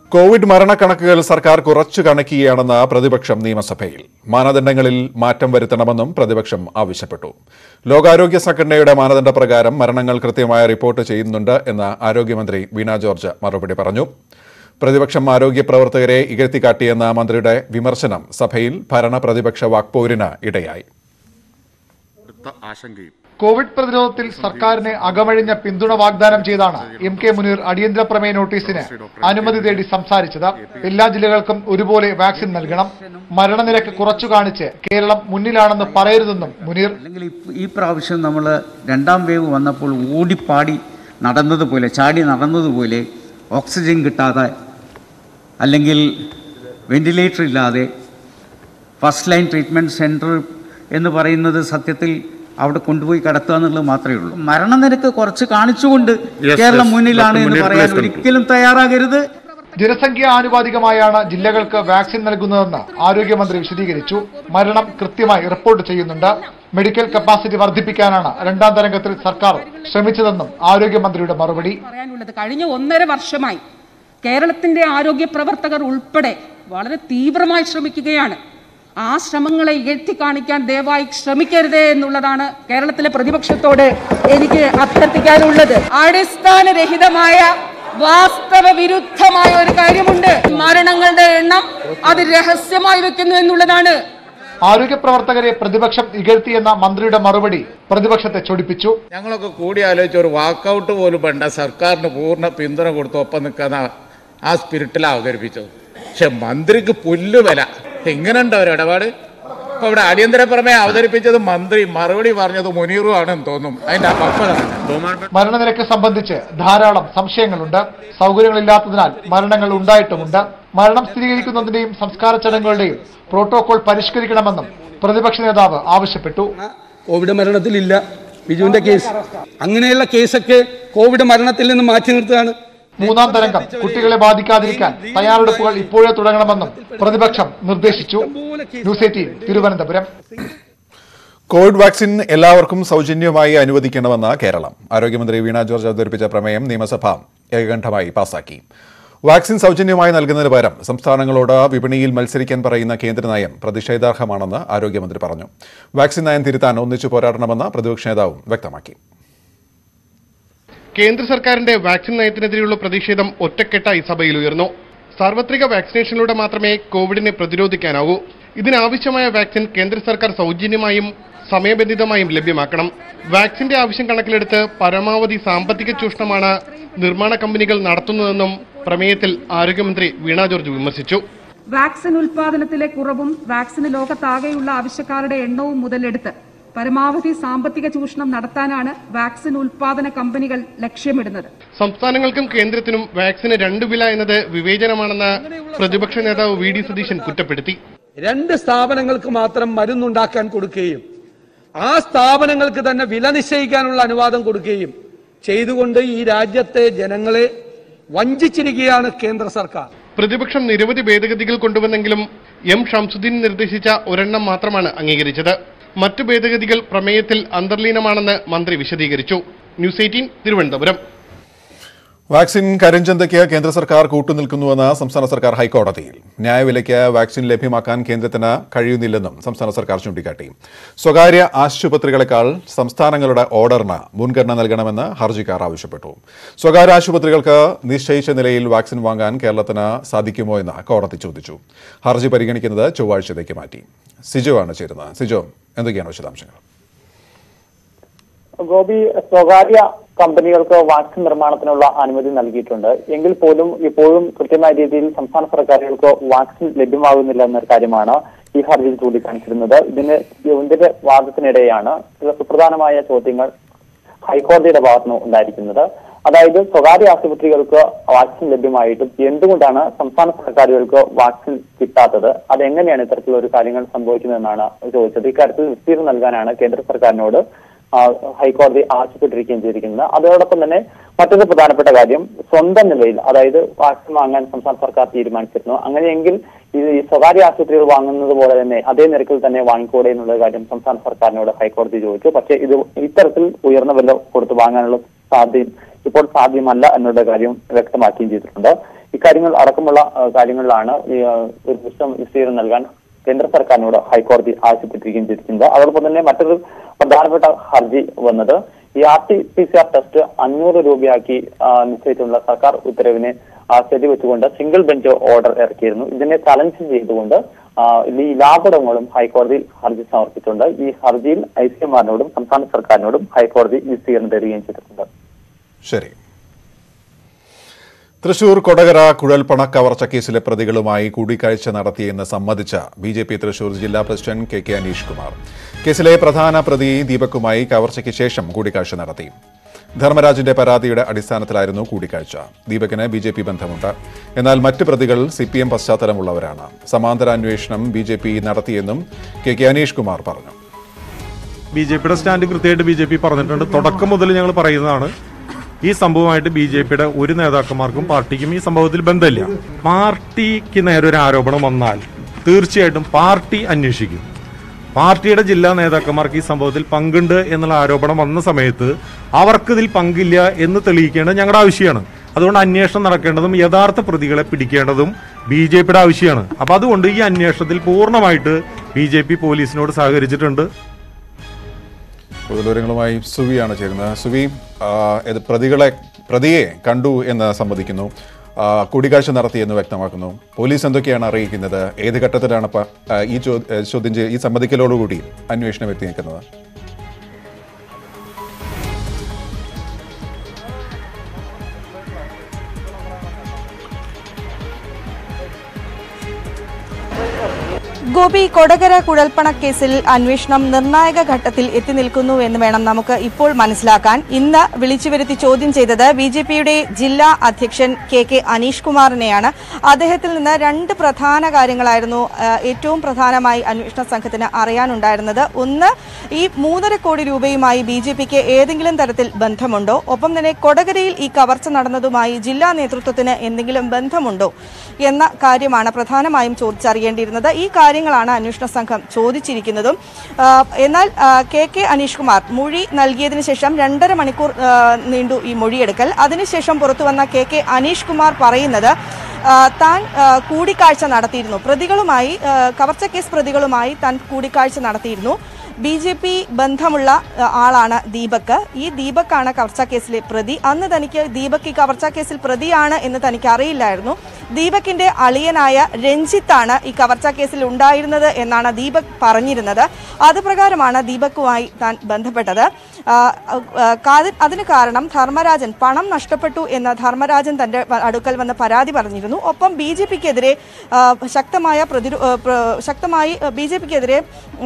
Covid മരണക്കണക്കുകൾ സർക്കാർ കുറച്ചു കണക്കുകയാണെന്ന് പ്രതിപക്ഷം നിയമസഭയിൽ മാനദണ്ഡങ്ങളിൽ മാറ്റം വരുത്തണമെന്നും പ്രതിപക്ഷം ആവശ്യപ്പെട്ടു ലോകാരോഗ്യ സംഘടനയുടെ മാനദണ്ഡ പ്രകാരം മരണങ്ങൾ കൃത്യമായി റിപ്പോർട്ട് ചെയ്യുന്നുണ്ട് എന്ന് ആരോഗ്യമന്ത്രി വീണ ജോർജ് മറുപടി പറഞ്ഞു പ്രതിപക്ഷം ആരോഗ്യ പ്രവർത്തകരെ ഇകഴ്ത്തിക്കാട്ടിയെന്ന മന്ത്രിയുടെ വിമർശനം സഭയിൽ ഭരണ പ്രതിപക്ഷ വാക്പോരിന് ഇടയായി ആശങ്കയും കോവിഡ് പ്രതിരോധത്തിൽ സർക്കാരിന് അകമഴിഞ്ഞ പിന്തുണ വാഗ്ദാനം ചെയ്താണ് എം കെ മുനീർ അടിയന്തര പ്രമേയ നോട്ടീസിന് അനുമതി തേടി സംസാരിച്ചത് എല്ലാ ജില്ലകൾക്കും ഒരുപോലെ വാക്സിൻ നൽകണം മരണനിരക്ക് കുറച്ചു കാണിച്ച് കേരളം മുന്നിലാണെന്ന് പറയരുതെന്നും മുനീർ അല്ലെങ്കിൽ ഈ- ഈ പ്രാവശ്യം നമ്മൾ രണ്ടാം വേവ് വന്നപ്പോൾ ഓടിപ്പാടി നടന്നതുപോലെ ചാടി നടന്നതുപോലെ ഓക്സിജൻ കിട്ടാതെ അല്ലെങ്കിൽ വെന്റിലേറ്റർ ഇല്ലാതെ ഫസ്റ്റ് ലൈൻ ട്രീറ്റ്മെൻറ്റ് സെൻറ്റർ എന്ന് പറയുന്നത് സത്യത്തിൽ അവിടെ കൊണ്ടുപോയി കിടത്തുക എന്നുള്ളത് മാത്രമേ ഉള്ളൂ മരണനിരക്ക് കുറച്ച് കാണിച്ചുകൊണ്ട് കേരളം മുന്നിലാണ് എന്ന് പറയാൻ ഒരിക്കലും തയ്യാറാകരുത് ജനസംഖ്യ ആനുപാതികമായാണ് ജില്ലകൾക്ക് വാക്സിൻ നൽകുന്നതെന്ന് ആരോഗ്യമന്ത്രി വിശദീകരിച്ചു മരണം കൃത്യമായി റിപ്പോർട്ട് ചെയ്യുന്നുണ്ട് മെഡിക്കൽ കപ്പാസിറ്റി വർദ്ധിപ്പിക്കാനാണ് രണ്ടാം തരംഗത്തിൽ സർക്കാർ ശ്രമിച്ചതെന്നും ആരോഗ്യമന്ത്രിയുടെ മറുപടി പറയാനുള്ളത് കഴിഞ്ഞ ഒന്നര വർഷമായി കേരളത്തിന്റെ ആരോഗ്യ പ്രവർത്തകർ ഉൾപ്പെടെ വളരെ തീവ്രമായി ശ്രമിക്കുകയാണ് ആ ശ്രമങ്ങളെ ഇകഴ്ത്തി കാണിക്കാൻ ദയവായി ശ്രമിക്കരുതേ എന്നുള്ളതാണ് കേരളത്തിലെ പ്രതിപക്ഷത്തോട് എനിക്ക് അഭ്യർത്ഥിക്കാനുള്ളത് അടിസ്ഥാനരഹിതമായ വാസ്തവ വിരുദ്ധമായ ഒരു കാര്യമുണ്ട് മരണങ്ങളുടെ എണ്ണം അത് രഹസ്യമായി വെക്കുന്നു എന്നുള്ളതാണ് ആരോഗ്യ പ്രവർത്തകരെ പ്രതിപക്ഷം ഇകഴ്ത്തിയെന്ന മന്ത്രിയുടെ മറുപടി പ്രതിപക്ഷത്തെ ചൊടിപ്പിച്ചു ഞങ്ങളൊക്കെ കൂടി ആലോചിച്ച് ഒരു വാക്കൗട്ട് പോലും വേണ്ട സർക്കാരിന് പൂർണ്ണ പിന്തുണ കൊടുത്ത് ഒപ്പം നിൽക്കുന്ന ആ സ്പിരിറ്റിലാണ് അവതരിപ്പിച്ചത് പക്ഷെ മന്ത്രിക്ക് പുല്ല് വില എങ്ങനെയുണ്ട് ഒരു ഇടപാട് ഇപ്പൊ ഇവിടെ അടിയന്തര പ്രമേയം അവതരിപ്പിച്ചത് മന്ത്രി മറുപടി പറഞ്ഞത് മുനീറും ആണെന്ന് തോന്നും അതിന്റെ പക്വതാണ് മരണനിരക്ക് സംബന്ധിച്ച് ധാരാളം സംശയങ്ങളുണ്ട് സൗകര്യങ്ങളില്ലാത്തതിനാൽ മരണങ്ങൾ ഉണ്ടായിട്ടുമുണ്ട് മരണം സ്ഥിരീകരിക്കുന്നതിന്റെയും സംസ്കാര ചടങ്ങുകളുടെയും പ്രോട്ടോകോൾ പരിഷ്കരിക്കണമെന്നും പ്രതിപക്ഷ നേതാവ് ആവശ്യപ്പെട്ടു കോവിഡ് മരണത്തിലില്ല ബിജുവിന്റെ കേസ് അങ്ങനെയുള്ള കേസൊക്കെ കോവിഡ് മരണത്തിൽ നിന്ന് മാറ്റി നിർത്തുകയാണ് മൂന്നാം തരംഗം കുട്ടികളെ ബാധിക്കാതിരിക്കാൻ തയ്യാറെടുപ്പുകൾ ഇപ്പോഴേ തുടങ്ങണമെന്നും പ്രതിപക്ഷം നിർദ്ദേശിച്ചു news eighteen Thiruvananthapuram covid vaccine എല്ലാവർക്കും സൗജന്യമായി അനുവദിക്കണമെന്ന് കേരളം ആരോഗ്യമന്ത്രി വീണ ജോർജ് അവതരിപ്പിച്ച പ്രമേയം നിയമസഭ ഏകകണ്ഠമായി പാസാക്കി വാക്സിൻ സൗജന്യമായി നൽകുന്നതിന് പകരം സംസ്ഥാനങ്ങളോട് വിപണിയിൽ മത്സരിക്കാൻ പറയുന്ന കേന്ദ്ര നയം പ്രതിഷേധാർഹമാണെന്ന് ആരോഗ്യമന്ത്രി പറഞ്ഞു വാക്സിൻ നയം തിരുത്താൻ ഒന്നിച്ചു പോരാടണമെന്ന് പ്രതിപക്ഷ നേതാവും വ്യക്തമാക്കി കേന്ദ്ര സർക്കാരിന്റെ വാക്സിൻ നയത്തിനെതിരെയുള്ള പ്രതിഷേധം ഒറ്റക്കെട്ടായി സഭയിൽ ഉയർന്നു സാർവത്രിക വാക്സിനേഷനിലൂടെ മാത്രമേ കോവിഡിനെ പ്രതിരോധിക്കാനാവൂ ഇതിനാവശ്യമായ വാക്സിൻ കേന്ദ്ര സർക്കാർ സൗജന്യമായും സമയബന്ധിതമായും ലഭ്യമാക്കണം വാക്സിന്റെ ആവശ്യം കണക്കിലെടുത്ത് പരമാവധി സാമ്പത്തിക ചൂഷണമാണ് നിർമ്മാണ കമ്പനികൾ നടത്തുന്നതെന്നും പ്രമേയത്തിൽ ആരോഗ്യമന്ത്രി വീണ ജോർജ് വിമർശിച്ചു വാക്സിൻ ഉൽപാദനത്തിലെ കുറവും വാക്സിന് ലോകത്താകെയുള്ള ആവശ്യക്കാരുടെ എണ്ണവും മുതലെടുത്ത് പരമാവധി സാമ്പത്തിക ചൂഷണം നടത്താനാണ് വാക്സിൻ ഉൽപാദന കമ്പനികൾ ലക്ഷ്യമിടുന്നത് സംസ്ഥാനങ്ങൾക്കും കേന്ദ്രത്തിനും വാക്സിന് രണ്ടു വില എന്നത് വിവേചനമാണെന്ന് പ്രതിപക്ഷ നേതാവ് വി ഡി സതീശൻ കുറ്റപ്പെടുത്തി രണ്ട് സ്ഥാപനങ്ങൾക്ക് മാത്രം മരുന്നുണ്ടാക്കാൻ കൊടുക്കുകയും ആ സ്ഥാപനങ്ങൾക്ക് തന്നെ വില നിശ്ചയിക്കാനുള്ള അനുവാദം കൊടുക്കുകയും ചെയ്തുകൊണ്ട് ഈ രാജ്യത്തെ ജനങ്ങളെ വഞ്ചിച്ചിരിക്കുകയാണ് കേന്ദ്ര സർക്കാർ പ്രതിപക്ഷം നിരവധി ഭേദഗതികൾ കൊണ്ടുവന്നെങ്കിലും എം ഷംസുദ്ദീൻ നിർദ്ദേശിച്ച ഒരെണ്ണം മാത്രമാണ് അംഗീകരിച്ചത് മറ്റു ഭേദഗതികൾ പ്രമേയത്തിൽ അന്തർലീനമാണെന്ന് മന്ത്രി വിശദീകരിച്ചു ന്യൂസ് എയ്റ്റീൻ തിരുവനന്തപുരം വാക്സിൻ കരിഞ്ചന്തയ്ക്ക് കേന്ദ്ര സർക്കാർ കൂട്ടുനിൽക്കുന്നുവെന്ന് സംസ്ഥാന സർക്കാർ ഹൈക്കോടതിയിൽ ന്യായവിലയ്ക്ക് വാക്സിൻ ലഭ്യമാക്കാൻ കേന്ദ്രത്തിന് കഴിയുന്നില്ലെന്നും സംസ്ഥാന സർക്കാർ ചൂണ്ടിക്കാട്ടി സ്വകാര്യ ആശുപത്രികളെക്കാൾ സംസ്ഥാനങ്ങളുടെ ഓർഡറിന് മുൻഗണന നൽകണമെന്ന് ഹർജിക്കാർ ആവശ്യപ്പെട്ടു സ്വകാര്യ ആശുപത്രികൾക്ക് നിശ്ചയിച്ച നിലയിൽ വാക്സിൻ വാങ്ങാൻ കേരളത്തിന് സാധിക്കുമോ എന്ന് കോടതി ചോദിച്ചു ഹർജി പരിഗണിക്കുന്നത് ചൊവ്വാഴ്ചത്തേക്ക് മാറ്റി സിജോ ആണ് ചേരുന്നത് സിജോ എന്തൊക്കെയാണ് വിശദാംശങ്ങൾ ഗോപി സ്വകാര്യ കമ്പനികൾക്ക് വാക്സിൻ നിർമ്മാണത്തിനുള്ള അനുമതി നൽകിയിട്ടുണ്ട് എങ്കിൽ പോലും ഇപ്പോഴും കൃത്യമായ രീതിയിൽ സംസ്ഥാന സർക്കാരുകൾക്ക് വാക്സിൻ ലഭ്യമാകുന്നില്ല എന്നൊരു കാര്യമാണ് ഈ ഹർജിയിൽ ചൂണ്ടിക്കാണിച്ചിരുന്നത് ഇതിന് ഇതിന്റെ വാദത്തിനിടെയാണ് ചില സുപ്രധാനമായ ചോദ്യങ്ങൾ ഹൈക്കോടതിയുടെ ഭാഗത്തുനിന്ന് ഉണ്ടായിരിക്കുന്നത് അതായത് സ്വകാര്യ ആശുപത്രികൾക്ക് വാക്സിൻ ലഭ്യമായിട്ടും എന്തുകൊണ്ടാണ് സംസ്ഥാന സർക്കാരുകൾക്ക് വാക്സിൻ കിട്ടാത്തത് അതെങ്ങനെയാണ് ഇത്തരത്തിലുള്ള ഒരു കാര്യങ്ങൾ സംഭവിക്കുന്നതെന്നാണ് ചോദിച്ചത് ഇക്കാര്യത്തിൽ വിസ്തീർണം നൽകാനാണ് കേന്ദ്ര സർക്കാരിനോട് ആ, ഹൈക്കോടതി ആവശ്യപ്പെട്ടിരിക്കുകയും ചെയ്തിരിക്കുന്നത് അതോടൊപ്പം തന്നെ മറ്റൊരു പ്രധാനപ്പെട്ട കാര്യം സ്വന്തം നിലയിൽ അതായത് വാക്സിൻ വാങ്ങാൻ സംസ്ഥാന സർക്കാർ തീരുമാനിച്ചിരുന്നു അങ്ങനെയെങ്കിൽ ഇത് ഈ സ്വകാര്യ ആശുപത്രികൾ വാങ്ങുന്നത് പോലെ തന്നെ അതേ നിരക്കിൽ തന്നെ വാങ്ങിക്കൂടെ എന്നുള്ള കാര്യം സംസ്ഥാന സർക്കാരിനോട് ഹൈക്കോടതി ചോദിച്ചു പക്ഷേ ഇത് ഇത്തരത്തിൽ ഉയർന്ന വില കൊടുത്ത് വാങ്ങാനുള്ള സാധ്യത ഇപ്പോൾ സാധ്യമല്ല എന്നുള്ള കാര്യം വ്യക്തമാക്കുകയും ചെയ്തിട്ടുണ്ട് ഇക്കാര്യങ്ങൾ അടക്കമുള്ള ആ, കാര്യങ്ങളിലാണ് ഈ, ആ, ഒരു പുസ്തകം വിശദീകരണം നൽകാൻ കേന്ദ്ര സർക്കാരിനോട് ഹൈക്കോടതി ആവശ്യപ്പെട്ടിരിക്കുകയും ചെയ്തിട്ടുണ്ട് അതോടൊപ്പം തന്നെ മറ്റൊരു പ്രധാനപ്പെട്ട ഹർജി വന്നത് ഈ R T P C R test അഞ്ഞൂറ് രൂപയാക്കി ആ, നിശ്ചയിച്ചിട്ടുള്ള സർക്കാർ ഉത്തരവിനെ ആ, ശരിവെച്ചുകൊണ്ട് സിംഗിൾ ബെഞ്ച് ഓർഡർ ഇറക്കിയിരുന്നു ഇതിനെ ചലഞ്ച് ചെയ്തുകൊണ്ട് ആ, ഈ ലാഭടങ്ങളും ഹൈക്കോടതിയിൽ ഹർജി സമർപ്പിച്ചിട്ടുണ്ട് ഈ ഹർജിയിൽ ഐ സി എം ആറിനോടും സംസ്ഥാന സർക്കാരിനോടും ഹൈക്കോടതി വിശദീകരണം തരികയും ചെയ്തിട്ടുണ്ട് ശരി തൃശൂർ കൊടകര കുഴൽപ്പണ കവർച്ച കേസിലെ പ്രതികളുമായി കൂടിക്കാഴ്ച നടത്തിയെന്ന് സമ്മതിച്ച ബി ജെ പി തൃശൂർ ജില്ലാ president K K Aneesh Kumar കേസിലെ പ്രധാന പ്രതി ദീപക്കുമായി കവർച്ചയ്ക്ക് ശേഷം കൂടിക്കാഴ്ച നടത്തി ധർമ്മരാജിന്റെ പരാതിയുടെ അടിസ്ഥാനത്തിലായിരുന്നു കൂടിക്കാഴ്ച ദീപകിന് ബി ജെ പി ബന്ധമുണ്ട് എന്നാൽ മറ്റ് പ്രതികൾ സി പി എം പശ്ചാത്തലമുള്ളവരാണ് സമാന്തര അന്വേഷണം ബി ജെ പി നടത്തിയെന്നും കെ കെ അനീഷ് കുമാർ പറഞ്ഞു ബി ജെ പിയുടെ സ്റ്റാൻഡ് കൃത്യമായിട്ട് ബി ജെ പി പറഞ്ഞിട്ടുണ്ട് തുടക്കം മുതൽ ഞങ്ങൾ പറയുന്നതാണ് ഈ സംഭവമായിട്ട് ബി ജെ പിയുടെ ഒരു നേതാക്കന്മാർക്കും പാർട്ടിക്കും ഈ സംഭവത്തിൽ ബന്ധമില്ല പാർട്ടിക്ക് നേരെ ഒരു ആരോപണം വന്നാൽ തീർച്ചയായിട്ടും പാർട്ടി അന്വേഷിക്കും പാർട്ടിയുടെ ജില്ലാ നേതാക്കന്മാർക്ക് ഈ സംഭവത്തിൽ പങ്കുണ്ട് എന്നുള്ള ആരോപണം വന്ന സമയത്ത് അവർക്ക് ഇതിൽ പങ്കില്ല എന്ന് തെളിയിക്കേണ്ടത് ഞങ്ങളുടെ ആവശ്യമാണ് അതുകൊണ്ട് അന്വേഷണം നടക്കേണ്ടതും യഥാർത്ഥ പ്രതികളെ പിടിക്കേണ്ടതും ബി ജെ പിയുടെ ആവശ്യമാണ് അപ്പൊ അതുകൊണ്ട് ഈ അന്വേഷണത്തിൽ പൂർണ്ണമായിട്ട് ബി ജെ പി പോലീസിനോട് സഹകരിച്ചിട്ടുണ്ട് കൂടുതൽ വിവരങ്ങളുമായി സുവിയാണ് ചേരുന്നത് സുവി ആ, ഇത് പ്രതികളെ പ്രതിയെ കണ്ടു എന്ന് സമ്മതിക്കുന്നു ആ, കൂടിക്കാഴ്ച നടത്തിയെന്ന് വ്യക്തമാക്കുന്നു പോലീസ് എന്തൊക്കെയാണ് അറിയിക്കുന്നത് ഏത് ഘട്ടത്തിലാണ് പ- ആ, ഈ ചോ- ഏ, ചോദ്യം ചെയ്യ- ഈ സമ്മതിക്കലോടുകൂടി അന്വേഷണം എത്തി നിൽക്കുന്നത് ഗോപി കൊടകര കുഴൽപ്പണ കേസിൽ അന്വേഷണം നിർണായക ഘട്ടത്തിൽ എത്തി നിൽക്കുന്നു എന്ന് വേണം നമുക്ക് ഇപ്പോൾ മനസ്സിലാക്കാൻ ഇന്ന് വിളിച്ചു വരുത്തി ചോദ്യം ചെയ്തത് ബി ജെ പിയുടെ ജില്ലാ അധ്യക്ഷൻ കെ കെ അനീഷ് കുമാറിനെയാണ് അദ്ദേഹത്തിൽ നിന്ന് രണ്ട് പ്രധാന കാര്യങ്ങളായിരുന്നു ആ, ഏറ്റവും പ്രധാനമായി അന്വേഷണ സംഘത്തിന് അറിയാനുണ്ടായിരുന്നത് ഒന്ന് ഈ മൂന്നര കോടി രൂപയുമായി ബി ജെ പിക്ക് ഏതെങ്കിലും തരത്തിൽ ബന്ധമുണ്ടോ ഒപ്പം തന്നെ കൊടകരയിൽ ഈ കവർച്ച നടന്നതുമായി ജില്ലാ നേതൃത്വത്തിന് എന്തെങ്കിലും ബന്ധമുണ്ടോ എന്ന കാര്യമാണ് പ്രധാനമായും ചോദിച്ചറിയേണ്ടിയിരുന്നത് ഈ കാര്യങ്ങളാണ് അന്വേഷണ സംഘം ചോദിച്ചിരിക്കുന്നതും ആ, എന്നാൽ ആ, കെ കെ അനീഷ് കുമാർ മൊഴി നൽകിയതിനു ശേഷം രണ്ടര മണിക്കൂർ ആ, നീണ്ടു ഈ മൊഴിയെടുക്കൽ അതിനുശേഷം പുറത്തു വന്ന കെ കെ അനീഷ് കുമാർ പറയുന്നത് ആ, താൻ ആ, കൂടിക്കാഴ്ച നടത്തിയിരുന്നു പ്രതികളുമായി ആ, കവർച്ച കേസ് പ്രതികളുമായി താൻ കൂടിക്കാഴ്ച നടത്തിയിരുന്നു ബി ജെ പി ബന്ധമുള്ള ആ, ആളാണ് ദീപക് ഈ ദീപക്കാണ് കവർച്ച കേസിലെ പ്രതി അന്ന് തനിക്ക് ദീപക് ഈ കവർച്ച കേസിൽ പ്രതിയാണ് എന്ന് തനിക്ക് അറിയില്ലായിരുന്നു ദീപകിന്റെ അളിയനായ രഞ്ജിത്താണ് ഈ കവർച്ച കേസിൽ ഉണ്ടായിരുന്നത് എന്നാണ് ദീപക് പറഞ്ഞിരുന്നത് അത് പ്രകാരമാണ് ദീപക്കുമായി താൻ ബന്ധപ്പെട്ടത് ആ, ആ, കാതി- അതിന് കാരണം ധർമ്മരാജൻ പണം നഷ്ടപ്പെട്ടു എന്ന് ധർമ്മരാജൻ തന്റെ വ- അടുക്കൽ വന്ന് പരാതി പറഞ്ഞിരുന്നു ഒപ്പം ബി ജെ പിക്കെതിരെ ശക്തമായ പ്രതിരോ ആ, പ്ര- ശക്തമായി ബി ജെ പിക്കെതിരെ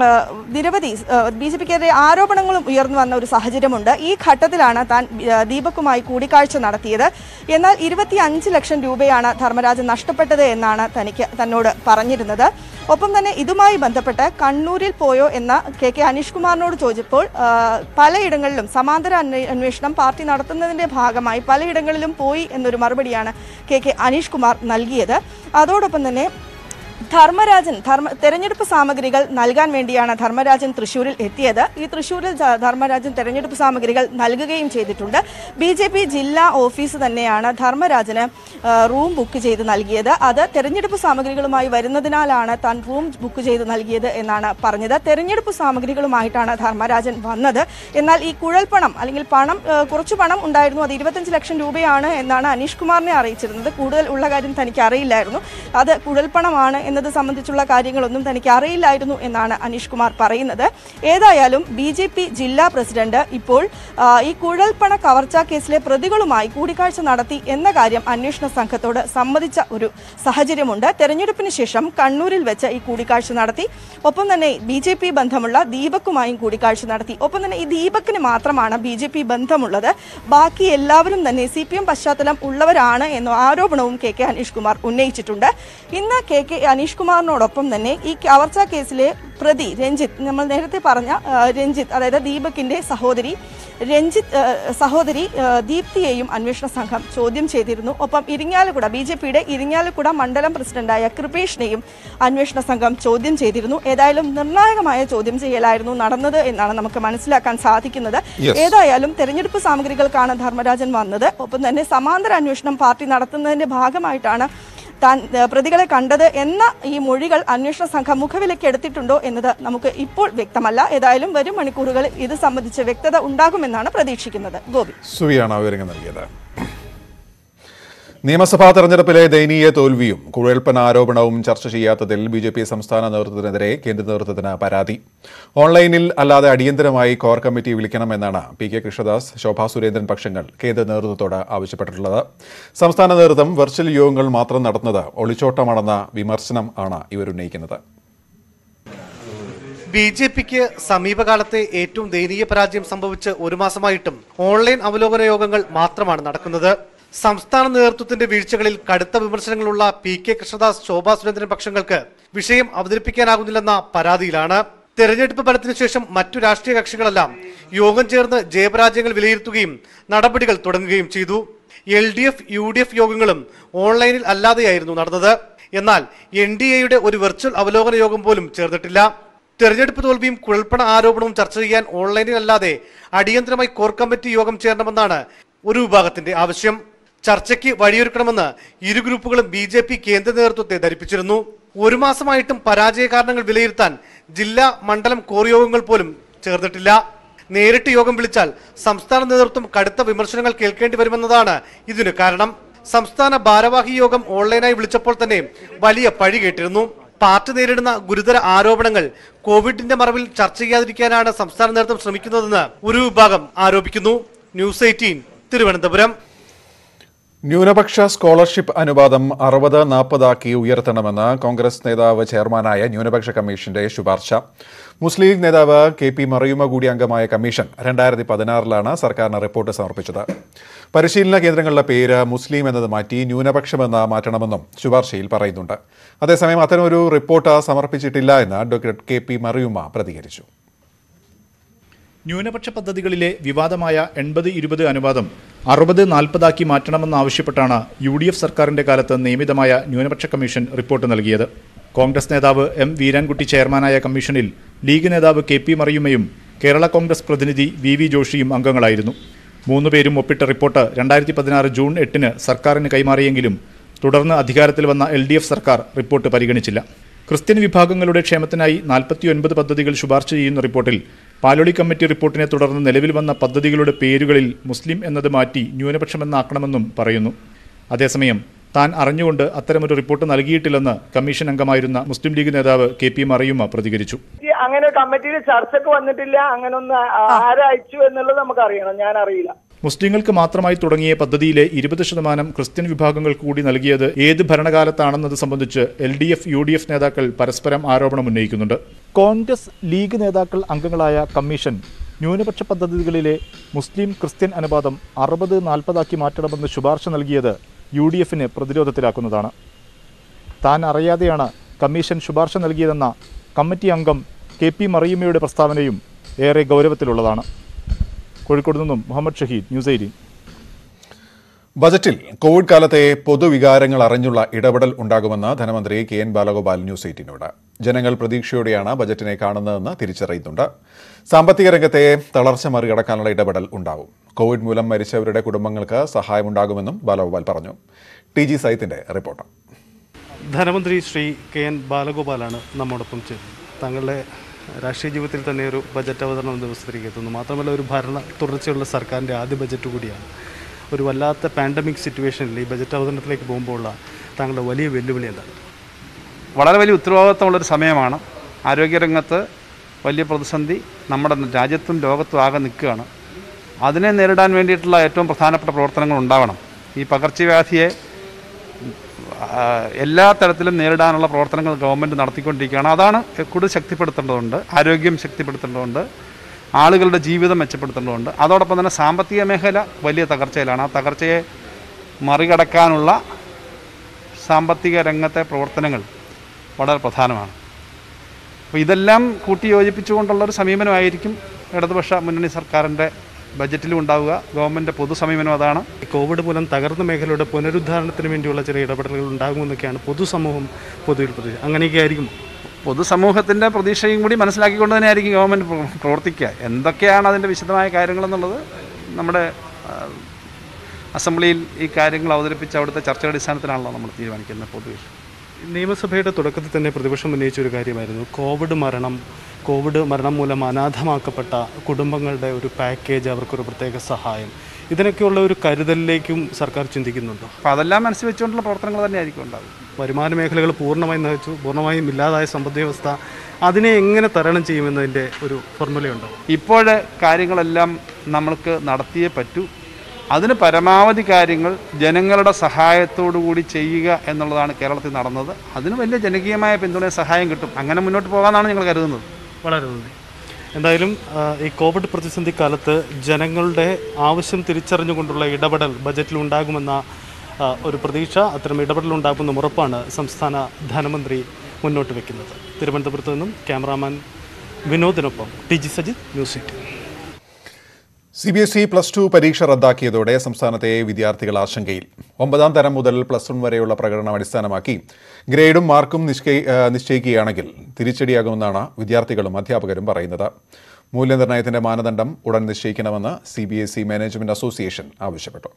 നിരവധി ബി ജെ പിക്കെതിരെ ആരോപണങ്ങളും ഉയർന്നു വന്ന ഒരു സാഹചര്യമുണ്ട് ഈ ഘട്ടത്തിലാണ് താൻ ആ, ദീപക്കുമായി കൂടിക്കാഴ്ച നടത്തിയത് എന്നാൽ ഇരുപത്തി അഞ്ച് ലക്ഷം രൂപയാണ് ധർമ്മരാജൻ നഷ്ടപ്പെട്ടത് എന്നാണ് തനിക്ക് തന്നോട് പറഞ്ഞിരുന്നത് ഒപ്പം തന്നെ ഇതുമായി ബന്ധപ്പെട്ട് കണ്ണൂരിൽ പോയോ എന്ന കെ കെ അനീഷ് കുമാറിനോട് ചോദിച്ചപ്പോൾ ആ, പലയിടങ്ങളിലും സമാന്തര അന്വേ- അന്വേഷണം പാർട്ടി നടത്തുന്നതിന്റെ ഭാഗമായി പലയിടങ്ങളിലും പോയി എന്നൊരു മറുപടിയാണ് കെ കെ അനീഷ് കുമാർ നൽകിയത് അതോടൊപ്പം തന്നെ ധർമ്മരാജൻ ധർമ്മ തെരഞ്ഞെടുപ്പ് സാമഗ്രികൾ നൽകാൻ വേണ്ടിയാണ് ധർമ്മരാജൻ തൃശൂരിൽ എത്തിയത് ഈ തൃശൂരിൽ ധ- ധർമ്മരാജൻ തെരഞ്ഞെടുപ്പ് സാമഗ്രികൾ നൽകുകയും ചെയ്തിട്ടുണ്ട് ബി ജെ പി ജില്ലാ ഓഫീസ് തന്നെയാണ് ധർമ്മരാജന് ആ, റൂം ബുക്ക് ചെയ്ത് നൽകിയത് അത് തെരഞ്ഞെടുപ്പ് സാമഗ്രികളുമായി വരുന്നതിനാലാണ് താൻ റൂം ബുക്ക് ചെയ്ത് നൽകിയത് എന്നാണ് പറഞ്ഞത് തെരഞ്ഞെടുപ്പ് സാമഗ്രികളുമായിട്ടാണ് ധർമ്മരാജൻ വന്നത് എന്നാൽ ഈ കുഴൽപ്പണം അല്ലെങ്കിൽ പണം ആ, കുറച്ച് പണം ഉണ്ടായിരുന്നു അത് ഇരുപത്തഞ്ച് ലക്ഷം രൂപയാണ് എന്നാണ് അനീഷ് കുമാറിനെ അറിയിച്ചിരുന്നത് കൂടുതൽ ഉള്ള കാര്യം തനിക്ക് അറിയില്ലായിരുന്നു അത് കുഴൽപ്പണമാണ് എന്നത് സംബന്ധിച്ചുള്ള കാര്യങ്ങളൊന്നും തനിക്ക് അറിയില്ലായിരുന്നു എന്നാണ് അനീഷ് കുമാർ പറയുന്നത് ഏതായാലും ബി ജെ പി ജില്ലാ പ്രസിഡന്റ് ഇപ്പോൾ ആ, ഈ കുഴൽപ്പണ കവർച്ച കേസിലെ പ്രതികളുമായി കൂടിക്കാഴ്ച നടത്തി എന്ന കാര്യം അന്വേഷണ സംഘത്തോട് സമ്മതിച്ച ഒരു സാഹചര്യമുണ്ട് തെരഞ്ഞെടുപ്പിന് ശേഷം കണ്ണൂരിൽ വെച്ച് ഈ കൂടിക്കാഴ്ച നടത്തി ഒപ്പം തന്നെ ബി ജെ പി ബന്ധമുള്ള ദീപക്കുമായും കൂടിക്കാഴ്ച നടത്തി ഒപ്പം തന്നെ ഈ ദീപക്കിന് മാത്രമാണ് ബി ജെ പി ബന്ധമുള്ളത് ബാക്കി എല്ലാവരും തന്നെ സി പി എം പശ്ചാത്തലം ഉള്ളവരാണ് എന്ന ആരോപണവും കെ കെ അനീഷ് കുമാർ ഉന്നയിച്ചിട്ടുണ്ട് ഇന്ന് കെ കെ അനീഷ് കുമാറിനോടൊപ്പം തന്നെ ഈ കവർച്ചാ കേസിലെ പ്രതി രഞ്ജിത്ത് നമ്മൾ നേരത്തെ പറഞ്ഞ ആ, രഞ്ജിത്ത് അതായത് ദീപകിന്റെ സഹോദരി രഞ്ജിത്ത് ആ, സഹോദരി ആ, ദീപ്തിയെയും അന്വേഷണ സംഘം ചോദ്യം ചെയ്തിരുന്നു ഒപ്പം ഇരിങ്ങാലക്കുട ബി ജെ പിയുടെ ഇരിങ്ങാലക്കുട മണ്ഡലം പ്രസിഡന്റായ കൃപേഷിനെയും അന്വേഷണ സംഘം ചോദ്യം ചെയ്തിരുന്നു ഏതായാലും നിർണായകമായ ചോദ്യം ചെയ്യലായിരുന്നു നടന്നത് എന്നാണ് നമുക്ക് മനസ്സിലാക്കാൻ സാധിക്കുന്നത് Yes. ഏതായാലും തെരഞ്ഞെടുപ്പ് സാമഗ്രികൾക്കാണ് ധർമ്മരാജൻ വന്നത് ഒപ്പം തന്നെ സമാന്തര അന്വേഷണം പാർട്ടി നടത്തുന്നതിന്റെ ഭാഗമായിട്ടാണ് താൻ ഏഹ്, പ്രതികളെ കണ്ടത് എന്ന ഈ മൊഴികൾ അന്വേഷണ സംഘം മുഖവിലയ്ക്ക് എടുത്തിട്ടുണ്ടോ എന്നത് നമുക്ക് ഇപ്പോൾ വ്യക്തമല്ല ഏതായാലും വരും മണിക്കൂറുകളിൽ ഇത് സംബന്ധിച്ച് വ്യക്തത ഉണ്ടാകുമെന്നാണ് പ്രതീക്ഷിക്കുന്നത് ഗോപി സുവിയാണ് വിവരങ്ങൾ നൽകിയത് നിയമസഭാ തെരഞ്ഞെടുപ്പിലെ ദയനീയ തോൽവിയും കുഴൽപ്പന ആരോപണവും ചർച്ച ചെയ്യാത്തതിൽ ബി ജെ പി സംസ്ഥാന നേതൃത്വത്തിനെതിരെ കേന്ദ്ര നേതൃത്വത്തിന് പരാതി ഓൺലൈനിൽ അല്ലാതെ അടിയന്തരമായി കോർ കമ്മിറ്റി വിളിക്കണമെന്നാണ് പി കെ കൃഷ്ണദാസ് ശോഭാ സുരേന്ദ്രൻ പക്ഷങ്ങൾ കേന്ദ്ര നേതൃത്വത്തോട് ആവശ്യപ്പെട്ടിട്ടുള്ളത് സംസ്ഥാന നേതൃത്വം വെർച്വൽ യോഗങ്ങൾ മാത്രം നടത്തുന്നത് ഒളിച്ചോട്ടമാണെന്ന വിമർശനം ആണ് ഇവരുന്നയിക്കുന്നത് ബി ജെ പിക്ക് സമീപകാലത്തെ ഏറ്റവും ദയനീയ പരാജയം സംഭവിച്ച് ഒരു മാസമായിട്ടും ഓൺലൈൻ അവലോകന യോഗങ്ങൾ മാത്രമാണ് നടക്കുന്നത് സംസ്ഥാന നേതൃത്വത്തിന്റെ വീഴ്ചകളിൽ കടുത്ത വിമർശനങ്ങളുള്ള പി കെ കൃഷ്ണദാസ് ശോഭാ സുരേന്ദ്രൻ പക്ഷങ്ങൾക്ക് വിഷയം അവതരിപ്പിക്കാനാകുന്നില്ലെന്ന പരാതിയിലാണ് തെരഞ്ഞെടുപ്പ് ഫലത്തിനു ശേഷം മറ്റു രാഷ്ട്രീയ കക്ഷികളെല്ലാം യോഗം ചേർന്ന് ജയപരാജയങ്ങൾ വിലയിരുത്തുകയും നടപടികൾ തുടങ്ങുകയും ചെയ്തു L D F U D F യോഗങ്ങളും ഓൺലൈനിൽ അല്ലാതെയായിരുന്നു നടന്നത് എന്നാൽ എൻ ഡി എയുടെ ഒരു വെർച്വൽ അവലോകന യോഗം പോലും ചേർന്നിട്ടില്ല തെരഞ്ഞെടുപ്പ് തോൽവിയും കുഴൽപ്പണ ആരോപണവും ചർച്ച ചെയ്യാൻ ഓൺലൈനിൽ അല്ലാതെ അടിയന്തരമായി കോർ കമ്മിറ്റി യോഗം ചേരണമെന്നാണ് ഒരു വിഭാഗത്തിന്റെ ആവശ്യം ചർച്ചയ്ക്ക് വഴിയൊരുക്കണമെന്ന് ഇരു ഗ്രൂപ്പുകളും ബി ജെ പി കേന്ദ്ര നേതൃത്വത്തെ ധരിപ്പിച്ചിരുന്നു ഒരു മാസമായിട്ടും പരാജയ കാരണങ്ങൾ വിലയിരുത്താൻ ജില്ലാ മണ്ഡലം കോർ യോഗങ്ങൾ പോലും ചേർന്നിട്ടില്ല നേരിട്ട് യോഗം വിളിച്ചാൽ സംസ്ഥാന നേതൃത്വം കടുത്ത വിമർശനങ്ങൾ കേൾക്കേണ്ടി വരുമെന്നതാണ് ഇതിന് കാരണം സംസ്ഥാന ഭാരവാഹി യോഗം ഓൺലൈനായി വിളിച്ചപ്പോൾ തന്നെ വലിയ പഴി കേട്ടിരുന്നു പാർട്ടി നേരിടുന്ന ഗുരുതര ആരോപണങ്ങൾ കോവിഡിന്റെ മറവിൽ ചർച്ച ചെയ്യാതിരിക്കാനാണ് സംസ്ഥാന നേതൃത്വം ശ്രമിക്കുന്നതെന്ന് ഒരു വിഭാഗം ആരോപിക്കുന്നു ന്യൂസ് എയ്റ്റീൻ തിരുവനന്തപുരം ന്യൂനപക്ഷ സ്കോളർഷിപ്പ് അനുപാതം അറുപത് നാൽപ്പതാക്കി ഉയർത്തണമെന്ന് കോൺഗ്രസ് നേതാവ് ചെയർമാനായ ന്യൂനപക്ഷ കമ്മീഷന്റെ ശുപാർശ മുസ്ലിം ലീഗ് നേതാവ് കെ പി മറിയുമ കൂടി അംഗമായ കമ്മീഷൻ രണ്ടായിരത്തി പതിനാറിലാണ് സർക്കാരിന് റിപ്പോർട്ട് സമർപ്പിച്ചത് പരിശീലന കേന്ദ്രങ്ങളുടെ പേര് മുസ്ലിം എന്നത് മാറ്റി ന്യൂനപക്ഷമെന്ന് മാറ്റണമെന്നും ശുപാർശയിൽ പറയുന്നുണ്ട് അതേസമയം അത്തരമൊരു റിപ്പോർട്ട് സമർപ്പിച്ചിട്ടില്ല എന്ന് അഡ്വക്കേറ്റ് കെ പി മറിയുമ പ്രതികരിച്ചു ന്യൂനപക്ഷ പദ്ധതികളിലെ വിവാദമായ എൺപത് ഇരുപത് അനുപാതം അറുപത് നാൽപ്പതാക്കി മാറ്റണമെന്നാവശ്യപ്പെട്ടാണ് യു ഡി എഫ് സർക്കാരിന്റെ കാലത്ത് നിയമിതമായ ന്യൂനപക്ഷ കമ്മീഷൻ റിപ്പോർട്ട് നൽകിയത് കോൺഗ്രസ് നേതാവ് എം വീരാൻകുട്ടി ചെയർമാനായ കമ്മീഷനിൽ ലീഗ് നേതാവ് കെ പി മറിയുമയും കേരള കോൺഗ്രസ് പ്രതിനിധി വി വി ജോഷിയും അംഗങ്ങളായിരുന്നു മൂന്നുപേരും ഒപ്പിട്ട റിപ്പോർട്ട് രണ്ടായിരത്തി പതിനാറ് ജൂൺ എട്ടിന് സർക്കാരിന് കൈമാറിയെങ്കിലും തുടർന്ന് അധികാരത്തിൽ വന്ന എൽ ഡി എഫ് സർക്കാർ റിപ്പോർട്ട് പരിഗണിച്ചില്ല ക്രിസ്ത്യൻ വിഭാഗങ്ങളുടെ ക്ഷേമത്തിനായി നാൽപ്പത്തിയൊൻപത് പദ്ധതികൾ ശുപാർശ ചെയ്യുന്ന റിപ്പോർട്ടിൽ പാലോളി കമ്മിറ്റി റിപ്പോർട്ടിനെ തുടർന്ന് നിലവിൽ വന്ന പദ്ധതികളുടെ പേരുകളിൽ മുസ്ലിം എന്നത് മാറ്റി ന്യൂനപക്ഷമെന്നാക്കണമെന്നും പറയുന്നു അതേസമയം താൻ അറിഞ്ഞുകൊണ്ട് അത്തരമൊരു റിപ്പോർട്ട് നൽകിയിട്ടില്ലെന്ന് കമ്മീഷൻ അംഗമായിരുന്ന മുസ്ലിം ലീഗ് നേതാവ് കെ പി മറിയുമ്മ പ്രതികരിച്ചു ഈ അങ്ങനെ കമ്മിറ്റിയിൽ ചർച്ചക്ക് വന്നിട്ടില്ല അങ്ങനെ ഒന്ന് ആരയച്ചു എന്നുള്ളത് നമുക്ക് അറിയണം ഞാൻ അറിയില്ല മുസ്ലിങ്ങൾക്ക് മാത്രമായി തുടങ്ങിയ പദ്ധതിയിലെ ഇരുപത് ശതമാനം ക്രിസ്ത്യൻ വിഭാഗങ്ങൾക്ക് കൂടി നൽകിയത് ഏത് ഭരണകാലത്താണെന്നത് സംബന്ധിച്ച് L D F U D F നേതാക്കൾ പരസ്പരം ആരോപണം ഉന്നയിക്കുന്നുണ്ട് കോൺഗ്രസ് ലീഗ് നേതാക്കൾ അംഗങ്ങളായ കമ്മീഷൻ ന്യൂനപക്ഷ പദ്ധതികളിലെ മുസ്ലിം ക്രിസ്ത്യൻ അനുപാതം അറുപത് നാൽപ്പതാക്കി മാറ്റണമെന്ന് ശുപാർശ നൽകിയത് യു ഡി എഫിനെ പ്രതിരോധത്തിലാക്കുന്നതാണ് താൻ അറിയാതെയാണ് കമ്മീഷൻ ശുപാർശ നൽകിയതെന്ന കമ്മിറ്റി അംഗം കെ പി മറിയമ്മയുടെ പ്രസ്താവനയും ഏറെ ഗൗരവത്തിലുള്ളതാണ് കോഴിക്കോട് നിന്നും മുഹമ്മദ് ഷഹീദ് ന്യൂസ് എയ്റ്റീൻ ബജറ്റിൽ കോവിഡ് കാലത്തെ പൊതുവികാരങ്ങൾ അറിഞ്ഞുള്ള ഇടപെടൽ ഉണ്ടാകുമെന്ന് ധനമന്ത്രി കെ എൻ ബാലഗോപാൽ ന്യൂസ് എയ്റ്റീനോട് ജനങ്ങൾ പ്രതീക്ഷയോടെയാണ് ബജറ്റിനെ കാണുന്നതെന്ന് തിരിച്ചറിയുന്നുണ്ട് സാമ്പത്തിക രംഗത്തെ തളർച്ച മറികടക്കാനുള്ള ഇടപെടൽ ഉണ്ടാവും കോവിഡ് മൂലം മരിച്ചവരുടെ കുടുംബങ്ങൾക്ക് സഹായമുണ്ടാകുമെന്നും ബാലഗോപാൽ പറഞ്ഞു ടി ജി സൈത്തിന്റെ റിപ്പോർട്ട് ധനമന്ത്രി ശ്രീ കെ എൻ ബാലഗോപാലാണ് നമ്മോടൊപ്പം ചേരുന്നത് താങ്കളുടെ രാഷ്ട്രീയ ജീവിതത്തിൽ തന്നെ ഒരു ബജറ്റ് അവതരണം ദിവസത്തിലേക്ക് എത്തുന്നു മാത്രമല്ല ഒരു ഭരണ തുടർച്ചയുള്ള സർക്കാരിൻ്റെ ആദ്യ ബജറ്റ് കൂടിയാണ് ഒരു വല്ലാത്ത പാൻഡമിക് സിറ്റുവേഷനിൽ ഈ ബജറ്റ് അവതരണത്തിലേക്ക് പോകുമ്പോഴുള്ള താങ്കളുടെ വലിയ വെല്ലുവിളി എന്താണ് വളരെ വലിയ ഉത്തരവാദിത്തമുള്ളൊരു സമയമാണ് ആരോഗ്യരംഗത്ത് വലിയ പ്രതിസന്ധി നമ്മുടെ രാജ്യത്തും ലോകത്തും ആകെ നിൽക്കുകയാണ് അതിനെ നേരിടാൻ വേണ്ടിയിട്ടുള്ള ഏറ്റവും പ്രധാനപ്പെട്ട പ്രവർത്തനങ്ങൾ ഉണ്ടാവണം ഈ പകർച്ചവ്യാധിയെ ആ, എല്ലാ തരത്തിലും നേരിടാനുള്ള പ്രവർത്തനങ്ങൾ ഗവൺമെൻറ് നടത്തിക്കൊണ്ടിരിക്കുകയാണ് അതാണ് കൂടുതൽ ശക്തിപ്പെടുത്തേണ്ടതുണ്ട് ആരോഗ്യം ശക്തിപ്പെടുത്തേണ്ടതുണ്ട് ആളുകളുടെ ജീവിതം മെച്ചപ്പെടുത്തേണ്ടതുണ്ട് അതോടൊപ്പം തന്നെ സാമ്പത്തിക മേഖല വലിയ തകർച്ചയിലാണ് ആ തകർച്ചയെ മറികടക്കാനുള്ള സാമ്പത്തിക രംഗത്തെ പ്രവർത്തനങ്ങൾ വളരെ പ്രധാനമാണ് അപ്പോൾ ഇതെല്ലാം കൂട്ടി യോജിപ്പിച്ചുകൊണ്ടുള്ളൊരു സമീപനമായിരിക്കും ഇടതുപക്ഷ മുന്നണി സർക്കാരിൻ്റെ ബജറ്റിലും ഉണ്ടാവുക ഗവൺമെൻറ് പൊതു സമീപനം അതാണ് ഈ കോവിഡ് മൂലം തകർന്ന മേഖലയുടെ പുനരുദ്ധാരണത്തിന് വേണ്ടിയുള്ള ചില ഇടപെടലുകൾ ഉണ്ടാകുമെന്നൊക്കെയാണ് പൊതുസമൂഹം പൊതുവിൽ പ്രതീക്ഷ അങ്ങനെയൊക്കെ ആയിരിക്കും പൊതുസമൂഹത്തിൻ്റെ പ്രതീക്ഷയും കൂടി മനസ്സിലാക്കിക്കൊണ്ട് തന്നെയായിരിക്കും ഗവൺമെൻറ് പ്ര- പ്രവർത്തിക്കുക എന്തൊക്കെയാണ് അതിൻ്റെ വിശദമായ കാര്യങ്ങളെന്നുള്ളത് നമ്മുടെ ആ, അസംബ്ലിയിൽ ഈ കാര്യങ്ങൾ അവതരിപ്പിച്ച് അവിടുത്തെ ചർച്ചയുടെ അടിസ്ഥാനത്തിലാണല്ലോ നമ്മൾ തീരുമാനിക്കുന്നത് പൊതുവെ നിയമസഭയുടെ തുടക്കത്തിൽ തന്നെ പ്രതിപക്ഷം ഉന്നയിച്ച ഒരു കാര്യമായിരുന്നു കോവിഡ് മരണം കോവിഡ് മരണം മൂലം അനാഥമാക്കപ്പെട്ട കുടുംബങ്ങളുടെ ഒരു പാക്കേജ് അവർക്കൊരു പ്രത്യേക സഹായം ഇതിനൊക്കെയുള്ള ഒരു കരുതലിലേക്കും സർക്കാർ ചിന്തിക്കുന്നുണ്ടോ അപ്പോൾ അതെല്ലാം മനസ്സിൽ വെച്ചുകൊണ്ടുള്ള പ്രവർത്തനങ്ങൾ തന്നെയായിരിക്കും ഉണ്ടാകും വരുമാന മേഖലകൾ പൂർണ്ണമായും നയിച്ചു പൂർണ്ണമായും ഇല്ലാതായ സമ്പദ് വ്യവസ്ഥ അതിനെ എങ്ങനെ തരണം ചെയ്യുമെന്നതിൻ്റെ ഒരു ഫോർമുലയുണ്ടോ ഇപ്പോഴ് കാര്യങ്ങളെല്ലാം നമ്മൾക്ക് നടത്തിയേ പറ്റൂ അതിന് പരമാവധി കാര്യങ്ങൾ ജനങ്ങളുടെ സഹായത്തോടു കൂടി ചെയ്യുക എന്നുള്ളതാണ് കേരളത്തിൽ നടന്നത് അതിന് വലിയ ജനകീയമായ പിന്തുണയും സഹായം കിട്ടും അങ്ങനെ മുന്നോട്ട് പോകാമെന്നാണ് ഞങ്ങൾ കരുതുന്നത് വളരെ നന്ദി എന്തായാലും ആ, ഈ കോവിഡ് പ്രതിസന്ധി കാലത്ത് ജനങ്ങളുടെ ആവശ്യം തിരിച്ചറിഞ്ഞുകൊണ്ടുള്ള ഇടപെടൽ ബജറ്റിൽ ഉണ്ടാകുമെന്ന ആ, ഒരു പ്രതീക്ഷ അത്തരം ഇടപെടൽ ഉണ്ടാകുമെന്ന ഉറപ്പാണ് സംസ്ഥാന ധനമന്ത്രി മുന്നോട്ട് വെക്കുന്നത് തിരുവനന്തപുരത്ത് നിന്നും ക്യാമറാമാൻ വിനോദിനൊപ്പം T G Sajith news eighteen C B S E plus two പരീക്ഷ റദ്ദാക്കിയതോടെ സംസ്ഥാനത്തെ വിദ്യാർത്ഥികൾ ആശങ്കയിൽ ഒമ്പതാം തരം മുതൽ പ്ലസ് വൺ വരെയുള്ള പ്രകടനം അടിസ്ഥാനമാക്കി ഗ്രേഡും മാർക്കും നിശ്ചയി- ആ, നിശ്ചയിക്കുകയാണെങ്കിൽ തിരിച്ചടിയാകുമെന്നാണ് വിദ്യാർത്ഥികളും അധ്യാപകരും പറയുന്നത് മൂല്യനിർണ്ണയത്തിന്റെ മാനദണ്ഡം ഉടൻ നിശ്ചയിക്കണമെന്ന് C B S E management association ആവശ്യപ്പെട്ടു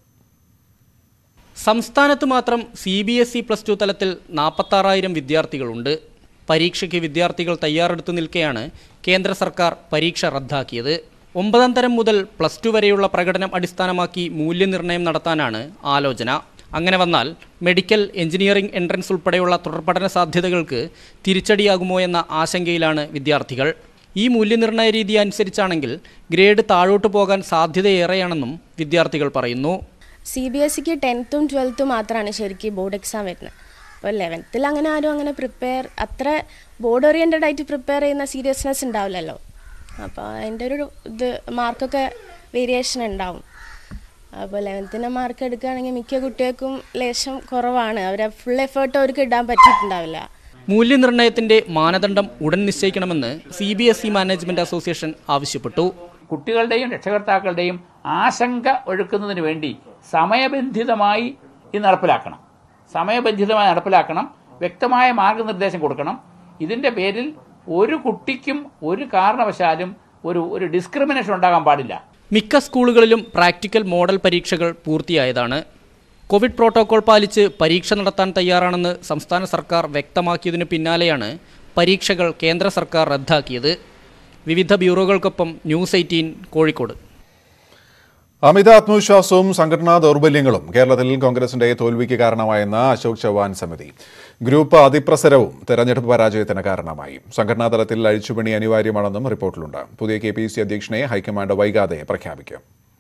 സംസ്ഥാനത്ത് മാത്രം C B S E plus two തലത്തിൽ നാൽപ്പത്താറായിരം വിദ്യാർത്ഥികളുണ്ട് പരീക്ഷയ്ക്ക് വിദ്യാർത്ഥികൾ തയ്യാറെടുത്തു നിൽക്കെയാണ് കേന്ദ്ര സർക്കാർ പരീക്ഷ റദ്ദാക്കിയത് ഒമ്പതാം തരം മുതൽ പ്ലസ് ടു വരെയുള്ള പ്രകടനം അടിസ്ഥാനമാക്കി മൂല്യനിർണ്ണയം നടത്താനാണ് ആലോചന അങ്ങനെ വന്നാൽ മെഡിക്കൽ എഞ്ചിനീയറിംഗ് എൻട്രൻസ് ഉൾപ്പെടെയുള്ള തുടർപഠന സാധ്യതകൾക്ക് തിരിച്ചടിയാകുമോ എന്ന ആശങ്കയിലാണ് വിദ്യാർത്ഥികൾ ഈ മൂല്യനിർണ്ണയ രീതി അനുസരിച്ചാണെങ്കിൽ ഗ്രേഡ് താഴോട്ട് പോകാൻ സാധ്യതയേറെയാണെന്നും വിദ്യാർത്ഥികൾ പറയുന്നു സി ബി എസ് സിക്ക് ടെൻത്തും ട്വൽത്തും മാത്രമാണ് ശരിക്കും ബോർഡ് എക്സാം വരുന്നത് അപ്പോൾ ലെവൻത്തിൽ അങ്ങനെ ആരും അങ്ങനെ പ്രിപ്പയർ അത്ര ബോർഡ് ഓറിയൻറ്റഡ് ആയിട്ട് പ്രിപ്പയർ ചെയ്യുന്ന സീരിയസ്നെസ് ഉണ്ടാവില്ലല്ലോ അപ്പോൾ അതിൻ്റെ ഒരു ഇത് മാർക്കൊക്കെ വേരിയേഷൻ ഉണ്ടാവും അപ്പോൾ ലെവൻത്തിൻ്റെ മാർക്ക് എടുക്കുകയാണെങ്കിൽ മിക്ക കുട്ടികൾക്കും ലേശം കുറവാണ് അവരെ ഫുൾ എഫേർട്ട് അവർക്ക് ഇടാൻ പറ്റിയിട്ടുണ്ടാവില്ല മൂല്യനിർണ്ണയത്തിന്റെ മാനദണ്ഡം ഉടൻ നിശ്ചയിക്കണമെന്ന് C B S E management association ആവശ്യപ്പെട്ടു കുട്ടികളുടെയും രക്ഷകർത്താക്കളുടെയും ആശങ്ക ഒഴുക്കുന്നതിന് വേണ്ടി സമയബന്ധിതമായി ഇത് നടപ്പിലാക്കണം സമയബന്ധിതമായി നടപ്പിലാക്കണം വ്യക്തമായ മാർഗനിർദ്ദേശം കൊടുക്കണം ഇതിൻ്റെ പേരിൽ ഒരു കുട്ടിക്കും ഒരു കാരണവശാലും ഒരു ഒരു ഡിസ്ക്രിമിനേഷൻ ഉണ്ടാകാൻ പാടില്ല മിക്ക സ്കൂളുകളിലും പ്രാക്ടിക്കൽ മോഡൽ പരീക്ഷകൾ പൂർത്തിയായതാണ് കോവിഡ് പ്രോട്ടോകോൾ പാലിച്ച് പരീക്ഷ നടത്താൻ തയ്യാറാണെന്ന് സംസ്ഥാന സർക്കാർ വ്യക്തമാക്കിയതിനു പിന്നാലെയാണ് പരീക്ഷകൾ കേന്ദ്ര സർക്കാർ റദ്ദാക്കിയത് വിവിധ ബ്യൂറോകൾക്കൊപ്പം ന്യൂസ് എയ്റ്റീൻ കോഴിക്കോട് അമിത ആത്മവിശ്വാസവും സംഘടനാ ദൗർബല്യങ്ങളും കേരളത്തിൽ കോൺഗ്രസിന്റെ തോൽവിക്ക് കാരണമായെന്ന് അശോക് ചവാൻ സമിതി ഗ്രൂപ്പ് അതിപ്രസരവും തെരഞ്ഞെടുപ്പ് പരാജയത്തിന് കാരണമായി സംഘടനാ തലത്തിൽ അഴിച്ചുപണി അനിവാര്യമാണെന്നും റിപ്പോർട്ടിലുണ്ട് പുതിയ കെ പി സി അധ്യക്ഷനെ ഹൈക്കമാൻഡ് വൈകാതെ പ്രഖ്യാപിക്കും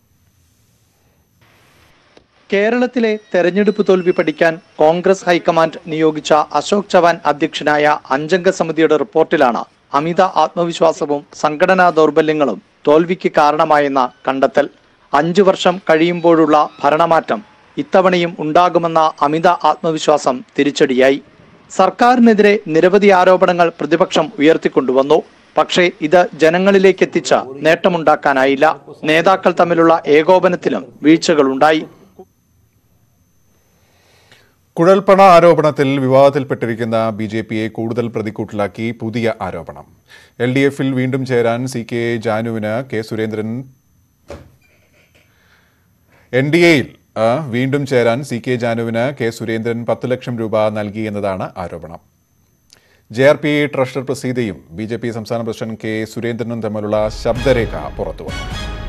കേരളത്തിലെ തെരഞ്ഞെടുപ്പ് തോൽവി പഠിക്കാൻ കോൺഗ്രസ് ഹൈക്കമാൻഡ് നിയോഗിച്ച അശോക് ചവാൻ അധ്യക്ഷനായ അഞ്ചംഗ സമിതിയുടെ റിപ്പോർട്ടിലാണ് അമിത ആത്മവിശ്വാസവും സംഘടനാ ദൗർബല്യങ്ങളും തോൽവിക്ക് കാരണമായെന്ന കണ്ടെത്തൽ അഞ്ചു വർഷം കഴിയുമ്പോഴുള്ള ഭരണമാറ്റം ഇത്തവണയും ഉണ്ടാകുമെന്ന അമിത ആത്മവിശ്വാസം തിരിച്ചടിയായി സർക്കാരിനെതിരെ നിരവധി ആരോപണങ്ങൾ പ്രതിപക്ഷം ഉയർത്തിക്കൊണ്ടുവന്നു പക്ഷേ ഇത് ജനങ്ങളിലേക്ക് എത്തിച്ച നേട്ടമുണ്ടാക്കാനായില്ല നേതാക്കൾ തമ്മിലുള്ള ഏകോപനത്തിലും വീഴ്ചകളുണ്ടായി കുഴൽപ്പണ ആരോപണത്തിൽ വിവാദത്തിൽപ്പെട്ടിരിക്കുന്ന ബി ജെ പിയെ കൂടുതൽ പ്രതിക്കൂട്ടിലാക്കി പുതിയ ആരോപണം എൽ ഡി എഫിൽ വീണ്ടും ചേരാൻ സി കെ ജാനുവിന് കെ സുരേന്ദ്രൻ എൻ ഡി എയിൽ വീണ്ടും ചേരാൻ സി കെ ജാനുവിന് കെ സുരേന്ദ്രൻ പത്ത് ലക്ഷം രൂപ നൽകിയെന്നതാണ് ആരോപണം ജെ ആർ പി ട്രഷറർ പ്രസീതയും ബി ജെ പി സംസ്ഥാന പ്രസിഡന്റ് കെ സുരേന്ദ്രനും തമ്മിലുള്ള ശബ്ദരേഖ പുറത്തുവന്നു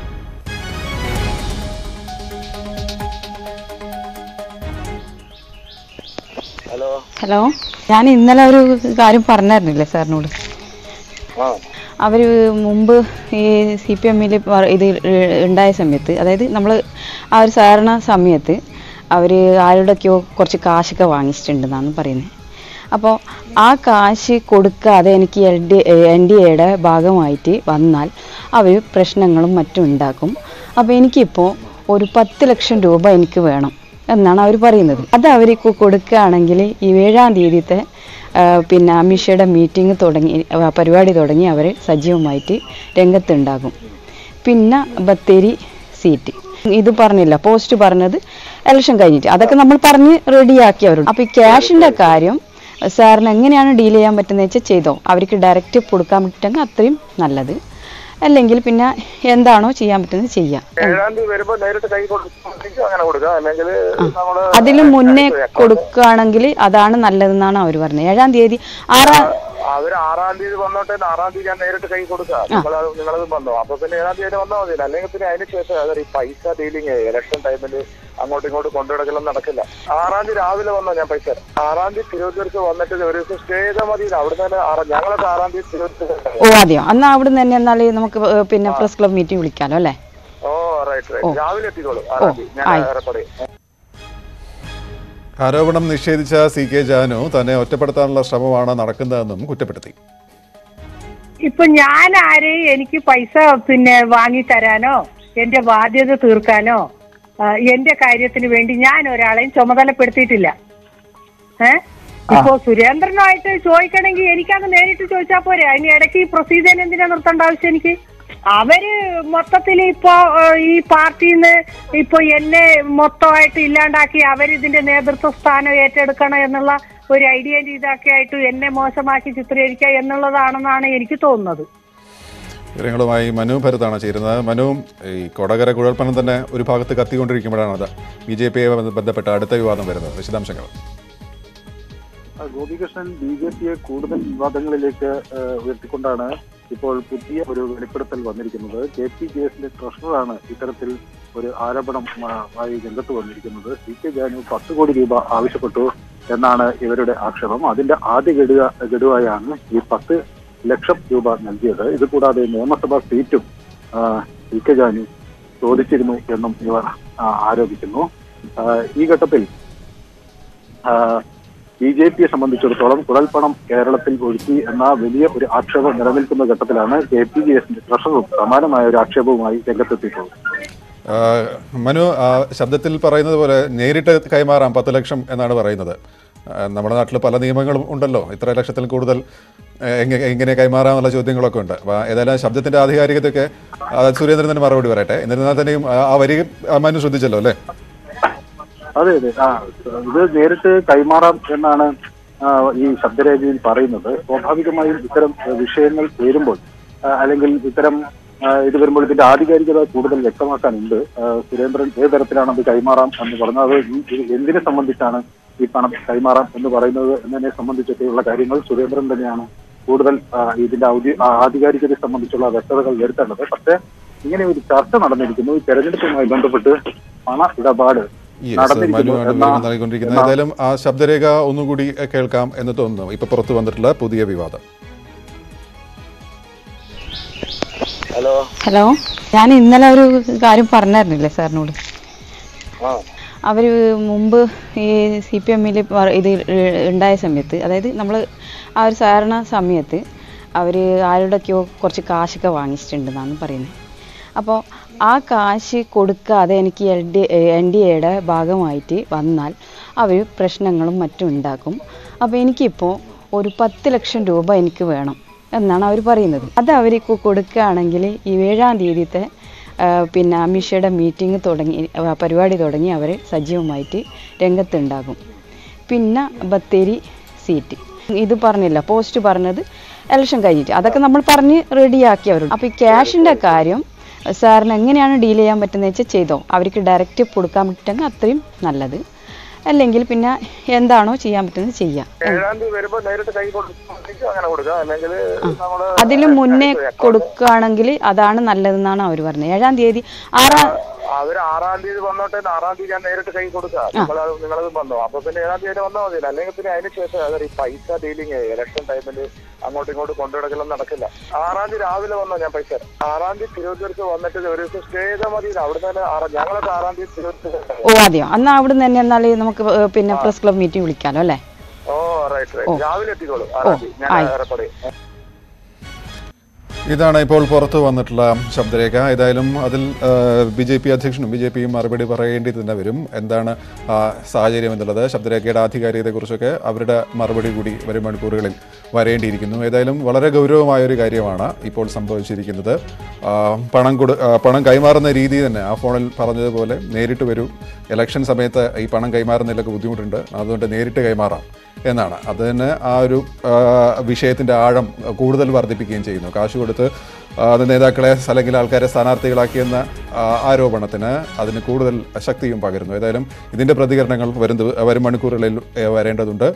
ഹലോ ഞാൻ ഇന്നലെ ഒരു കാര്യം പറഞ്ഞായിരുന്നില്ലേ സാറിനോട് അവർ മുമ്പ് ഈ സി പി എമ്മിൽ ഇത് ഉണ്ടായ സമയത്ത് അതായത് നമ്മൾ ആ ഒരു സാധാരണ സമയത്ത് അവർ ആരുടെയൊക്കെയോ കുറച്ച് കാശൊക്കെ വാങ്ങിച്ചിട്ടുണ്ടെന്നാണ് പറയുന്നത് അപ്പോൾ ആ കാശ് കൊടുക്കാതെ എനിക്ക് എൽ ഡി എൻ ഡി എയുടെ ഭാഗമായിട്ട് വന്നാൽ അവർ പ്രശ്നങ്ങളും മറ്റും ഉണ്ടാക്കും അപ്പോൾ എനിക്കിപ്പോൾ ഒരു പത്ത് ലക്ഷം രൂപ എനിക്ക് വേണം എന്നാണ് അവർ പറയുന്നത് അത് അവർ കൊടുക്കുകയാണെങ്കിൽ ഈ ഏഴാം തീയതിത്തെ ആ, പിന്നെ അമിഷയുടെ മീറ്റിംഗ് തുടങ്ങി ആ, പരിപാടി തുടങ്ങി അവർ സജീവമായിട്ട് രംഗത്തുണ്ടാകും പിന്നെ ബത്തേരി സീറ്റ് ഇത് പറഞ്ഞില്ല പോസ്റ്റ് പറഞ്ഞത് ഇലക്ഷൻ കഴിഞ്ഞിട്ട് അതൊക്കെ നമ്മൾ പറഞ്ഞ് റെഡിയാക്കി അവരോട് അപ്പോൾ ഈ ക്യാഷിൻ്റെ കാര്യം സാറിന് എങ്ങനെയാണ് ഡീൽ ചെയ്യാൻ പറ്റുന്നത് വെച്ചാൽ ചെയ്തോ അവർക്ക് ഡയറക്റ്റ് കൊടുക്കാൻ പറ്റുമെങ്കിൽ അത്രയും നല്ലത് അല്ലെങ്കിൽ പിന്നെ എന്താണോ ചെയ്യാൻ പറ്റുന്നത് ചെയ്യാം ഏഴാം തീയതി വരുമ്പോ നേരിട്ട് കൈ കൊടുക്കും അങ്ങനെ കൊടുക്കാം അല്ലെങ്കിൽ നമ്മള് അതിൽ മുന്നേ കൊടുക്കുകയാണെങ്കിൽ അതാണ് നല്ലതെന്നാണ് അവർ പറഞ്ഞത് ഏഴാം തീയതി ആറാം അവര് ആറാം തീയതി വന്നോട്ടെ ആറാം തീയതി ഞാൻ നേരിട്ട് കൈ കൊടുക്കാം നിങ്ങൾ നിങ്ങളതും വന്നോ അപ്പൊ പിന്നെ ഏഴാം തീയതി വന്നാൽ മതി അല്ലെങ്കിൽ പിന്നെ അതിന് ശേഷം അതൊരു ഈ പൈസ ഡീലിങ് ഇലക്ഷൻ ടൈമിൽ അങ്ങോട്ടും ഇങ്ങോട്ടും കൊണ്ടുനടക്കലൊന്നും നടക്കില്ല ആറാം തീയതി രാവിലെ വന്നോ ഞാൻ പൈസ തരാം. ആറാം തീയതി തിരുവനന്തപുരത്ത് വന്നിട്ട് ഒരു ദിവസം സ്റ്റേ ചെയ്താൽ മതി അവിടെ തന്നെ ആറാം- ഞങ്ങളൊക്കെ ആറാം തീയതി തിരുവനന്തപുരത്ത് ഓ അതെയോ എന്നാൽ അവിടെ നിന്ന് തന്നെ എന്നാൽ നമുക്ക് ഏ, പിന്നെ പ്രസ് ക്ലബ് മീറ്റിംഗ് വിളിക്കാമല്ലോ അല്ലേ ഓ റൈറ്റ് ഓ. റൈറ്റ് രാവിലെ എത്തിക്കോളൂ ആറാം തീയതി ഞാൻ ആയി. ഏറെപ്പടി ആരോപണം നിഷേധിച്ച സി കെ ജാനു തന്നെ ഒറ്റപ്പെടുത്താനുള്ള ശ്രമമാണ് നടക്കുന്നതെന്നും കുറ്റപ്പെടുത്തി ഇപ്പൊ ഞാൻ ആരെയും എനിക്ക് പൈസ പിന്നെ വാങ്ങി തരാനോ എന്റെ ബാധ്യത തീർക്കാനോ ആ, എന്റെ കാര്യത്തിന് വേണ്ടി ഞാൻ ഒരാളെയും ചുമതലപ്പെടുത്തിയിട്ടില്ല ഏ ഇപ്പൊ സുരേന്ദ്രനുമായിട്ട് ചോദിക്കണമെങ്കിൽ എനിക്കത് നേരിട്ട് ചോദിച്ചാൽ പോരെ അതിന് ഇടയ്ക്ക് ഈ പ്രൊസീജിയർ എന്തിനാ നിർത്തേണ്ട ആവശ്യം എനിക്ക് അവര് മൊത്തത്തിൽ ഇപ്പോ ഏഹ്, ഈ പാർട്ടിന്ന് ഇപ്പൊ എന്നെ മൊത്തമായിട്ട് ഇല്ലാണ്ടാക്കി അവരിതിന്റെ നേതൃത്വ സ്ഥാനം ഏറ്റെടുക്കണം എന്നുള്ള ഒരു ഐഡിയ ഇതൊക്കെ ആയിട്ട് എന്നെ മോശമാക്കി ചിത്രീകരിക്കുക എന്നുള്ളതാണെന്നാണ് എനിക്ക് തോന്നുന്നത് വിവരങ്ങളുമായി മനു ഭരതാണ് ചേരുന്നത് മനു ഈ കൊടകര കുഴൽപ്പണം തന്നെ ഒരു ഭാഗത്ത് കത്തിക്കൊണ്ടിരിക്കുമ്പോഴാണ് അത് ബി ജെ പിയെ ബന്ധപ്പെട്ട അടുത്ത വിവാദം വരുന്നത് വിശദാംശങ്ങൾ ഗോപികൃഷ്ണൻ ബി ജെ പിയെ കൂടുതൽ വിവാദങ്ങളിലേക്ക് ഏഹ്, ഉയർത്തിക്കൊണ്ടാണ് ഇപ്പോൾ പുതിയ ഒരു വെളിപ്പെടുത്തൽ വന്നിരിക്കുന്നത് കെ പി ജി എസിന്റെ ട്രഷററാണ് ഇത്തരത്തിൽ ഒരു ആരോപണം ആ, ആയി രംഗത്ത് വന്നിരിക്കുന്നത് സി കെ ജാനു പത്ത് കോടി രൂപ ആവശ്യപ്പെട്ടു എന്നാണ് ഇവരുടെ ആക്ഷേപം അതിന്റെ ആദ്യ ഗഡുക ഗഡുവായാണ് ഈ പത്ത് ലക്ഷം രൂപ നൽകിയത് ഇത് കൂടാതെ നിയമസഭാ സീറ്റും ആ, സി കെ ജാനു ചോദിച്ചിരുന്നു എന്നും ഇവർ ആ, ആരോപിക്കുന്നു ആ, ഈ ഘട്ടത്തിൽ ബി ജെ പിയെ സംബന്ധിച്ചിടത്തോളം കുഴൽപ്പണം കേരളത്തിൽ ഒഴുക്കി എന്ന വലിയ ഒരു ആക്ഷേപം നിലനിൽക്കുന്ന ഘട്ടത്തിലാണ് കെ പി ജി എസിന്റെ ട്രഷറും സമാനമായ ഒരു ആക്ഷേപവുമായി രംഗത്തെത്തിയിട്ടുള്ളത് ആ, മനു ആ, ശബ്ദത്തിൽ പറയുന്നത് പോലെ നേരിട്ട് കൈമാറാം പത്ത് ലക്ഷം എന്നാണ് പറയുന്നത് ആ, നമ്മുടെ നാട്ടിൽ പല നിയമങ്ങളും ഉണ്ടല്ലോ ഇത്ര ലക്ഷത്തിൽ കൂടുതൽ ആ, എങ്ങ- എങ്ങനെ കൈമാറാമെന്നുള്ള ചോദ്യങ്ങളൊക്കെ ഉണ്ട് അപ്പോൾ ഏതായാലും ശബ്ദത്തിന്റെ ആധികാരികതയൊക്കെ ആ, സുരേന്ദ്രൻ തന്നെ മറുപടി പറയട്ടെ എന്നിരുന്നാൽ തന്നെയും ആ ആ വരി ആ, മനു ശ്രദ്ധിച്ചല്ലോ അല്ലേ അതെ അതെ ആ ഇത് നേരിട്ട് കൈമാറാം എന്നാണ് ആ, ഈ ശബ്ദരേഖയിൽ പറയുന്നത് സ്വാഭാവികമായും ഇത്തരം ആ, വിഷയങ്ങൾ വരുമ്പോൾ ആ, അല്ലെങ്കിൽ ഇത്തരം ആ, ഇത് വരുമ്പോൾ ഇതിന്റെ ആധികാരികത കൂടുതൽ വ്യക്തമാക്കാനുണ്ട് ആ, സുരേന്ദ്രൻ ഏത് തരത്തിലാണ് അത് കൈമാറാം എന്ന് പറഞ്ഞത് അത് ഈ- ഇത് എന്തിനെ സംബന്ധിച്ചാണ് ഈ പണം കൈമാറാം എന്ന് പറയുന്നത് എന്നതിനെ സംബന്ധിച്ചൊക്കെയുള്ള കാര്യങ്ങൾ സുരേന്ദ്രൻ തന്നെയാണ് കൂടുതൽ ആ, ഇതിന്റെ ഔദ്യ ആ, ആധികാരികതയെ സംബന്ധിച്ചുള്ള വ്യക്തതകൾ വരുത്തേണ്ടത് പക്ഷേ ഇങ്ങനെ ഒരു ചർച്ച നടന്നിരിക്കുന്നു ഈ തെരഞ്ഞെടുപ്പുമായി ബന്ധപ്പെട്ട് പണ ഇടപാട് യെസ് നടന്നിരിക്കുന്നു മനുവാണ് എന്ന- വിവരം നൽകിക്കൊണ്ടിരിക്കുന്നത് എന്ന- ഏതായാലും ആ ശബ്ദരേഖ ഒന്നുകൂടി കേൾക്കാം എന്ന് തോന്നുന്നു ഇപ്പൊ പുറത്തു വന്നിട്ടുള്ള പുതിയ വിവാദം ഹലോ ഹലോ ഞാൻ ഇന്നലെ ഒരു കാര്യം പറഞ്ഞായിരുന്നില്ലേ സാറിനോട് ആ അവർ മുമ്പ് ഈ സി പി എമ്മിൽ ഇത് ഉണ്ടായ സമയത്ത് അതായത് നമ്മൾ ആ ഒരു സാധാരണ സമയത്ത് അവർ ആരുടെയൊക്കെയോ കുറച്ച് കാശൊക്കെ വാങ്ങിച്ചിട്ടുണ്ടെന്നാണ് പറയുന്നത് അപ്പോൾ ആ കാശ് കൊടുക്കാതെ എനിക്ക് എൽ ഡി എൻ ഡി എയുടെ ഭാഗമായിട്ട് വന്നാൽ അവർ പ്രശ്നങ്ങളും മറ്റും ഉണ്ടാക്കും അപ്പോൾ എനിക്കിപ്പോൾ ഒരു പത്ത് ലക്ഷം രൂപ എനിക്ക് വേണം എന്നാണ് അവർ പറയുന്നത് അത് അവർ കൊടുക്കുകയാണെങ്കിൽ ഈ ഏഴാം തീയതിത്തെ ആ, പിന്നെ അമിഷയുടെ മീറ്റിംഗ് തുടങ്ങി ആ, പരിപാടി തുടങ്ങി അവർ സജീവമായിട്ട് രംഗത്തുണ്ടാകും പിന്നെ ബത്തേരി സീറ്റ് ഇത് പറഞ്ഞില്ല പോസ്റ്റ് പറഞ്ഞത് ഇലക്ഷൻ കഴിഞ്ഞിട്ട് അതൊക്കെ നമ്മൾ പറഞ്ഞ് റെഡിയാക്കി അവരോട് അപ്പോൾ ഈ ക്യാഷിൻ്റെ കാര്യം സാറിന് എങ്ങനെയാണ് ഡീൽ ചെയ്യാൻ പറ്റുന്നത് വെച്ചാൽ ചെയ്തോ അവർക്ക് ഡയറക്റ്റ് കൊടുക്കാൻ പറ്റുമെങ്കിൽ അത്രയും നല്ലത് അല്ലെങ്കിൽ പിന്നെ എന്താണോ ചെയ്യാൻ പറ്റുന്നത് ചെയ്യാം ഏഴാം തീയതി വരുമ്പോ നേരിട്ട് കൈ കൊടുക്കും അങ്ങനെ കൊടുക്കാം അല്ലെങ്കിൽ നമ്മള് അതിൽ മുന്നേ കൊടുക്കുകയാണെങ്കിൽ അതാണ് നല്ലതെന്നാണ് അവർ പറഞ്ഞത് ഏഴാം തീയതി ആറാം അവര് ആറാം തീയതി വന്നോട്ടെ ആറാം തീയതി ഞാൻ നേരിട്ട് കൈ കൊടുക്കാം നിങ്ങൾ നിങ്ങളതും വന്നോ അപ്പൊ പിന്നെ ഏഴാം തീയതി വന്നാൽ മതി അല്ലെങ്കിൽ പിന്നെ അതിന് ശേഷം അതൊരു ഈ പൈസ ഡീലിങ് ഇലക്ഷൻ ടൈമിൽ അങ്ങോട്ടും ഇങ്ങോട്ടും കൊണ്ടുനടക്കലൊന്നും നടക്കില്ല ആറാം തീയതി രാവിലെ വന്നോ ഞാൻ പൈസ തരാം. ആറാം തീയതി തിരുവനന്തപുരത്ത് വന്നിട്ട് ഒരു ദിവസം സ്റ്റേ ചെയ്താൽ മതി അവിടെ തന്നെ ആറാം- ഞങ്ങളൊക്കെ ആറാം തീയതി തിരുവനന്തപുരത്ത് ഓ അതെയോ എന്നാൽ അവിടെ നിന്ന് തന്നെ എന്നാൽ നമുക്ക് ഏ, പിന്നെ പ്രസ് ക്ലബ് മീറ്റിംഗ് വിളിക്കാമല്ലോ അല്ലേ ഓ റൈറ്റ് ഓ. റൈറ്റ് രാവിലെ എത്തിക്കോളൂ ആറാം തീയതി ഞാൻ ആയി. ഏറെപ്പടി ഇതാണ് ഇപ്പോൾ പുറത്തു വന്നിട്ടുള്ള ശബ്ദരേഖ ഏതായാലും അതിൽ ബി ജെ പി അധ്യക്ഷനും ബി ജെ പിയും മറുപടി പറയേണ്ടി തന്നെ വരും എന്താണ് ആ, സാഹചര്യം എന്നുള്ളത് ശബ്ദരേഖയുടെ ആധികാരികതയെക്കുറിച്ചൊക്കെ അവരുടെ മറുപടി കൂടി വരും മണിക്കൂറുകളിൽ വരേണ്ടിയിരിക്കുന്നു ഏതായാലും വളരെ ഗൗരവമായ ഒരു കാര്യമാണ് ഇപ്പോൾ സംഭവിച്ചിരിക്കുന്നത് ആ, പണം കൊടു ആ, പണം കൈമാറുന്ന രീതി തന്നെ ആ ഫോണിൽ പറഞ്ഞതുപോലെ നേരിട്ട് വരൂ ഇലക്ഷൻ സമയത്ത് ഈ പണം കൈമാറുന്നതിലൊക്കെ ബുദ്ധിമുട്ടുണ്ട് അതുകൊണ്ട് നേരിട്ട് കൈമാറാം എന്നാണ് അത് തന്നെ ആ ഒരു വിഷയത്തിൻ്റെ ആഴം കൂടുതൽ വർദ്ധിപ്പിക്കുകയും ചെയ്യുന്നു കാശ് കൊടുത്ത് ആ, അത് നേതാക്കളെ അല്ലെങ്കിൽ ആൾക്കാരെ സ്ഥാനാർത്ഥികളാക്കിയെന്ന ആ, ആരോപണത്തിന് അതിന് കൂടുതൽ ശക്തിയും പകരുന്നു ഏതായാലും ഇതിൻ്റെ പ്രതികരണങ്ങൾ വരും ദിവ- വരും മണിക്കൂറുകളിൽ ഏ, വരേണ്ടതുണ്ട്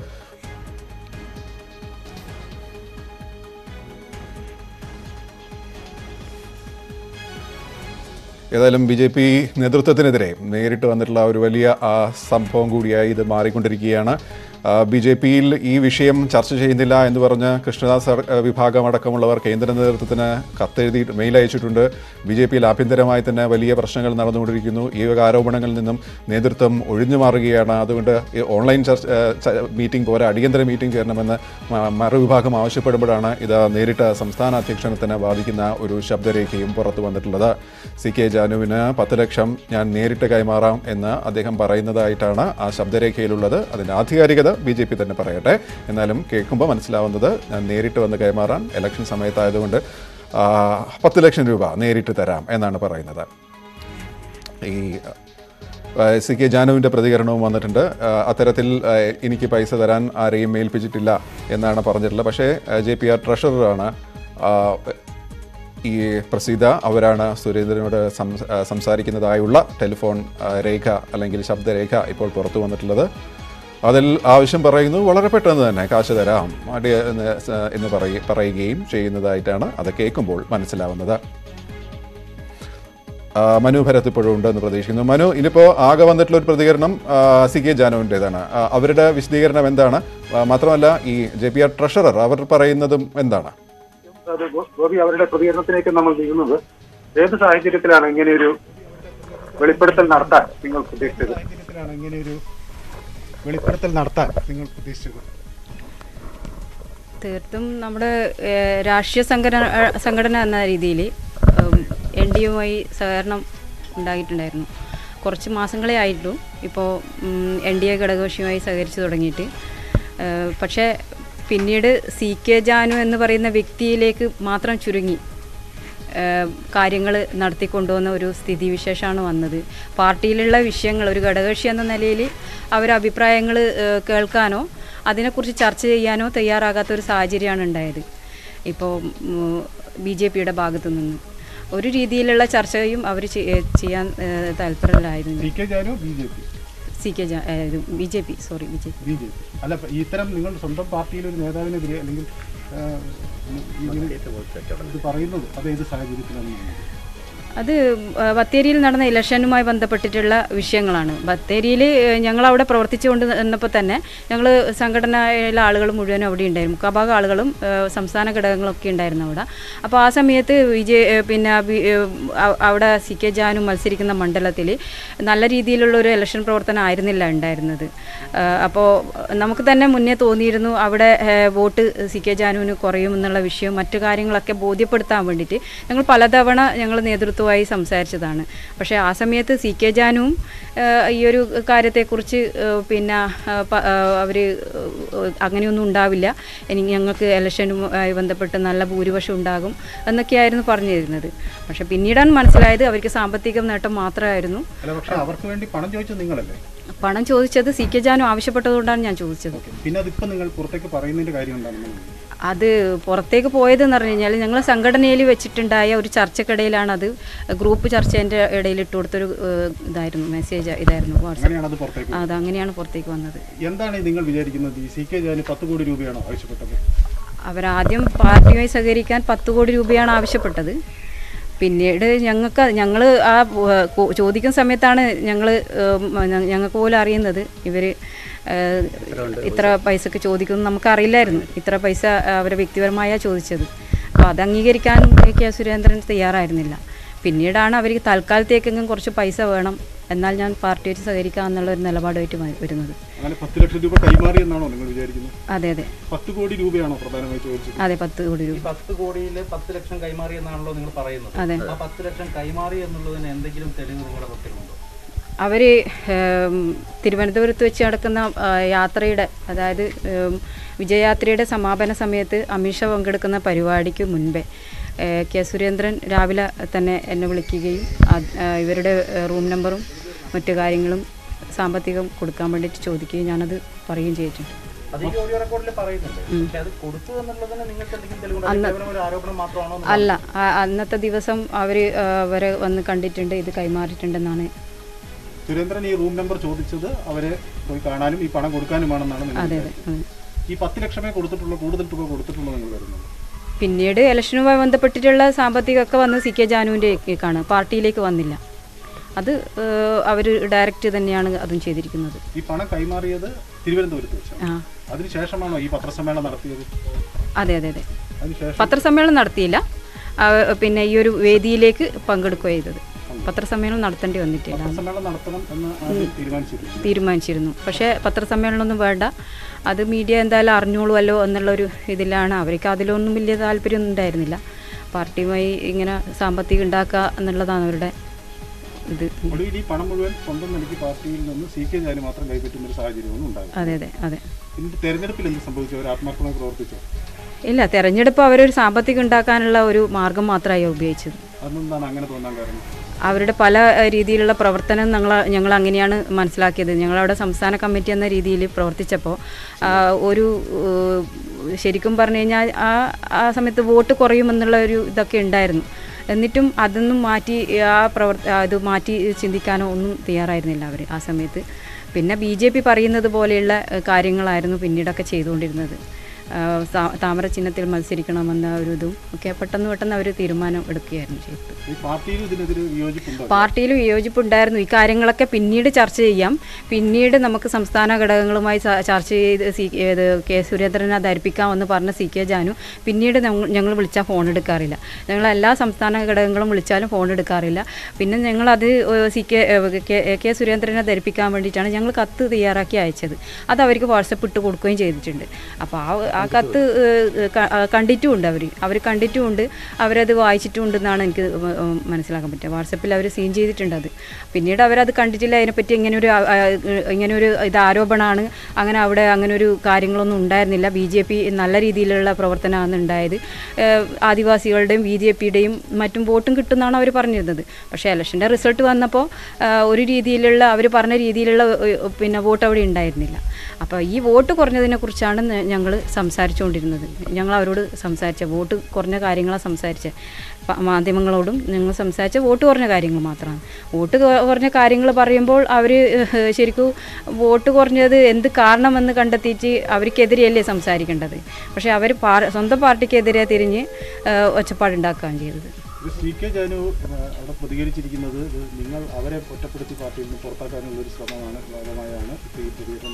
ഏതായാലും ബി ജെ പി നേതൃത്വത്തിനെതിരെ നേരിട്ട് വന്നിട്ടുള്ള ഒരു വലിയ ആ, സംഭവം കൂടിയായി ഇത് മാറിക്കൊണ്ടിരിക്കുകയാണ് ബി ജെ പിയിൽ ഈ വിഷയം ചർച്ച ചെയ്യുന്നില്ല എന്ന് പറഞ്ഞ് കൃഷ്ണദാസ് സർ- ആ, വിഭാഗം അടക്കമുള്ളവർ കേന്ദ്ര നേതൃത്വത്തിന് കത്തെഴുതി മെയിൽ അയച്ചിട്ടുണ്ട് ബി ജെ പിയിൽ ആഭ്യന്തരമായി തന്നെ വലിയ പ്രശ്നങ്ങൾ നടന്നുകൊണ്ടിരിക്കുന്നു ഈ വക ആരോപണങ്ങളിൽ നിന്നും നേതൃത്വം ഒഴിഞ്ഞു മാറുകയാണ് അതുകൊണ്ട് ഈ ഓൺലൈൻ ചർച്ച ആ, ച- മീറ്റിംഗ് പോരാ അടിയന്തര മീറ്റിംഗ് ചേരണമെന്ന് മ- മറുവിഭാഗം ആവശ്യപ്പെടുമ്പോഴാണ് ഇത് നേരിട്ട് സംസ്ഥാന അധ്യക്ഷനെ തന്നെ ബാധിക്കുന്ന ഒരു ശബ്ദരേഖയും പുറത്തു വന്നിട്ടുള്ളത് സി കെ ജാനുവിന് പത്ത് ലക്ഷം ഞാൻ നേരിട്ട് കൈമാറാം എന്ന് അദ്ദേഹം പറയുന്നതായിട്ടാണ് ആ ശബ്ദരേഖയിലുള്ളത് അതിൻ്റെ ആധികാരികത ബി ജെ പി തന്നെ പറയട്ടെ എന്നാലും കേൾക്കുമ്പോൾ മനസ്സിലാവുന്നത് ഞാൻ നേരിട്ട് വന്ന് കൈമാറാം ഇലക്ഷൻ സമയത്തായതുകൊണ്ട് ആ, പത്ത് ലക്ഷം രൂപ നേരിട്ട് തരാം എന്നാണ് പറയുന്നത് ഈ ആ, സി കെ ജാനുവിൻ്റെ പ്രതികരണവും വന്നിട്ടുണ്ട് ആ, അത്തരത്തിൽ ആ, എനിക്ക് പൈസ തരാൻ ആരെയും ഏൽപ്പിച്ചിട്ടില്ല എന്നാണ് പറഞ്ഞിട്ടുള്ളത് പക്ഷേ ജെ പി ആർ ട്രഷററാണ് ആ, ഈ പ്രസീത അവരാണ് സുരേന്ദ്രനോട് സംസ- ആ, സംസാരിക്കുന്നതായുള്ള ടെലിഫോൺ ആ, രേഖ അല്ലെങ്കിൽ ശബ്ദരേഖ ഇപ്പോൾ പുറത്തു വന്നിട്ടുള്ളത് അതിൽ ആവശ്യം പറയുന്നു വളരെ പെട്ടെന്ന് തന്നെ കാശ് തരാം അടി എന്ന് സ- എന്ന് പറയ- പറയുകയും ചെയ്യുന്നതായിട്ടാണ് അത് കേൾക്കുമ്പോൾ മനസ്സിലാവുന്നത് ആ, മനു ഭരത് ഇപ്പോഴും ഉണ്ടെന്ന് പ്രതീക്ഷിക്കുന്നു മനു ഇനിയിപ്പോൾ ആകെ വന്നിട്ടുള്ള ഒരു പ്രതികരണം ആ, സി കെ ജാനുവിൻ്റെതാണ് ആ, അവരുടെ വിശദീകരണം എന്താണ് ആ, മാത്രമല്ല ഈ ജെ പി ആർ ട്രഷറർ അവർ പറയുന്നതും എന്താണ് അത് ഗോ- ഗോപി അവരുടെ പ്രതികരണത്തിലേക്ക് നമ്മൾ നീങ്ങുന്നത് ഏത് സാഹചര്യത്തിലാണ് ഇങ്ങനെയൊരു വെളിപ്പെടുത്തൽ നടത്താൻ നിങ്ങൾ ഉദ്ദേശിച്ചത് സാഹചര്യത്തിലാണ് ഇങ്ങനെയൊരു വെളിപ്പെടുത്തൽ നടത്താൻ നിങ്ങൾ ഉദ്ദേശിച്ചത് തീർത്തും നമ്മുടെ ഏഹ്, രാഷ്ട്രീയ സംഘടന ഏഹ്, സംഘടന എന്ന രീതിയിൽ എൻ ഡി യുമായി സഹകരണം ഉണ്ടായിട്ടുണ്ടായിരുന്നു കുറച്ച് മാസങ്ങളെ ആയിട്ടു ഇപ്പോൾ എൻ ഡി എ ഘടകകക്ഷിയുമായി സഹകരിച്ചു തുടങ്ങിയിട്ട് ഏഹ്, പക്ഷേ പിന്നീട് സി കെ ജാനു എന്ന് പറയുന്ന വ്യക്തിയിലേക്ക് മാത്രം ചുരുങ്ങി കാര്യങ്ങൾ നടത്തിക്കൊണ്ടുവന്ന ഒരു സ്ഥിതിവിശേഷമാണ് വന്നത് പാർട്ടിയിലുള്ള വിഷയങ്ങൾ ഒരു ഘടകകക്ഷി എന്ന നിലയിൽ അവരുടെ അഭിപ്രായങ്ങൾ കേൾക്കാനോ അതിനെക്കുറിച്ച് ചർച്ച ചെയ്യാനോ തയ്യാറാകാത്ത ഒരു സാഹചര്യമാണ് ഉണ്ടായത് ഇപ്പോൾ ബി ജെ പിയുടെ ഭാഗത്തു നിന്ന് ഒരു രീതിയിലുള്ള ചർച്ചയും അവർ ചെയ്യാൻ ഏഹ്, താല്പര്യമില്ലായിരുന്നു C K Janu B J P C K B J P sorry B J P B J P അല്ല ഇപ്പൊ ഇത്തരം നിങ്ങൾ സ്വന്തം പാർട്ടിയിലെ ഒരു നേതാവിനെതിരെ അല്ലെങ്കിൽ ആ, ഇങ്ങനെ ഇത് പറയുന്നത് അത് ഏത് സാഹചര്യത്തിലാണ് അത് ആ, ബത്തേരിയിൽ നടന്ന ഇലക്ഷനുമായി ബന്ധപ്പെട്ടിട്ടുള്ള വിഷയങ്ങളാണ് ബത്തേരിയിൽ ഞങ്ങൾ അവിടെ പ്രവർത്തിച്ചുകൊണ്ട് നിന്നപ്പോൾ തന്നെ ഞങ്ങൾ സംഘടനയിലെ ആളുകൾ മുഴുവനും അവിടെ ഉണ്ടായിരുന്നു മുക്കാഭാഗം ആളുകളും ആ, സംസ്ഥാന ഘടകങ്ങളൊക്കെ ഉണ്ടായിരുന്നു അവിടെ അപ്പോൾ ആ സമയത്ത് വിജയ് ഏ, പിന്നെ ബി- ഏ, അ- അവിടെ സി കെ ജാനു മത്സരിക്കുന്ന മണ്ഡലത്തിൽ നല്ല രീതിയിലുള്ള ഒരു ഇലക്ഷൻ പ്രവർത്തനം ആയിരുന്നില്ല ഉണ്ടായിരുന്നത് ആ, അപ്പോൾ നമുക്ക് തന്നെ മുന്നേ തോന്നിയിരുന്നു അവിടെ ഏ, വോട്ട് സി കെ ജാനുവിന് കുറയുമെന്നുള്ള വിഷയം മറ്റു കാര്യങ്ങളൊക്കെ ബോധ്യപ്പെടുത്താൻ വേണ്ടിയിട്ട് ഞങ്ങൾ പലതവണ ഞങ്ങൾ നേതൃത്വമായി സംസാരിച്ചതാണ് പക്ഷേ ആ സമയത്ത് സി കെ ജാനുവും ആ, ഈ ഒരു കാര്യത്തെക്കുറിച്ച് ആ, പിന്നെ അവർ അങ്ങനെയൊന്നും ഉണ്ടാവില്ല ഇനി ഞങ്ങൾക്ക് ഇലക്ഷനുമായി ബന്ധപ്പെട്ട് നല്ല ഭൂരിപക്ഷം ഉണ്ടാകും എന്നൊക്കെയായിരുന്നു പറഞ്ഞിരുന്നത് പക്ഷേ പിന്നീടാണ് മനസ്സിലായത് അവർക്ക് സാമ്പത്തിക നേട്ടം മാത്രമായിരുന്നു അല്ല പക്ഷെ അവർക്ക് വേണ്ടി പണം ചോദിച്ചത് നിങ്ങളല്ലേ പണം ചോദിച്ചത് സി കെ ജാനു ആവശ്യപ്പെട്ടതുകൊണ്ടാണ് ഞാൻ ചോദിച്ചത് പിന്നെ അതിപ്പോ നിങ്ങൾ പുറത്തേക്ക് പറയുന്നതിന്റെ കാര്യം എന്താണ് അത് പുറത്തേക്ക് പോയതെന്ന് പറഞ്ഞു കഴിഞ്ഞാൽ ഞങ്ങൾ സംഘടനയിൽ വെച്ചിട്ടുണ്ടായ ഒരു ചർച്ചക്കിടയിലാണ് അത് ഗ്രൂപ്പ് ചർച്ചേൻ്റെ ഇടയിൽ ഇട്ട് കൊടുത്തൊരു ഏഹ്, ഇതായിരുന്നു മെസ്സേജ് ഇതായിരുന്നു അങ്ങനെയാണ് അത് വാട്സാപ്പ് പുറത്തേക്ക് അത് അങ്ങനെയാണ് പുറത്തേക്ക് വന്നത് എന്താണ് ഈ നിങ്ങൾ വിചാരിക്കുന്നത് ഈ സി കെ ജാന് പത്ത് കോടി രൂപയാണോ ആവശ്യപ്പെട്ടത് അവരാദ്യം പാർട്ടിയുമായി സഹകരിക്കാൻ പത്ത് കോടി രൂപയാണ് ആവശ്യപ്പെട്ടത് പിന്നീട് ഞങ്ങൾക്ക് ഞങ്ങൾ ആ ഏഹ്, കോ- ചോദിക്കുന്ന സമയത്താണ് ഞങ്ങൾ ഞങ്ങൾക്ക് പോലും അറിയുന്നത് ഇവർ ഇത്ര പൈസക്ക് ചോദിക്കുന്നു നമുക്കറിയില്ലായിരുന്നു ഇത്ര പൈസ അവരെ വ്യക്തിപരമായ ചോദിച്ചത് അപ്പോൾ അത് അംഗീകരിക്കാൻ കെ സുരേന്ദ്രൻ തയ്യാറായിരുന്നില്ല പിന്നീടാണ് അവർക്ക് തൽക്കാലത്തേക്കെങ്കിലും കുറച്ച് പൈസ വേണം എന്നാൽ ഞാൻ പാർട്ടിയായിട്ട് സഹകരിക്കാം എന്നുള്ള ഒരു നിലപാടുമായിട്ട് വ- വരുന്നത് അങ്ങനെ പത്ത് ലക്ഷം രൂപ കൈമാറി എന്നാണോ നിങ്ങൾ വിചാരിക്കുന്നത് അതെ അതെ പത്ത് കോടി രൂപയാണോ പ്രധാനമായി ചോദിച്ചത് അതെ പത്ത് കോടി രൂപ പത്ത് കോടിയിൽ പത്ത് ലക്ഷം കൈമാറി എന്നാണല്ലോ നിങ്ങൾ പറയുന്നത് അതെ. ആ പത്ത് ലക്ഷം കൈമാറി എന്നുള്ളതിന് എന്തെങ്കിലും തെളിവ് നിങ്ങളുടെ പക്കലുണ്ടോ അവർ തിരുവനന്തപുരത്ത് വെച്ച് നടക്കുന്ന ആ, യാത്രയുടെ അതായത് ഉം, വിജയയാത്രയുടെ സമാപന സമയത്ത് അമിത്ഷാ പങ്കെടുക്കുന്ന പരിപാടിക്ക് മുൻപേ ഏ, കെ സുരേന്ദ്രൻ രാവിലെ തന്നെ എന്നെ വിളിക്കുകയും അത്, ആ, ഇവരുടെ ഏ, റൂം നമ്പറും മറ്റു കാര്യങ്ങളും സാമ്പത്തികം കൊടുക്കാൻ വേണ്ടിയിട്ട് ചോദിക്കുകയും ഞാനത് പറയുകയും ചെയ്തിട്ടുണ്ട് അത് ഈ ഓഡിയോ റെക്കോർഡിൽ പറയുന്നുണ്ട് ഉം. പക്ഷെ അത് കൊടുത്തു എന്നുള്ളതിന് നിങ്ങൾക്ക് എന്തെങ്കിലും തെളിവുണ്ടോ അന്ന് കേവലം ഒരു ആരോപണം മാത്രമാണോ എന്ന് അല്ല ആ- അന്നത്തെ ദിവസം അവർ അവരെ വന്ന് കണ്ടിട്ടുണ്ട് ഇത് കൈമാറിയിട്ടുണ്ടെന്നാണ് സുരേന്ദ്രൻ ഈ റൂം നമ്പർ ചോദിച്ചത് അവരെ പോയി കാണാനും ഈ പണം കൊടുക്കാനുമാണെന്നാണ് നിങ്ങൾ അതെ അതെ വിചാരിക്കുന്നത്. അതെ ഈ പത്ത് ലക്ഷമേ കൊടുത്തിട്ടുള്ളൂ കൂടുതൽ തുക കൊടുത്തിട്ടുള്ളൂ നിങ്ങൾ വരുന്നത് പിന്നീട് ഇലക്ഷനുമായി ബന്ധപ്പെട്ടിട്ടുള്ള സാമ്പത്തികമൊക്കെ വന്ന് സി കെ ജാനുവിൻ്റെക്കാണ് പാർട്ടിയിലേക്ക് വന്നില്ല അത് അവർ ഡയറക്റ്റ് തന്നെയാണ് അതും ചെയ്തിരിക്കുന്നത് ഈ പണം കൈമാറിയത് തിരുവനന്തപുരത്ത് വെച്ചാണ് ആ അതിനുശേഷമാണോ ഈ പത്രസമ്മേളനം നടത്തിയത് അതെ അതെ അതെ അതിനുശേഷം പത്രസമ്മേളനം നടത്തിയില്ല ആ, പിന്നെ ഈ ഒരു വേദിയിലേക്ക് പങ്കെടുക്കുക ചെയ്തത് പത്രസമ്മേളനം നടത്തേണ്ടി വന്നിട്ടില്ല പത്രസമ്മേളനം നടത്തണം എന്ന് ആദ്യം തീരുമാനിച്ചിരുന്നു തീരുമാനിച്ചിരുന്നു പക്ഷേ പത്രസമ്മേളനമൊന്നും വേണ്ട അത് മീഡിയ എന്തായാലും അറിഞ്ഞോളുമല്ലോ എന്നുള്ളൊരു ഇതിലാണ് അവർക്ക് അതിലൊന്നും വലിയ താല്പര്യമൊന്നും ഉണ്ടായിരുന്നില്ല പാർട്ടിയുമായി ഇങ്ങനെ സാമ്പത്തികം ഉണ്ടാക്കുക എന്നുള്ളതാണ് അവരുടെ ഇത് ഒടുവിൽ ഈ പണം മുഴുവൻ സ്വന്തം നിലയ്ക്ക് പാർട്ടിയിൽ നിന്ന് സി കെ ജാന് മാത്രം കൈപ്പറ്റുന്ന ഒരു സാഹചര്യമൊന്നും ഉണ്ടാകും അതെ അതെ അതെ ഇന്ന് തെരഞ്ഞെടുപ്പിൽ എന്ത് സംഭവിച്ചു അവർ ആത്മാർത്ഥമായി പ്രവർത്തിച്ചോ ഇല്ല തെരഞ്ഞെടുപ്പ് അവരൊരു സാമ്പത്തികം ഉണ്ടാക്കാനുള്ള ഒരു മാർഗം മാത്രമായി ഉപയോഗിച്ചത് അതെന്താണ് അങ്ങനെ തോന്നാൻ കാരണം അവരുടെ പല ഏഹ്, രീതിയിലുള്ള പ്രവർത്തനം ഞങ്ങൾ ഞങ്ങൾ അങ്ങനെയാണ് മനസ്സിലാക്കിയത് ഞങ്ങളവിടെ സംസ്ഥാന കമ്മിറ്റി എന്ന രീതിയിൽ പ്രവർത്തിച്ചപ്പോൾ ആ, ഒരു ഏഹ്, ശരിക്കും പറഞ്ഞു കഴിഞ്ഞാൽ ആ ആ സമയത്ത് വോട്ട് കുറയുമെന്നുള്ള ഒരു ഇതൊക്കെ ഉണ്ടായിരുന്നു എന്നിട്ടും അതൊന്നും മാറ്റി ആ പ്രവർത്ത അത് മാറ്റി ചിന്തിക്കാനോ ഒന്നും തയ്യാറായിരുന്നില്ല അവർ ആ സമയത്ത് പിന്നെ ബി ജെ പി പറയുന്നത് പോലെയുള്ള ഏഹ്, കാര്യങ്ങളായിരുന്നു പിന്നീടൊക്കെ ചെയ്തുകൊണ്ടിരുന്നത് ആ, താ- താമര ചിഹ്നത്തിൽ മത്സരിക്കണമെന്ന ഒരു ഇതും ഒക്കെ പെട്ടെന്ന് പെട്ടെന്ന് അവർ തീരുമാനം എടുക്കുകയായിരുന്നു ചെയ്തത് ഈ പാർട്ടിയിൽ ഇതിനെതിരെ വിയോജിപ്പുണ്ടോ പാർട്ടിയിൽ വിയോജിപ്പുണ്ടായിരുന്നു ഈ കാര്യങ്ങളൊക്കെ പിന്നീട് ചർച്ച ചെയ്യാം പിന്നീട് നമുക്ക് സംസ്ഥാന ഘടകങ്ങളുമായി ച- ചർച്ച ചെയ്ത് സി ഏത് കെ സുരേന്ദ്രനെ ധരിപ്പിക്കാമെന്ന് പറഞ്ഞ സി കെ ജാനു പിന്നീട് ഞങ്ങൾ ഞങ്ങൾ വിളിച്ചാൽ ഫോൺ എടുക്കാറില്ല ഞങ്ങൾ എല്ലാ സംസ്ഥാന ഘടകങ്ങളും വിളിച്ചാലും ഫോൺ എടുക്കാറില്ല പിന്നെ ഞങ്ങളത് ഏഹ് സി കെ ഏഹ് കെ- കെ സുരേന്ദ്രനെ ധരിപ്പിക്കാൻ വേണ്ടിയിട്ടാണ് ഞങ്ങൾ കത്ത് തയ്യാറാക്കി അയച്ചത് അത് അവർക്ക് വാട്സപ്പ് ഇട്ട് കൊടുക്കുകയും ചെയ്തിട്ടുണ്ട് അപ്പോൾ ആ ആ കത്ത് ഏഹ് ക- ആ കണ്ടിട്ടുമുണ്ട് അവർ അവർ കണ്ടിട്ടുമുണ്ട് അവരത് വായിച്ചിട്ടുമുണ്ട് എന്നാണ് എനിക്ക് മ- ഉം മനസ്സിലാക്കാൻ പറ്റുക വാട്സപ്പിൽ അവർ സീൻ ചെയ്തിട്ടുണ്ട് അത് പിന്നീട് അവരത് കണ്ടിട്ടില്ല അതിനെപ്പറ്റി ഇങ്ങനെ ഒരു ആ- ആ- ഇങ്ങനെ ഒരു ഇത് ആരോപണമാണ് അങ്ങനെ അവിടെ അങ്ങനെ ഒരു കാര്യങ്ങളൊന്നും ഉണ്ടായിരുന്നില്ല ബി ജെ പി നല്ല രീതിയിലുള്ള പ്രവർത്തനമാണ് ഉണ്ടായത് ഏഹ് ആദിവാസികളുടെയും ബി ജെ പിയുടെയും മറ്റും വോട്ടും കിട്ടുമെന്നാണ് അവർ പറഞ്ഞിരുന്നത് പക്ഷേ ഇലക്ഷൻ്റെ റിസൾട്ട് വന്നപ്പോൾ ഒരു രീതിയിലുള്ള അവർ പറഞ്ഞ രീതിയിലുള്ള ഏഹ് പിന്നെ വോട്ട് അവിടെ ഉണ്ടായിരുന്നില്ല അപ്പോൾ ഈ വോട്ട് കുറഞ്ഞതിനെ കുറിച്ചാണ് ഞങ്ങൾ സംസാരിച്ചുകൊണ്ടിരുന്നത് ഞങ്ങൾ അവരോട് സംസാരിച്ച വോട്ട് കുറഞ്ഞ കാര്യങ്ങളാണ് സംസാരിച്ചത് പ- മാധ്യമങ്ങളോടും ഞങ്ങൾ സംസാരിച്ച വോട്ട് കുറഞ്ഞ കാര്യങ്ങൾ മാത്രമാണ് വോട്ട് കൊ- കുറഞ്ഞ കാര്യങ്ങൾ പറയുമ്പോൾ അവർ ശരിക്കും വോട്ട് കുറഞ്ഞത് എന്ത് കാരണമെന്ന് കണ്ടെത്തിയിട്ട് അവർക്കെതിരെയല്ലേ സംസാരിക്കേണ്ടത് പക്ഷേ അവർ പാർ സ്വന്തം പാർട്ടിക്കെതിരെ തിരിഞ്ഞ് ഏഹ് ഒച്ചപ്പാടുണ്ടാക്കുകയാണ് ചെയ്തത് ഇത് സി കെ ജാനു ആ, അവിടെ പ്രതികരിച്ചിരിക്കുന്നത് ഇത് നിങ്ങൾ അവരെ ഒറ്റപ്പെടുത്തി പാർട്ടിയിൽ നിന്ന് പുറത്താക്കാനുള്ള ഒരു ശ്രമമാണ് ഭാഗമായാണ് ഇപ്പോൾ ഈ പ്രതികരണം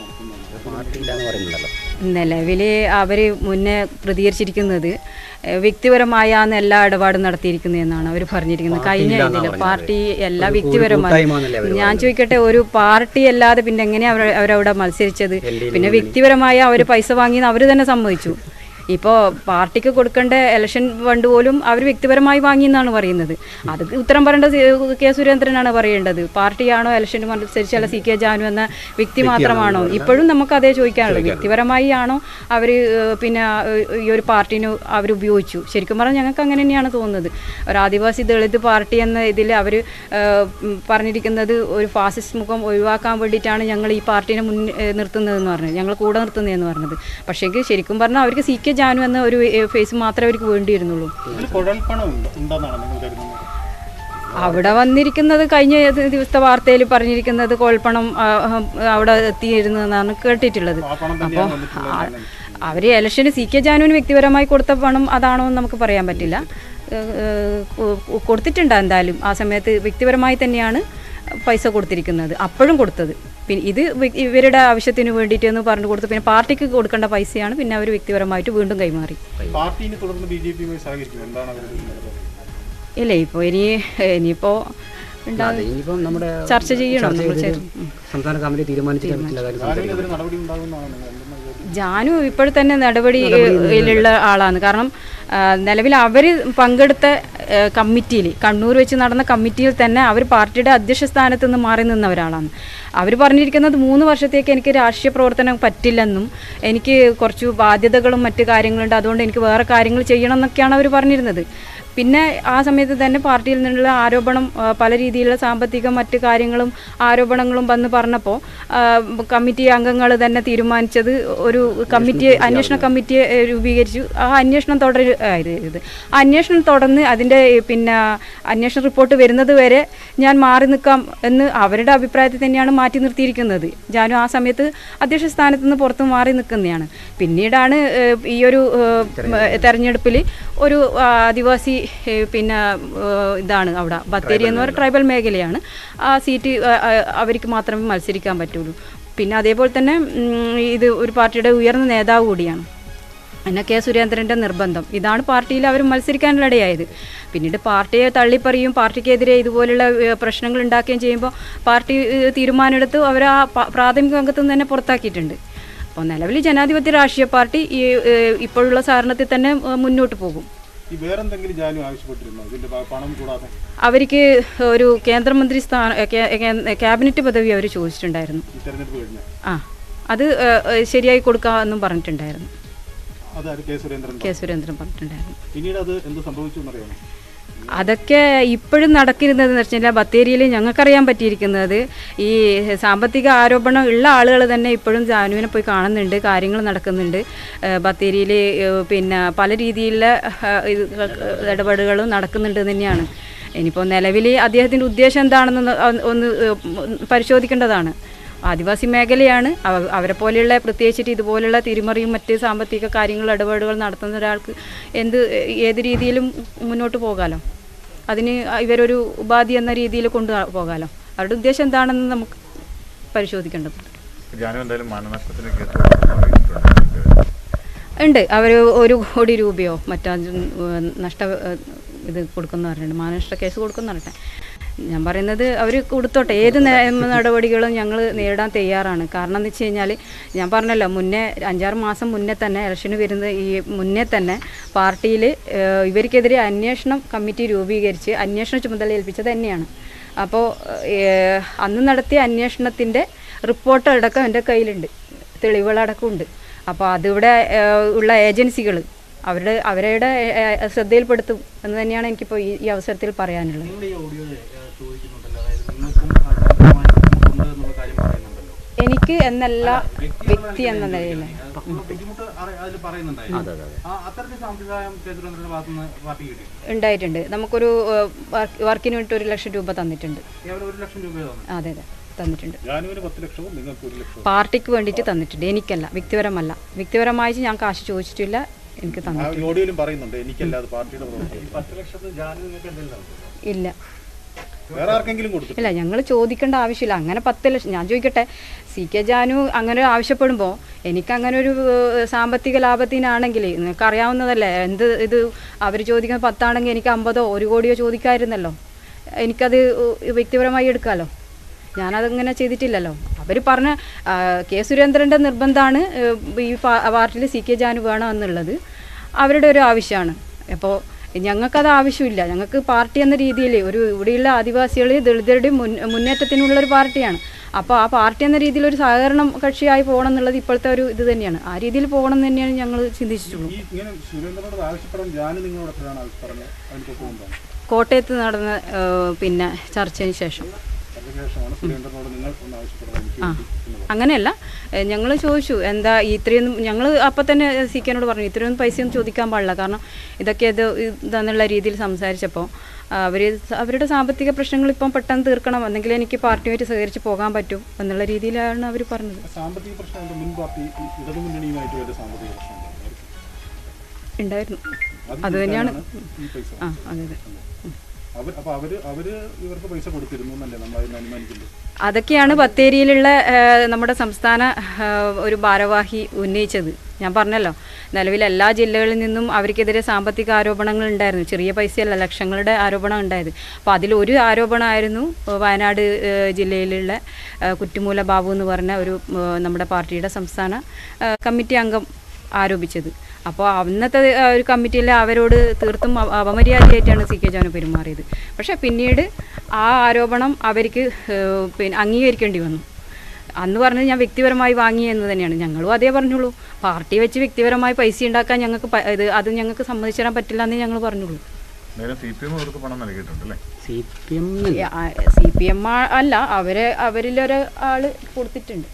നടത്തുന്നത് നിലവിൽ അവർ മുന്നേ പ്രതികരിച്ചിരിക്കുന്നത് ഏഹ് വ്യക്തിപരമായാണ് എല്ലാ ഇടപാടും നടത്തിയിരിക്കുന്നതെന്നാണ് അവർ പറഞ്ഞിരിക്കുന്നത് കഴിഞ്ഞ പാർട്ടിയില്ലാന്നാ ഇതിൽ പറഞ്ഞത്. പാർട്ടി എല്ലാ ഒരു വ്യക്തിപരമായി കൂട്ടായ്മയെന്നല്ലേ അവര് ഞാൻ ചോദിക്കട്ടെ ഒരു പാർട്ടി അല്ലാതെ പിന്നെ എങ്ങനെയാണ് അവർ അവരവിടെ മത്സരിച്ചത് എൽ.ഡി.എഫ്. പിന്നെ വ്യക്തിപരമായി അവർ പൈസ വാങ്ങിയെന്ന് അവർ തന്നെ സമ്മതിച്ചു ഇപ്പോൾ പാർട്ടിക്ക് കൊടുക്കേണ്ട ഇലക്ഷൻ ഫണ്ട് പോലും അവർ വ്യക്തിപരമായി വാങ്ങിയെന്നാണ് പറയുന്നത് അത് ഉത്തരം പറയേണ്ടത് സി- കെ സുരേന്ദ്രനാണ് പറയേണ്ടത് പാർട്ടിയാണോ ഇലക്ഷൻ മത്സരിച്ചല്ല സി കെ ജാനു എന്ന വ്യക്തി മാത്രമാണോ ഇപ്പോഴും നമുക്ക് അതേ ചോദിക്കാനുള്ളൂ വ്യക്തിപരമായി ആണോ അവർ പിന്നെ ഏഹ്, ഈ ഒരു പാർട്ടിന് അവർ ഉപയോഗിച്ചു ശരിക്കും പറഞ്ഞാൽ ഞങ്ങൾക്ക് അങ്ങനെ തന്നെയാണ് തോന്നുന്നത് ഒരു ആദിവാസി ദളിത് പാർട്ടി എന്ന ഇതിൽ അവർ പറഞ്ഞിരിക്കുന്നത് ഒരു ഫാസിസ്റ്റ് മുഖം ഒഴിവാക്കാൻ വേണ്ടിയിട്ടാണ് ഞങ്ങൾ ഈ പാർട്ടിനെ മുൻ ഏഹ്, നിർത്തുന്നതെന്ന് പറഞ്ഞത് ഞങ്ങൾ കൂടെ നിർത്തുന്നതെന്ന് പറഞ്ഞത് പക്ഷേ ശരിക്കും പറഞ്ഞാൽ അവർക്ക് സി കെ ജാനു എന്ന ഒരു ഏഹ്, ഫേസ് മാത്രമേ അവർക്ക് വേണ്ടിയിരുന്നുള്ളൂ ഇതിൽ കുഴൽപ്പണം ഉണ്ട് ഉണ്ടെന്നാണ് നിങ്ങൾ കരുതുന്നത് അവിടെ വന്നിരിക്കുന്നത് കഴിഞ്ഞ ദി- ദിവസത്തെ വാർത്തയിൽ പറഞ്ഞിരിക്കുന്നത് കോൾപ്പണം ആ, ആ, അവിടെ എത്തിയിരുന്നതെന്നാണ് കേട്ടിട്ടുള്ളത് അപ്പോൾ അവർ ഇലക്ഷന് സി കെ ജാനുവിന് വ്യക്തിപരമായി കൊടുത്ത പണം ആണോ എന്ന് നമുക്ക് പറയാൻ പറ്റില്ല ഏഹ്, ഏഹ്, കൊ- കൊടുത്തിട്ടുണ്ട് എന്തായാലും ആ സമയത്ത് വ്യക്തിപരമായി തന്നെയാണ് പൈസ കൊടുത്തിരിക്കുന്നത് അപ്പോഴും കൊടുത്തത് പിന്നെ ഇത് വ്യ- ഇവരുടെ ആവശ്യത്തിന് വേണ്ടിയിട്ട് എന്ന് പറഞ്ഞു കൊടുത്തു പിന്നെ പാർട്ടിക്ക് കൊടുക്കേണ്ട പൈസയാണ് പിന്നെ അവർ വ്യക്തിപരമായിട്ട് വീണ്ടും കൈമാറി പാർട്ടി ഇനി തുടർന്ന് ബി ജെ പിയുമായി സഹകരിക്കും എന്താണ് അവരുടെ ഒരു നിലപാട് ഇല്ല ഇപ്പോൾ ഇനി ഇനിയിപ്പോൾ ഉണ്ടാകും. അതെ, ഇനിയിപ്പം നമ്മുടെ ചർച്ച ചെയ്യണം ചർച്ച നമ്മൾ ചെയ്തിട്ട് ചേർന്ന്. ഉം. സംസ്ഥാന കമ്മിറ്റി തീരുമാനിച്ചിട്ട് പറ്റില്ല കാര്യം സംസാരിക്കാൻ ജാനുവിനെതിരെ നടപടി ഉണ്ടാകുന്നതാണ് നിങ്ങൾ എന്തെന്നാ വിചാരിക്കുന്നത്? ജാനു ഇപ്പോൾ തന്നെ നടപടിയിലുള്ള ആളാണ് കാരണം ആ, നിലവിൽ അവർ പങ്കെടുത്ത ആ, കമ്മിറ്റിയിൽ കണ്ണൂർ വെച്ച് നടന്ന കമ്മിറ്റിയിൽ തന്നെ അവർ പാർട്ടിയുടെ അധ്യക്ഷ സ്ഥാനത്ത് നിന്ന് മാറി നിന്ന ഒരാളാണ് അവർ പറഞ്ഞിരിക്കുന്നത് മൂന്ന് വർഷത്തേക്ക് എനിക്ക് രാഷ്ട്രീയ പ്രവർത്തനം പറ്റില്ലെന്നും എനിക്ക് കുറച്ച് ബാധ്യതകളും മറ്റു കാര്യങ്ങളുണ്ട് അതുകൊണ്ട് എനിക്ക് വേറെ കാര്യങ്ങൾ ചെയ്യണം എന്നൊക്കെയാണ് അവർ പറഞ്ഞിരുന്നത് പിന്നെ ആ സമയത്ത് തന്നെ പാർട്ടിയിൽ നിന്നുള്ള ആരോപണം ആ, പല രീതിയിലുള്ള സാമ്പത്തിക മറ്റു കാര്യങ്ങളും ആരോപണങ്ങളും വന്ന് പറഞ്ഞപ്പോൾ കമ്മിറ്റി അംഗങ്ങൾ തന്നെ തീരുമാനിച്ചത് ഒരു കമ്മിറ്റി അന്വേഷണ കമ്മിറ്റിയെ ഏ, രൂപീകരിച്ചു ആ അന്വേഷണം തുടരുത് ആ അന്വേഷണം തുടർന്ന് അതിൻ്റെ ഏ, പിന്നെ അന്വേഷണ റിപ്പോർട്ട് വരുന്നത് വരെ ഞാൻ മാറി നിൽക്കാം എന്ന് അവരുടെ അഭിപ്രായത്തിൽ തന്നെയാണ് മാറ്റി നിർത്തിയിരിക്കുന്നത് ജാനു ആ സമയത്ത് അധ്യക്ഷ സ്ഥാനത്ത് നിന്ന് പുറത്ത് മാറി നിൽക്കുന്നതാണ് പിന്നീടാണ് ഏ, ഈ ഒരു ഏ, തെരഞ്ഞെടുപ്പിൽ ഒരു ആ, ആദിവാസി ഏ, പിന്നെ ഏ, ഇതാണ് അവിടെ ബത്തേരി എന്ന് പറയുന്ന ട്രൈബൽ മേഖലയാണ് ആ സീറ്റ് ആ, ആ, അവർക്ക് മാത്രമേ മത്സരിക്കാൻ പറ്റുള്ളൂ പിന്നെ അതേപോലെ തന്നെ ഉം, ഇത് ഒരു പാർട്ടിയുടെ ഉയർന്ന നേതാവ് കൂടിയാണ് പിന്നെ കെ സുരേന്ദ്രൻ്റെ നിർബന്ധം ഇതാണ് പാർട്ടിയിൽ അവർ മത്സരിക്കാനിടയായത് പിന്നീട് പാർട്ടിയെ തള്ളിപ്പറയും പാർട്ടിക്കെതിരെ ഇതുപോലുള്ള ഏഹ്, പ്രശ്നങ്ങൾ ഉണ്ടാക്കുകയും ചെയ്യുമ്പോൾ പാർട്ടി ഏഹ്, തീരുമാനമെടുത്ത് അവർ ആ പ- പ്രാഥമിക അംഗത്തു നിന്ന് തന്നെ പുറത്താക്കിയിട്ടുണ്ട് അപ്പോൾ നിലവിൽ ജനാധിപത്യ രാഷ്ട്രീയ പാർട്ടി ഈ ഏഹ്, ഇപ്പോഴുള്ള സാരണത്തിൽ തന്നെ ഏഹ്, മുന്നോട്ട് പോകും ഈ വേറെന്തെങ്കിലും ജാനു ആവശ്യപ്പെട്ടിരുന്നോ ഇതിന്റെ പ- പണം കൂടാതെ അവർക്ക് ഒരു കേന്ദ്രമന്ത്രി സ്ഥാന കേ- കേ- ക്യാബിനറ്റ് പദവി അവർ ചോദിച്ചിട്ടുണ്ടായിരുന്നു ഈ തെരഞ്ഞെടുപ്പ് കഴിഞ്ഞ ആ അത് ഏഹ്, ഏഹ്, ശരിയായി കൊടുക്കാമെന്നും പറഞ്ഞിട്ടുണ്ടായിരുന്നു അതായത് കെ സുരേന്ദ്രൻ കെ സുരേന്ദ്രൻ പറഞ്ഞിട്ടുണ്ടായിരുന്നു പിന്നീട് അത് എന്ത് സംഭവിച്ചു എന്നറിയാമോ അതൊക്കെ ഇപ്പോഴും നടക്കുന്നത് എന്ന് വെച്ചാൽ ബത്തേരിയിൽ ഞങ്ങൾക്കറിയാൻ പറ്റിയിരിക്കുന്നത് ഈ സാമ്പത്തിക ആരോപണം ഉള്ള ആളുകൾ തന്നെ ഇപ്പോഴും ജാനുവിനെ പോയി കാണുന്നുണ്ട് കാര്യങ്ങൾ നടക്കുന്നുണ്ട് ബത്തേരിയിൽ പിന്നെ പല രീതിയിലുള്ള ഏഹ്, ഇത് ഇടപെടലുകളും നടക്കുന്നുണ്ട് തന്നെയാണ് ഇനിയിപ്പോൾ നിലവിൽ അദ്ദേഹത്തിൻ്റെ ഉദ്ദേശം എന്താണെന്ന് ഒന്ന് ഒന്ന് ഏഹ്, പരിശോധിക്കേണ്ടതാണ് ആദിവാസി മേഖലയാണ് അവ- അവരെ പോലെയുള്ള പ്രത്യേകിച്ചിട്ട് ഇതുപോലുള്ള തിരിമറിയും മറ്റ് സാമ്പത്തിക കാര്യങ്ങൾ ഇടപെടലുകൾ നടത്തുന്ന ഒരാൾക്ക് എന്ത് ഏത് രീതിയിലും മുന്നോട്ട് പോകാലോ അതിന് ഇവരൊരു ഉപാധി എന്ന രീതിയിൽ കൊണ്ടു പോകാലോ അവരുടെ ഉദ്ദേശം എന്താണെന്ന് നമുക്ക് പരിശോധിക്കേണ്ടതുണ്ട് ജാനു എന്തായാലും മാനനഷ്ടത്തിന് കേസ് കൊടുക്കുന്നുണ്ട്. ഉണ്ട് അവർ ഒരു കോടി രൂപയോ മറ്റോ നഷ്ട ഏഹ്, ഇത് കൊടുക്കുന്ന പറഞ്ഞിട്ടുണ്ട് മാനനഷ്ട കേസ് കൊടുക്കുന്ന പറഞ്ഞിട്ട് ഞാൻ പറയുന്നത് അവർ കൊടുത്തോട്ടെ ഏത് നിയമ നടപടികളും ഞങ്ങൾ നേരിടാൻ തയ്യാറാണ് കാരണം എന്ന് വെച്ച് കഴിഞ്ഞാൽ ഞാൻ പറഞ്ഞല്ലോ മുന്നേ അഞ്ചാറ് മാസം മുന്നേ തന്നെ ഇലക്ഷന് വരുന്ന ഈ മുന്നേ തന്നെ പാർട്ടിയിൽ ഇവർക്കെതിരെ അന്വേഷണം കമ്മിറ്റി രൂപീകരിച്ച് അന്വേഷണ ചുമതല ഏൽപ്പിച്ചത് തന്നെയാണ് അപ്പോൾ ഏഹ്, അന്ന് നടത്തിയ അന്വേഷണത്തിൻ്റെ റിപ്പോർട്ട് അടക്കം എൻ്റെ കയ്യിലുണ്ട് തെളിവുകളടക്കം ഉണ്ട് അപ്പോൾ അതിവിടെ ഏഹ്, ഉള്ള ഏജൻസികൾ അവരുടെ അവരുടെ ഏഹ്, ശ്രദ്ധയിൽപ്പെടുത്തും എന്ന് തന്നെയാണ് എനിക്കിപ്പോൾ ഈ ഈ അവസരത്തിൽ പറയാനുള്ളത് നിങ്ങളുടെ ഈ ഓഡിയോ ചോദിക്കുന്നുണ്ടല്ലോ അതായത് നിങ്ങൾക്കും ആ സാമ്പത്തികമായ ബുദ്ധിമുട്ടുണ്ട് എന്നുള്ള കാര്യം പറയുന്നുണ്ടല്ലോ എനിക്ക് എന്നല്ല വ്യക്തി എന്ന നിലയിൽ ഉള്ള ബുദ്ധിമുട്ട് അറി- അതിൽ പറയുന്നുണ്ടായിരുന്നു അതെ, അതെ, അതെ. ആ അത്തരത്തിൽ സാമ്പത്തികമായ കെ സുരേന്ദ്രന്റെ ഭാഗത്ത് നിന്ന് പാർട്ടി കിട്ടി ഉണ്ടായിട്ടുണ്ട് നമുക്കൊരു ഏഹ്, വർക്ക് വർക്കിന് വേണ്ടി ഒരു ലക്ഷം രൂപ തന്നിട്ടുണ്ട് കേവലം ഒരു ലക്ഷം രൂപ തന്നു അതെ അതെ തന്നിട്ടുണ്ട് ജാനുവിന് പത്ത് ലക്ഷവും നിങ്ങൾക്ക് ഒരു ലക്ഷവും പാർട്ടിക്ക് വേണ്ടിയിട്ട് തന്നിട്ടുണ്ട് എനിക്കല്ല വ്യക്തിപരമല്ല വ്യക്തിപരമായി ഞാൻ കാശ് ചോദിച്ചിട്ടില്ല എനിക്ക് ആ തന്നിട്ടുണ്ട് ഓഡിയോയിലും പറയുന്നുണ്ട് എനിക്കല്ലാതെ പാർട്ടിയുടെ പ്രവർത്തനം പത്ത് ലക്ഷത്തിൽ ജാനു നിങ്ങൾക്ക് എന്തെങ്കിലും നൽകുമോ? ഇല്ല വേറെ ആർക്കെങ്കിലും കൊടുത്തു ഇല്ല ഞങ്ങൾ ചോദിക്കേണ്ട ആവശ്യമില്ല അങ്ങനെ പത്ത് ലക്ഷം ഞാൻ ചോദിക്കട്ടെ സി കെ ജാനു അങ്ങനെ ആവശ്യപ്പെടുമ്പോൾ എനിക്ക് അങ്ങനെ ഒരു ഏഹ്, സാമ്പത്തിക ലാഭത്തിനാണെങ്കിൽ നിങ്ങൾക്ക് അറിയാവുന്നതല്ലേ എന്ത് ഇത് അവർ ചോദിക്കുന്ന പത്താണെങ്കിൽ എനിക്ക് അമ്പതോ ഒരു കോടിയോ ചോദിക്കാമായിരുന്നല്ലോ എനിക്കത് ഏഹ്, വ്യക്തിപരമായി എടുക്കാമല്ലോ ഞാനതങ്ങനെ ചെയ്തിട്ടില്ലല്ലോ അവർ പറഞ്ഞ ആ, കെ സുരേന്ദ്രൻ്റെ നിർബന്ധമാണ് ഏഹ്, ഈ പാ- പാർട്ടിയിൽ സി കെ ജാനു വേണം എന്നുള്ളത് അവരുടെ ഒരു ആവശ്യമാണ് അപ്പോൾ ഞങ്ങൾക്കത് ആവശ്യമില്ല ഞങ്ങൾക്ക് പാർട്ടി എന്ന രീതിയിൽ ഒരു ഇവിടെയുള്ള ആദിവാസികൾ ദളിതരുടെ മുൻ മുന്നേറ്റത്തിനുള്ള ഒരു പാർട്ടിയാണ് അപ്പോൾ ആ പാർട്ടി എന്ന രീതിയിൽ ഒരു സഹകരണം കക്ഷിയായി പോകണം എന്നുള്ളത് ഇപ്പോഴത്തെ ഒരു ഇത് തന്നെയാണ് ആ രീതിയിൽ പോകണം എന്ന് തന്നെയാണ് ഞങ്ങൾ ചിന്തിച്ചിട്ടുള്ളൂ ഈ ഇങ്ങനെ സുരേന്ദ്രനോട് ആവശ്യപ്പെടാൻ ജാനു നിങ്ങളോട് എപ്പോഴാണ് ആവശ്യപ്പെടുന്നത് അതിന് തൊട്ട് മുമ്പാണ് കോട്ടയത്ത് നടന്ന ഏഹ്, പിന്നെ ചർച്ചയ്ക്ക് ശേഷം അതിനുശേഷമാണ് സുരേന്ദ്രനോട് നിങ്ങൾ ഒന്ന് ആവശ്യപ്പെടുന്നത് എനിക്ക് ആ വേണ്ടി എന്ന് അങ്ങനെയല്ല ഞങ്ങൾ ചോദിച്ചു എന്താ ഈ ഇത്രയൊന്നും ഞങ്ങൾ അപ്പം തന്നെ സി കെനോട് പറഞ്ഞു ഇത്രയൊന്നും പൈസയൊന്നും ചോദിക്കാൻ പാടില്ല കാരണം ഇതൊക്കെ ഇത് ഇതെന്നുള്ള രീതിയിൽ സംസാരിച്ചപ്പോൾ അവർ അവരുടെ സാമ്പത്തിക പ്രശ്നങ്ങൾ ഇപ്പം പെട്ടെന്ന് തീർക്കണം എന്നെങ്കിൽ എനിക്ക് പാർട്ടിയുമായിട്ട് സഹകരിച്ച് പോകാൻ പറ്റും എന്നുള്ള രീതിയിലാണ് അവർ പറഞ്ഞത് സാമ്പത്തിക പ്രശ്നം എന്താ മുൻ പാർട്ടി ഈ ഇടതുമുന്നണിയുമായിട്ട് വല്ല സാമ്പത്തിക പ്രശ്നം ഉണ്ടോ? ഉണ്ടായിരുന്നു അത് അത് തന്നെയാണ് തീർക്കാനാണ് ഈ പൈസ ആ അതെ അതെ അവർ അപ്പൊ അവര് അവര് ഇവർക്ക് പൈസ കൊടുത്തിരുന്നു എന്നല്ലേ നമ്മൾ അതിന് അനുമാനിക്കുന്നത് അതൊക്കെയാണ് ബത്തേരിയിലുള്ള ഏഹ്, നമ്മുടെ സംസ്ഥാന ഏഹ്, ഒരു ഭാരവാഹി ഉന്നയിച്ചത് ഞാൻ പറഞ്ഞല്ലോ നിലവിൽ എല്ലാ ജില്ലകളിൽ നിന്നും അവർക്കെതിരെ സാമ്പത്തിക ആരോപണങ്ങൾ ഉണ്ടായിരുന്നു ചെറിയ പൈസയല്ല ലക്ഷങ്ങളുടെ ആരോപണം ഉണ്ടായത് അപ്പോൾ അതിലൊരു ആരോപണമായിരുന്നു ഏഹ്, വയനാട് ഏഹ്, ജില്ലയിലുള്ള ഏഹ്, കുറ്റിമൂല ബാബു എന്ന് പറഞ്ഞ ഒരു ഏഹ്, നമ്മുടെ പാർട്ടിയുടെ സംസ്ഥാന ഏഹ്, കമ്മിറ്റി അംഗം ആരോപിച്ചത് അപ്പോൾ അന്നത്തെ ആ, ഒരു കമ്മിറ്റിയിൽ അവരോട് തീർത്തും അ- അപമര്യാദയായിട്ടാണ് സി കെ ജാനു പെരുമാറിയത് പക്ഷേ പിന്നീട് ആ ആരോപണം അവർക്ക് ഏഹ്, പിന്നെ അംഗീകരിക്കേണ്ടി വന്നു അന്ന് പറഞ്ഞത് ഞാൻ വ്യക്തിപരമായി വാങ്ങി എന്ന് തന്നെയാണ് ഞങ്ങളും അതേ പറഞ്ഞുള്ളൂ പാർട്ടി വെച്ച് വ്യക്തിപരമായി പൈസ ഉണ്ടാക്കാൻ ഞങ്ങൾക്ക് പ- ഇത് അത് ഞങ്ങൾക്ക് സമ്മതിച്ചു തരാൻ പറ്റില്ല എന്നേ ഞങ്ങൾ പറഞ്ഞുള്ളൂ നേരെ സി പി എം അവർക്ക് പണം നൽകിയിട്ടുണ്ട് അല്ലേ C P M C P M അല്ല അവരെ അവരിലൊരാൾ കൊടുത്തിട്ടുണ്ട്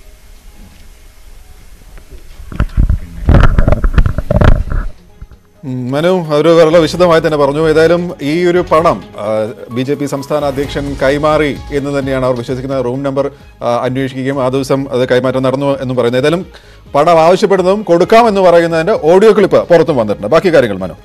ഉം, മനു ഒരു വളരെ വിശദമായി തന്നെ പറഞ്ഞു ഏതായാലും ഈ ഒരു പണം ബി ജെ പി സംസ്ഥാന അധ്യക്ഷൻ കൈമാറി എന്ന് തന്നെയാണ് അവർ വിശ്വസിക്കുന്ന റൂം നമ്പർ ആ, അന്വേഷിക്കുകയും ആ ദിവസം അത് കൈമാറ്റം നടന്നു എന്നും പറയുന്നു ഏതായാലും പണം ആവശ്യപ്പെടുന്നതും കൊടുക്കാമെന്ന് പറയുന്നതിന്റെ ഓഡിയോ ക്ലിപ്പ് പുറത്തും വന്നിട്ടുണ്ട് ബാക്കി കാര്യങ്ങൾ മനു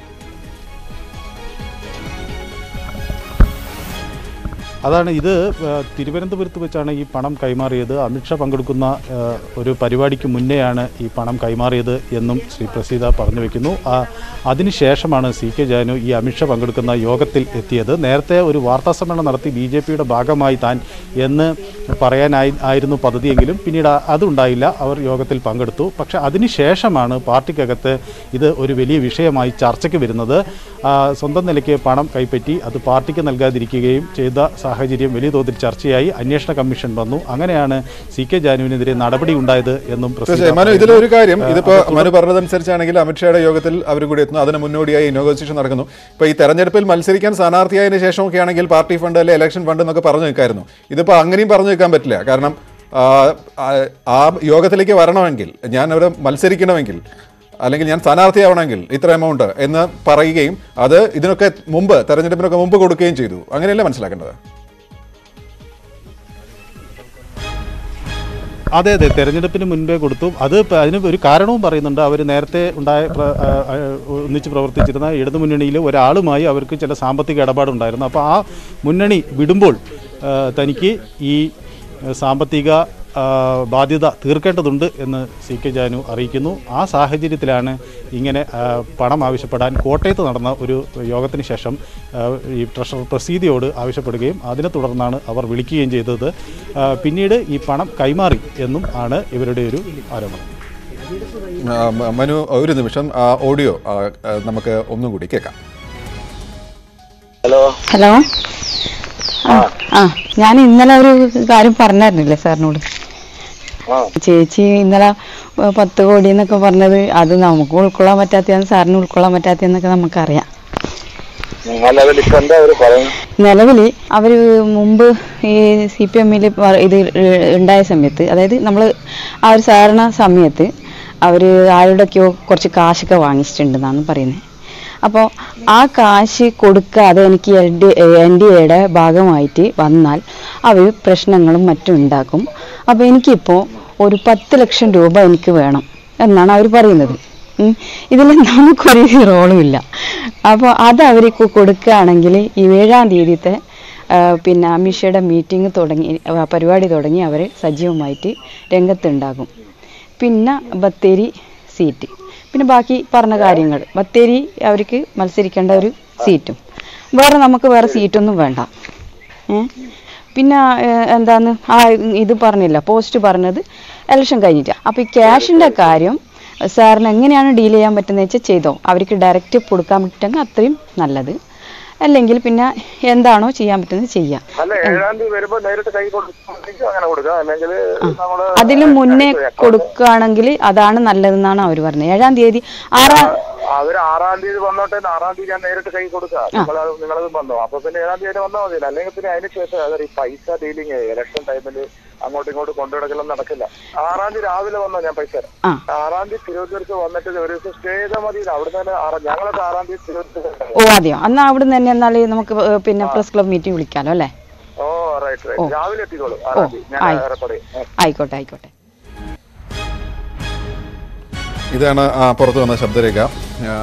അതാണ് ഇത് ആ, തിരുവനന്തപുരത്ത് വെച്ചാണ് ഈ പണം കൈമാറിയത് അമിത്ഷാ പങ്കെടുക്കുന്ന ആ, ഒരു പരിപാടിക്ക് മുന്നെയാണ് ഈ പണം കൈമാറിയത് എന്നും ശ്രീ പ്രസീത പറഞ്ഞു വെക്കുന്നു ആ, അതിനുശേഷമാണ് സി കെ ജാനു ഈ അമിത്ഷാ പങ്കെടുക്കുന്ന യോഗത്തിൽ എത്തിയത് നേരത്തെ ഒരു വാർത്താ സമ്മേളനം നടത്തി ബി ജെ പിയുടെ ഭാഗമായി താൻ എന്ന് പറയാനായി ആയിരുന്നു പദ്ധതിയെങ്കിലും പിന്നീട് അ- അതുണ്ടായില്ല അവർ യോഗത്തിൽ പങ്കെടുത്തു പക്ഷേ അതിനുശേഷമാണ് പാർട്ടിക്കകത്ത് ഇത് ഒരു വലിയ വിഷയമായി ചർച്ചയ്ക്ക് വരുന്നത് ആ, സ്വന്തം നിലയ്ക്ക് പണം കൈപ്പറ്റി അത് പാർട്ടിക്ക് നൽകാതിരിക്കുകയും ചെയ്ത സാഹചര്യം വലിയ തോതിൽ ചർച്ചയായി അന്വേഷണ കമ്മീഷൻ വന്നു അങ്ങനെയാണ് സി കെ ജാനുവിനെതിരെ നടപടി ഉണ്ടായത് എന്നും പ്രസീത തീർച്ചയായും മനു ഇതിലൊരു പറയുന്നു. കാര്യം ആ, ഇതിപ്പോ അപ്പോൾ മനു പറഞ്ഞതനുസരിച്ചാണെങ്കിൽ അമിത്ഷായുടെ യോഗത്തിൽ അവർ കൂടി എത്തുന്നു അതിന് മുന്നോടിയായി നെഗോസിയേഷൻ നടക്കുന്നു ഇപ്പൊ ഈ തെരഞ്ഞെടുപ്പിൽ മത്സരിക്കാൻ സ്ഥാനാർത്ഥിയായതിനു ശേഷമൊക്കെ ആണെങ്കിൽ പാർട്ടി ഫണ്ട് അല്ലെ ഇലക്ഷൻ ഫണ്ട് എന്നൊക്കെ പറഞ്ഞു നിൽക്കായിരുന്നു ഇതിപ്പോ അങ്ങനെയും പറഞ്ഞു നിൽക്കാൻ പറ്റില്ല കാരണം ആ, ആ, ആ യോഗത്തിലേക്ക് വരണമെങ്കിൽ ഞാൻ അവിടെ മത്സരിക്കണമെങ്കിൽ അല്ലെങ്കിൽ ഞാൻ സ്ഥാനാർത്ഥിയാവണമെങ്കിൽ ഇത്ര എമൗണ്ട് എന്ന് പറയുകയും അത് ഇതിനൊക്കെ മുമ്പ് തെരഞ്ഞെടുപ്പിനൊക്കെ മുമ്പ് കൊടുക്കുകയും ചെയ്തു അങ്ങനെയല്ലേ മനസ്സിലാക്കേണ്ടത് അതെ അതെ തെരഞ്ഞെടുപ്പിന് മുൻപേ കൊടുത്തു അത് പ- അതിന് ഒരു കാരണവും പറയുന്നുണ്ട് അവർ നേരത്തെ ഉണ്ടായ പ്ര- ആ, ആ, ഒന്നിച്ച് പ്രവർത്തിച്ചിരുന്ന ഇടതുമുന്നണിയിൽ ഒരാളുമായി അവർക്ക് ചില സാമ്പത്തിക ഇടപാടുണ്ടായിരുന്നു അപ്പോൾ ആ മുന്നണി വിടുമ്പോൾ ആ, തനിക്ക് ഈ ആ, സാമ്പത്തിക ആ, ബാധ്യത തീർക്കേണ്ടതുണ്ട് എന്ന് സി കെ ജാനു അറിയിക്കുന്നു ആ സാഹചര്യത്തിലാണ് ഇങ്ങനെ ആ, പണം ആവശ്യപ്പെടാൻ കോട്ടയത്ത് നടന്ന ഒരു യോഗത്തിന് ശേഷം ആ, ഈ ട്രഷറർ പ്രസീതിയോട് ആവശ്യപ്പെടുകയും അതിനെ തുടർന്നാണ് അവർ വിളിക്കുകയും ചെയ്തത് ആ, പിന്നീട് ഈ പണം കൈമാറി എന്നും ആണ് ഇവരുടെ ഒരു ആരോപണം ആ, മ- മനു ഒരു നിമിഷം ആ ഓഡിയോ ആ, ആ, നമുക്ക് ഒന്നും കൂടി കേൾക്കാം ഹലോ ഹലോ ആ ആ ഞാൻ ഇന്നലെ ഒരു കാര്യം പറഞ്ഞായിരുന്നില്ലേ സാറിനോട് ചേച്ചി ഇന്നലെ ഏ, പത്ത് കോടി എന്നൊക്കെ പറഞ്ഞത് അത് നമുക്ക് ഉൾക്കൊള്ളാൻ പറ്റാത്തതാണ് സാറിന് ഉൾക്കൊള്ളാൻ പറ്റാത്തതെന്നൊക്കെ നമുക്കറിയാം നിലവിൽ ഇപ്പൊ എന്താ അവര് പറയുന്നത് നിലവിൽ അവർ മുമ്പ് ഈ സി പി എമ്മിൽ ഇത് ഉണ്ടായ സമയത്ത് അതായത് നമ്മൾ ആ ഒരു സാധാരണ സമയത്ത് അവർ ആരുടെയൊക്കെയോ കുറച്ച് കാശൊക്കെ വാങ്ങിച്ചിട്ടുണ്ടെന്നാണ് പറയുന്നത് അപ്പോൾ ആ കാശ് കൊടുക്കാതെ എനിക്ക് എൽ ഡി എൻ ഡി എയുടെ ഭാഗമായിട്ട് വന്നാൽ അവർ പ്രശ്നങ്ങളും മറ്റും ഉണ്ടാക്കും അപ്പോൾ എനിക്കിപ്പോൾ ഒരു പത്ത് ലക്ഷം രൂപ എനിക്ക് വേണം എന്നാണ് അവർ പറയുന്നത് ഉം. ഇതിൽ നമുക്കൊരു റോളും ഇല്ല അപ്പോൾ അത് അവർക്ക് കൊടുക്കുകയാണെങ്കിൽ ഈ ഏഴാം തീയതിത്തെ ആ, പിന്നെ അമിഷയുടെ മീറ്റിംഗ് തുടങ്ങി ആ, പരിപാടി തുടങ്ങി അവർ സജീവമായിട്ട് രംഗത്തുണ്ടാകും പിന്നെ ബത്തേരി സീറ്റ് പിന്നെ ബാക്കി പറഞ്ഞ കാര്യങ്ങൾ ബത്തേരി അവർക്ക് മത്സരിക്കേണ്ട ഒരു സീറ്റും വേറെ നമുക്ക് വേറെ സീറ്റൊന്നും വേണ്ട ഏ? പിന്നെ ഏ, എന്താന്ന് ആ ഇത് പറഞ്ഞില്ല പോസ്റ്റ് പറഞ്ഞത് ഇലക്ഷൻ കഴിഞ്ഞിട്ട് അപ്പോൾ ഈ ക്യാഷിൻ്റെ കാര്യം സാറിന് എങ്ങനെയാണ് ഡീൽ ചെയ്യാൻ പറ്റുന്നത് വെച്ചാൽ ചെയ്തോ അവർക്ക് ഡയറക്റ്റ് കൊടുക്കാൻ പറ്റുമെങ്കിൽ അത്രയും നല്ലത് അല്ലെങ്കിൽ പിന്നെ എന്താണോ ചെയ്യാൻ പറ്റുന്നത് ചെയ്യാം അല്ല ഏഴാം തീയതി വരുമ്പോ നേരിട്ട് കൈ കൊടുക്കും അങ്ങനെ കൊടുക്കാം അല്ലെങ്കിൽ നമ്മള് അതിൽ മുന്നേ കൊടുക്കുകയാണെങ്കിൽ അതാണ് നല്ലതെന്നാണ് അവർ പറഞ്ഞത് ഏഴാം തീയതി ആറാം അവര് ആറാം തീയതി വന്നോട്ടെ ആറാം തീയതി ഞാൻ നേരിട്ട് കൈ കൊടുക്കാം നിങ്ങൾ നിങ്ങളതും വന്നോ അപ്പൊ പിന്നെ ഏഴാം തീയതി വന്നാൽ മതിയല്ലോ അല്ലെങ്കിൽ പിന്നെ അതിന് ശേഷം അതായത് ഈ പൈസ ഡീലിങ് ഇലക്ഷൻ ടൈമിൽ അങ്ങോട്ടും ഇങ്ങോട്ടും കൊണ്ടുനടക്കലൊന്നും നടക്കില്ല ആറാം തീയതി രാവിലെ വന്നോ ഞാൻ പൈസ തരാം ആ. ആറാം തീയതി തിരുവനന്തപുരത്ത് വന്നിട്ട് ഒരു ദിവസം സ്റ്റേ ചെയ്താൽ മതി അവിടെ തന്നെ ആറാം ഞങ്ങളൊക്കെ ആറാം തീയതി തിരുവനന്തപുരത്ത് ഓ അതെയോ എന്നാൽ അവിടെ നിന്ന് തന്നെ എന്നാൽ നമുക്ക് ഏ, പിന്നെ പ്രസ് ക്ലബ് മീറ്റിംഗ് വിളിക്കാമല്ലോ അല്ലേ ഓ റൈറ്റ് ഓ. റൈറ്റ് രാവിലെ എത്തിക്കോളൂ ഓ ആറാം തീയതി ഞാൻ ആയി- ഏറെപ്പടി ആയിക്കോട്ടെ ആയിക്കോട്ടെ ഇതാണ് ആ പുറത്തു വന്ന ശബ്ദരേഖ ആ,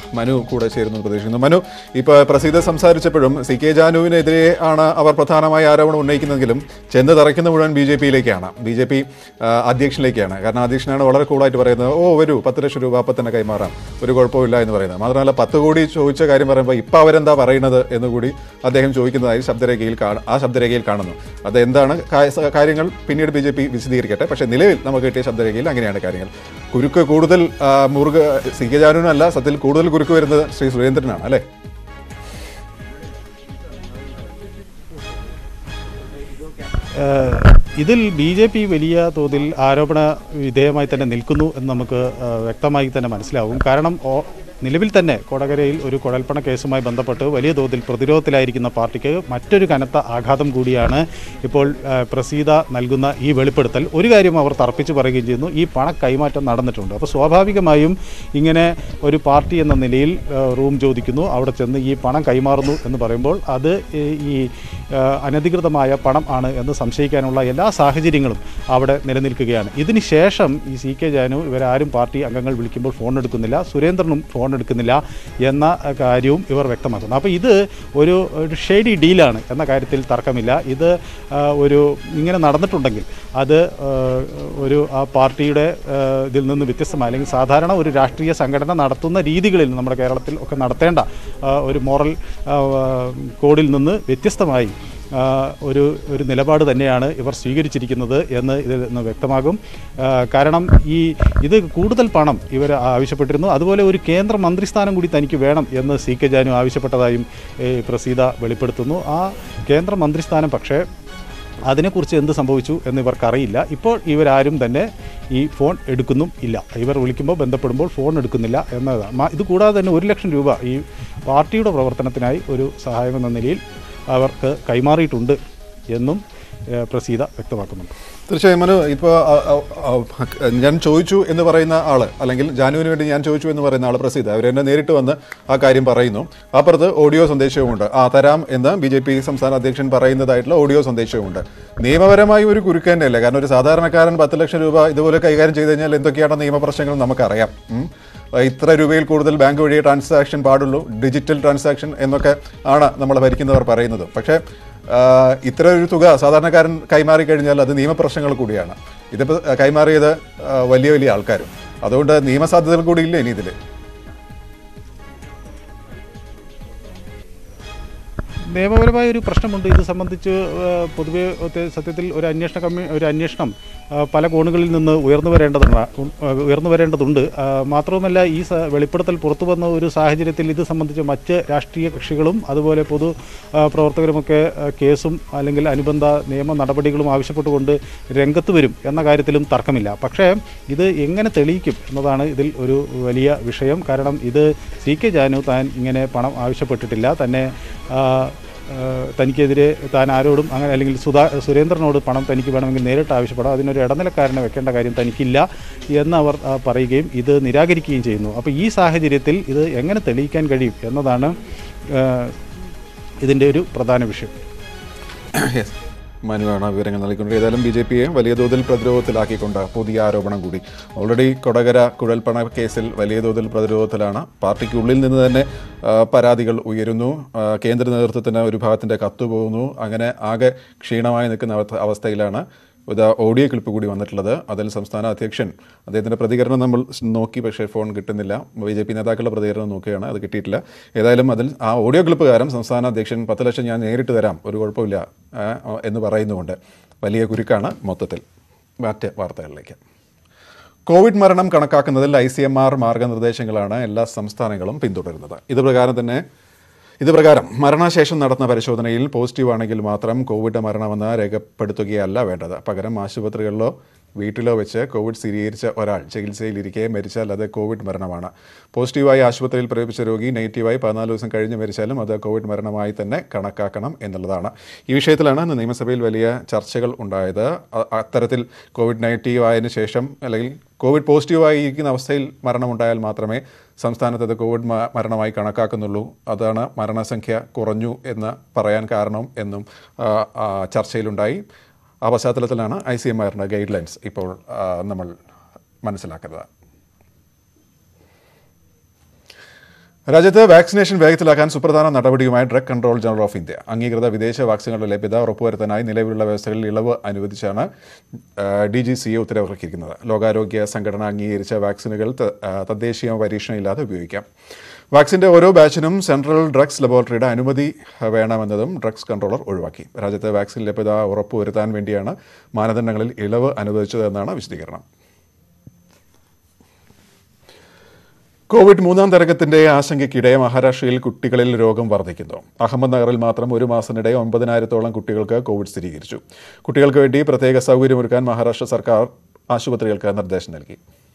മനു കൂടെ ചേരുന്നു പ്രതീക്ഷിക്കുന്നു മനു ഇപ്പോൾ പ്രസീത സംസാരിച്ചപ്പോഴും സി കെ ജാനുവിനെതിരെ ആണ് അവർ പ്രധാനമായ ആരോപണം ഉന്നയിക്കുന്നെങ്കിലും ചെന്ന് തറയ്ക്കുന്ന മുഴുവൻ ബി ജെ പിയിലേക്കാണ് ബി ജെ പി അധ്യക്ഷനിലേക്കാണ് കാരണം അധ്യക്ഷനാണ് വളരെ കൂളായിട്ട് പറയുന്നത് ഓ വരൂ പത്ത് ലക്ഷം രൂപ അപ്പം തന്നെ കൈമാറാം ഒരു കുഴപ്പമില്ല എന്ന് പറയുന്നത് മാത്രമല്ല പത്ത് കോടി ചോദിച്ച കാര്യം പറയുമ്പോൾ ഇപ്പം അവരെന്താ പറയുന്നത് എന്ന് കൂടി അദ്ദേഹം ചോദിക്കുന്നതായി ശബ്ദരേഖയിൽ കാണും ആ ശബ്ദരേഖയിൽ കാണുന്നു അത് എന്താണ് കാ- കാര്യങ്ങൾ പിന്നീട് ബി ജെ പി വിശദീകരിക്കട്ടെ പക്ഷേ നിലവിൽ നമുക്ക് കിട്ടിയ ശബ്ദരേഖയിൽ അങ്ങനെയാണ് കാര്യങ്ങൾ കുരുക്ക് കൂടുതൽ ആ, മുറുക സി കെ ജാനുവിനല്ല സത്യത്തിൽ കൂടുതൽ കുരുക്ക് വരുന്നത് ശ്രീ സുരേന്ദ്രനാണ് അല്ലേ ഏഹ് ഇതിൽ ബി ജെ പി വലിയ തോതിൽ ആരോപണ വിധേയമായി തന്നെ നിൽക്കുന്നു എന്ന് നമുക്ക് ഏഹ് വ്യക്തമായി തന്നെ മനസ്സിലാവും കാരണം ഓ- നിലവിൽ തന്നെ കൊടകരയിൽ ഒരു കുഴൽപ്പണ കേസുമായി ബന്ധപ്പെട്ട് വലിയ തോതിൽ പ്രതിരോധത്തിലായിരിക്കുന്ന പാർട്ടിക്ക് മറ്റൊരു കനത്ത ആഘാതം കൂടിയാണ് ഇപ്പോൾ ഏഹ് പ്രസീത നൽകുന്ന ഈ വെളിപ്പെടുത്തൽ ഒരു കാര്യം അവർ തർപ്പിച്ച് പറയുകയും ചെയ്യുന്നു ഈ പണ കൈമാറ്റം നടന്നിട്ടുണ്ട് അപ്പോൾ സ്വാഭാവികമായും ഇങ്ങനെ ഒരു പാർട്ടി എന്ന നിലയിൽ ഏഹ് റൂം ചോദിക്കുന്നു അവിടെ ചെന്ന് ഈ പണം കൈമാറുന്നു എന്ന് പറയുമ്പോൾ അത് ഈ ഈ ഏഹ് അനധികൃതമായ പണം ആണ് എന്ന് സംശയിക്കാനുള്ള എല്ലാ സാഹചര്യങ്ങളും അവിടെ നിലനിൽക്കുകയാണ് ഇതിന് ശേഷം ഈ സി കെ ജാനു ഇവരാരും പാർട്ടി അംഗങ്ങൾ വിളിക്കുമ്പോൾ ഫോൺ എടുക്കുന്നില്ല സുരേന്ദ്രനും ഫോൺ എടുക്കുന്നില്ല എന്ന കാര്യവും ഇവർ വ്യക്തമാക്കുന്നു അപ്പോൾ ഇത് ഒരു ഒരു ഷെയ്ഡി ഡീലാണ് എന്ന കാര്യത്തിൽ തർക്കമില്ല ഇത് ആ, ഒരു ഇങ്ങനെ നടന്നിട്ടുണ്ടെങ്കിൽ അത് ആ, ഒരു ആ പാർട്ടിയുടെ ആ, ഇതിൽ നിന്ന് വ്യത്യസ്തമായ അല്ലെങ്കിൽ സാധാരണ ഒരു രാഷ്ട്രീയ സംഘടന നടത്തുന്ന രീതികളിൽ നമ്മുടെ കേരളത്തിൽ ഒക്കെ നടത്തേണ്ട ആ, ഒരു മോറൽ ആ, കോഡിൽ നിന്ന് വ്യത്യസ്തമായി ആ, ഒരു ഒരു നിലപാട് തന്നെയാണ് ഇവർ സ്വീകരിച്ചിരിക്കുന്നത് എന്ന് ഇതിൽ നിന്ന് വ്യക്തമാകും ആ, കാരണം ഈ ഇത് കൂടുതൽ പണം ഇവർ ആവശ്യപ്പെട്ടിരുന്നു അതുപോലെ ഒരു കേന്ദ്ര മന്ത്രിസ്ഥാനം കൂടി തനിക്ക് വേണം എന്ന് സി കെ ജാനു ആവശ്യപ്പെട്ടതായും ഈ പ്രസീത വെളിപ്പെടുത്തുന്നു ആ കേന്ദ്ര മന്ത്രിസ്ഥാനം പക്ഷേ അതിനെക്കുറിച്ച് എന്ത് സംഭവിച്ചു എന്ന് ഇവർക്കറിയില്ല ഇപ്പോൾ ഇവരാരും തന്നെ ഈ ഫോൺ എടുക്കുന്നും ഇല്ല ഇവർ വിളിക്കുമ്പോൾ ബന്ധപ്പെടുമ്പോൾ ഫോൺ എടുക്കുന്നില്ല എന്നതാണ് മ- ഇത് കൂടാതെ തന്നെ ഒരു ലക്ഷം രൂപ ഈ പാർട്ടിയുടെ പ്രവർത്തനത്തിനായി ഒരു സഹായം എന്ന നിലയിൽ അവർക്ക് കൈമാറിയിട്ടുണ്ട് എന്നും ഏഹ്, പ്രസീത വ്യക്തമാക്കുന്നുണ്ട് തീർച്ചയായും മനു ഇപ്പോൾ ഞാൻ ചോദിച്ചു എന്ന് പറയുന്ന ആള് അല്ലെങ്കിൽ ജാനുവിന് വേണ്ടി ഞാൻ ചോദിച്ചു എന്ന് പറയുന്ന ആള് പ്രസീത അവരെന്നെ നേരിട്ട് വന്ന് ആ കാര്യം പറയുന്നു അപ്പുറത്ത് ഓഡിയോ സന്ദേശവുമുണ്ട് ആ തരാം എന്ന് ബി ജെ പി സംസ്ഥാന അധ്യക്ഷൻ പറയുന്നതായിട്ടുള്ള ഓഡിയോ സന്ദേശവുമുണ്ട് നിയമപരമായി ഒരു കുരുക്ക് തന്നെയല്ലേ കാരണം ഒരു സാധാരണക്കാരൻ പത്ത് ലക്ഷം രൂപ ഇതുപോലെ കൈകാര്യം ചെയ്ത് കഴിഞ്ഞാൽ എന്തൊക്കെയാണ് നിയമപ്രശ്നങ്ങൾ നമുക്കറിയാം ഉം. ഇത്ര രൂപയിൽ കൂടുതൽ ബാങ്ക് വഴി ട്രാൻസാക്ഷൻ പാടുള്ളൂ ഡിജിറ്റൽ ട്രാൻസാക്ഷൻ എന്നൊക്കെ ആണ് നമ്മൾ ഭരിക്കുന്നവർ പറയുന്നത് പക്ഷേ ആ, ഇത്ര ഒരു തുക സാധാരണക്കാരൻ കൈമാറി കഴിഞ്ഞാൽ അത് നിയമപ്രശ്നങ്ങൾ കൂടിയാണ് ഇതിപ്പോൾ കൈമാറിയത് ആ, വലിയ വലിയ ആൾക്കാരും അതുകൊണ്ട് നിയമസാധ്യതകൾ കൂടി ഇല്ല ഇനി ഇതിൽ നിയമപരമായ ഒരു പ്രശ്നമുണ്ട് ഇത് സംബന്ധിച്ച് ഏഹ്, പൊതുവെ ഒത്തെ- സത്യത്തിൽ ഒരു അന്വേഷണ കമ്മി ഒരു അന്വേഷണം ഏഹ്, പല കോണുകളിൽ നിന്ന് ഉയർന്നു വരേണ്ടതുണ്ട് ഏഹ്, ഉയർന്നു വരേണ്ടതുണ്ട് ആ, മാത്രവുമല്ല ഈ സ- വെളിപ്പെടുത്തൽ പുറത്തു വന്ന ഒരു സാഹചര്യത്തിൽ ഇത് സംബന്ധിച്ച് മറ്റ് രാഷ്ട്രീയ കക്ഷികളും അതുപോലെ പൊതു ആ, പ്രവർത്തകരുമൊക്കെ ആ, കേസും അല്ലെങ്കിൽ അനുബന്ധ നിയമ നടപടികളും ആവശ്യപ്പെട്ടുകൊണ്ട് രംഗത്ത് വരും എന്ന കാര്യത്തിലും തർക്കമില്ല പക്ഷേ ഇത് എങ്ങനെ തെളിയിക്കും എന്നതാണ് ഇതിൽ ഒരു വലിയ വിഷയം കാരണം ഇത് സി കെ ജാനു താൻ ഇങ്ങനെ പണം ആവശ്യപ്പെട്ടിട്ടില്ല തന്നെ ആ, ആ, തനിക്കെതിരെ താൻ ആരോടും അങ്ങനെ അല്ലെങ്കിൽ സുധാ സുരേന്ദ്രനോട് പണം തനിക്ക് വേണമെങ്കിൽ നേരിട്ട് ആവശ്യപ്പെടാം അതിനൊരു ഇടനിലക്കാരനെ വെക്കേണ്ട കാര്യം തനിക്കില്ല എന്ന് അവർ ആ, പറയുകയും ഇത് നിരാകരിക്കുകയും ചെയ്യുന്നു അപ്പോൾ ഈ സാഹചര്യത്തിൽ ഇത് എങ്ങനെ തെളിയിക്കാൻ കഴിയും എന്നതാണ് ആ, ഇതിൻ്റെ ഒരു പ്രധാന വിഷയം യെസ് മനുവാണ് വിവരങ്ങൾ നൽകിക്കൊണ്ട് ഏതായാലും ബി ജെ പിയെ വലിയ തോതിൽ പ്രതിരോധത്തിലാക്കിക്കൊണ്ട് പുതിയ ആരോപണം കൂടി ഓൾറെഡി കൊടകര കുഴൽപ്പണ കേസിൽ വലിയ തോതിൽ പ്രതിരോധത്തിലാണ് പാർട്ടിക്കുള്ളിൽ നിന്ന് തന്നെ ആ, പരാതികൾ ഉയരുന്നു ആ, കേന്ദ്ര നേതൃത്വത്തിന് ഒരു ഭാഗത്തിൻ്റെ കത്ത് പോകുന്നു അങ്ങനെ ആകെ ക്ഷീണമായി നിൽക്കുന്ന അവസ്ഥ- അവസ്ഥയിലാണ് ഇത് ഓഡിയോ ക്ലിപ്പ് കൂടി വന്നിട്ടുള്ളത് അതിൽ സംസ്ഥാന അധ്യക്ഷൻ അദ്ദേഹത്തിൻ്റെ പ്രതികരണം നമ്മൾ നോക്കി പക്ഷേ ഫോൺ കിട്ടുന്നില്ല ബി ജെ പി നേതാക്കളുടെ പ്രതികരണം നോക്കുകയാണ് അത് കിട്ടിയിട്ടില്ല ഏതായാലും അതിൽ ആ ഓഡിയോ ക്ലിപ്പ് കാരണം സംസ്ഥാന അധ്യക്ഷൻ പത്ത് ലക്ഷം ഞാൻ നേരിട്ട് തരാം ഒരു കുഴപ്പമില്ല ആ, എന്ന് പറയുന്നുകൊണ്ട് വലിയ കുരുക്കാണ് മൊത്തത്തിൽ മറ്റ് വാർത്തകളിലേക്ക് കോവിഡ് മരണം കണക്കാക്കുന്നതിൽ ഐ സി എം ആർ മാർഗനിർദ്ദേശങ്ങളാണ് എല്ലാ സംസ്ഥാനങ്ങളും പിന്തുടരുന്നത് ഇത് പ്രകാരം തന്നെ ഇത് പ്രകാരം മരണശേഷം നടത്തുന്ന പരിശോധനയിൽ പോസിറ്റീവ് ആണെങ്കിൽ മാത്രം കോവിഡ് മരണമെന്ന് രേഖപ്പെടുത്തുകയല്ല വേണ്ടത് പകരം ആശുപത്രികളിലോ വീട്ടിലോ വെച്ച് കോവിഡ് സ്ഥിരീകരിച്ച ഒരാൾ ചികിത്സയിലിരിക്കെ മരിച്ചാൽ അത് കോവിഡ് മരണമാണ് പോസിറ്റീവായി ആശുപത്രിയിൽ പ്രവേശിച്ച രോഗി നെഗറ്റീവായി പതിനാല് ദിവസം കഴിഞ്ഞ് മരിച്ചാലും അത് കോവിഡ് മരണമായി തന്നെ കണക്കാക്കണം എന്നുള്ളതാണ് ഈ വിഷയത്തിലാണ് ഇന്ന് നിയമസഭയിൽ വലിയ ചർച്ചകൾ ഉണ്ടായത് അ- അത്തരത്തിൽ കോവിഡ് നെഗറ്റീവ് ആയതിനു ശേഷം അല്ലെങ്കിൽ കോവിഡ് പോസിറ്റീവായി ഇരിക്കുന്ന അവസ്ഥയിൽ മരണമുണ്ടായാൽ മാത്രമേ സംസ്ഥാനത്ത് അത് കോവിഡ് മ- മരണമായി കണക്കാക്കുന്നുള്ളൂ അതാണ് മരണസംഖ്യ കുറഞ്ഞു എന്ന് പറയാൻ കാരണം എന്നും ആ, ആ, ചർച്ചയിലുണ്ടായി ആ പശ്ചാത്തലത്തിലാണ് ഐ സി എം ആറിൻ്റെ ഗൈഡ് ലൈൻസ് ഇപ്പോൾ ആ, നമ്മൾ മനസ്സിലാക്കുന്നത് രാജ്യത്ത് വാക്സിനേഷൻ വേഗത്തിലാക്കാൻ സുപ്രധാന നടപടിയുമായി drug control general of India അംഗീകൃത വിദേശ വാക്സിനുകളുടെ ലഭ്യത ഉറപ്പുവരുത്താനായി നിലവിലുള്ള വ്യവസ്ഥകളിൽ ഇളവ് അനുവദിച്ചാണ് ഡി ജി സി എ ഉത്തരവിറക്കിയിരിക്കുന്നത് ലോകാരോഗ്യ സംഘടന അംഗീകരിച്ച വാക്സിനുകൾ ത- ആ, തദ്ദേശീയ പരീക്ഷണമില്ലാതെ ഉപയോഗിക്കാം വാക്സിന്റെ ഓരോ ബാച്ചിനും സെൻട്രൽ ഡ്രഗ്സ് ലബോറട്ടറിയുടെ അനുമതി വേണമെന്നതും ഡ്രഗ്സ് കൺട്രോളർ ഒഴിവാക്കി രാജ്യത്ത് വാക്സിൻ ലഭ്യത ഉറപ്പുവരുത്താൻ വേണ്ടിയാണ് മാനദണ്ഡങ്ങളിൽ ഇളവ് അനുവദിച്ചതെന്നാണ് വിശദീകരണം കോവിഡ് മൂന്നാം തരംഗത്തിന്റെ ആശങ്കയ്ക്കിടെ മഹാരാഷ്ട്രയിൽ കുട്ടികളിൽ രോഗം വർദ്ധിക്കുന്നു അഹമ്മദ് നഗറിൽ മാത്രം ഒരു മാസത്തിനിടെ ഒമ്പതിനായിരത്തോളം കുട്ടികൾക്ക് കോവിഡ് സ്ഥിരീകരിച്ചു കുട്ടികൾക്ക് വേണ്ടി പ്രത്യേക സൗകര്യമൊരുക്കാൻ മഹാരാഷ്ട്ര സർക്കാർ ആശുപത്രികൾക്ക് നിർദ്ദേശം നൽകി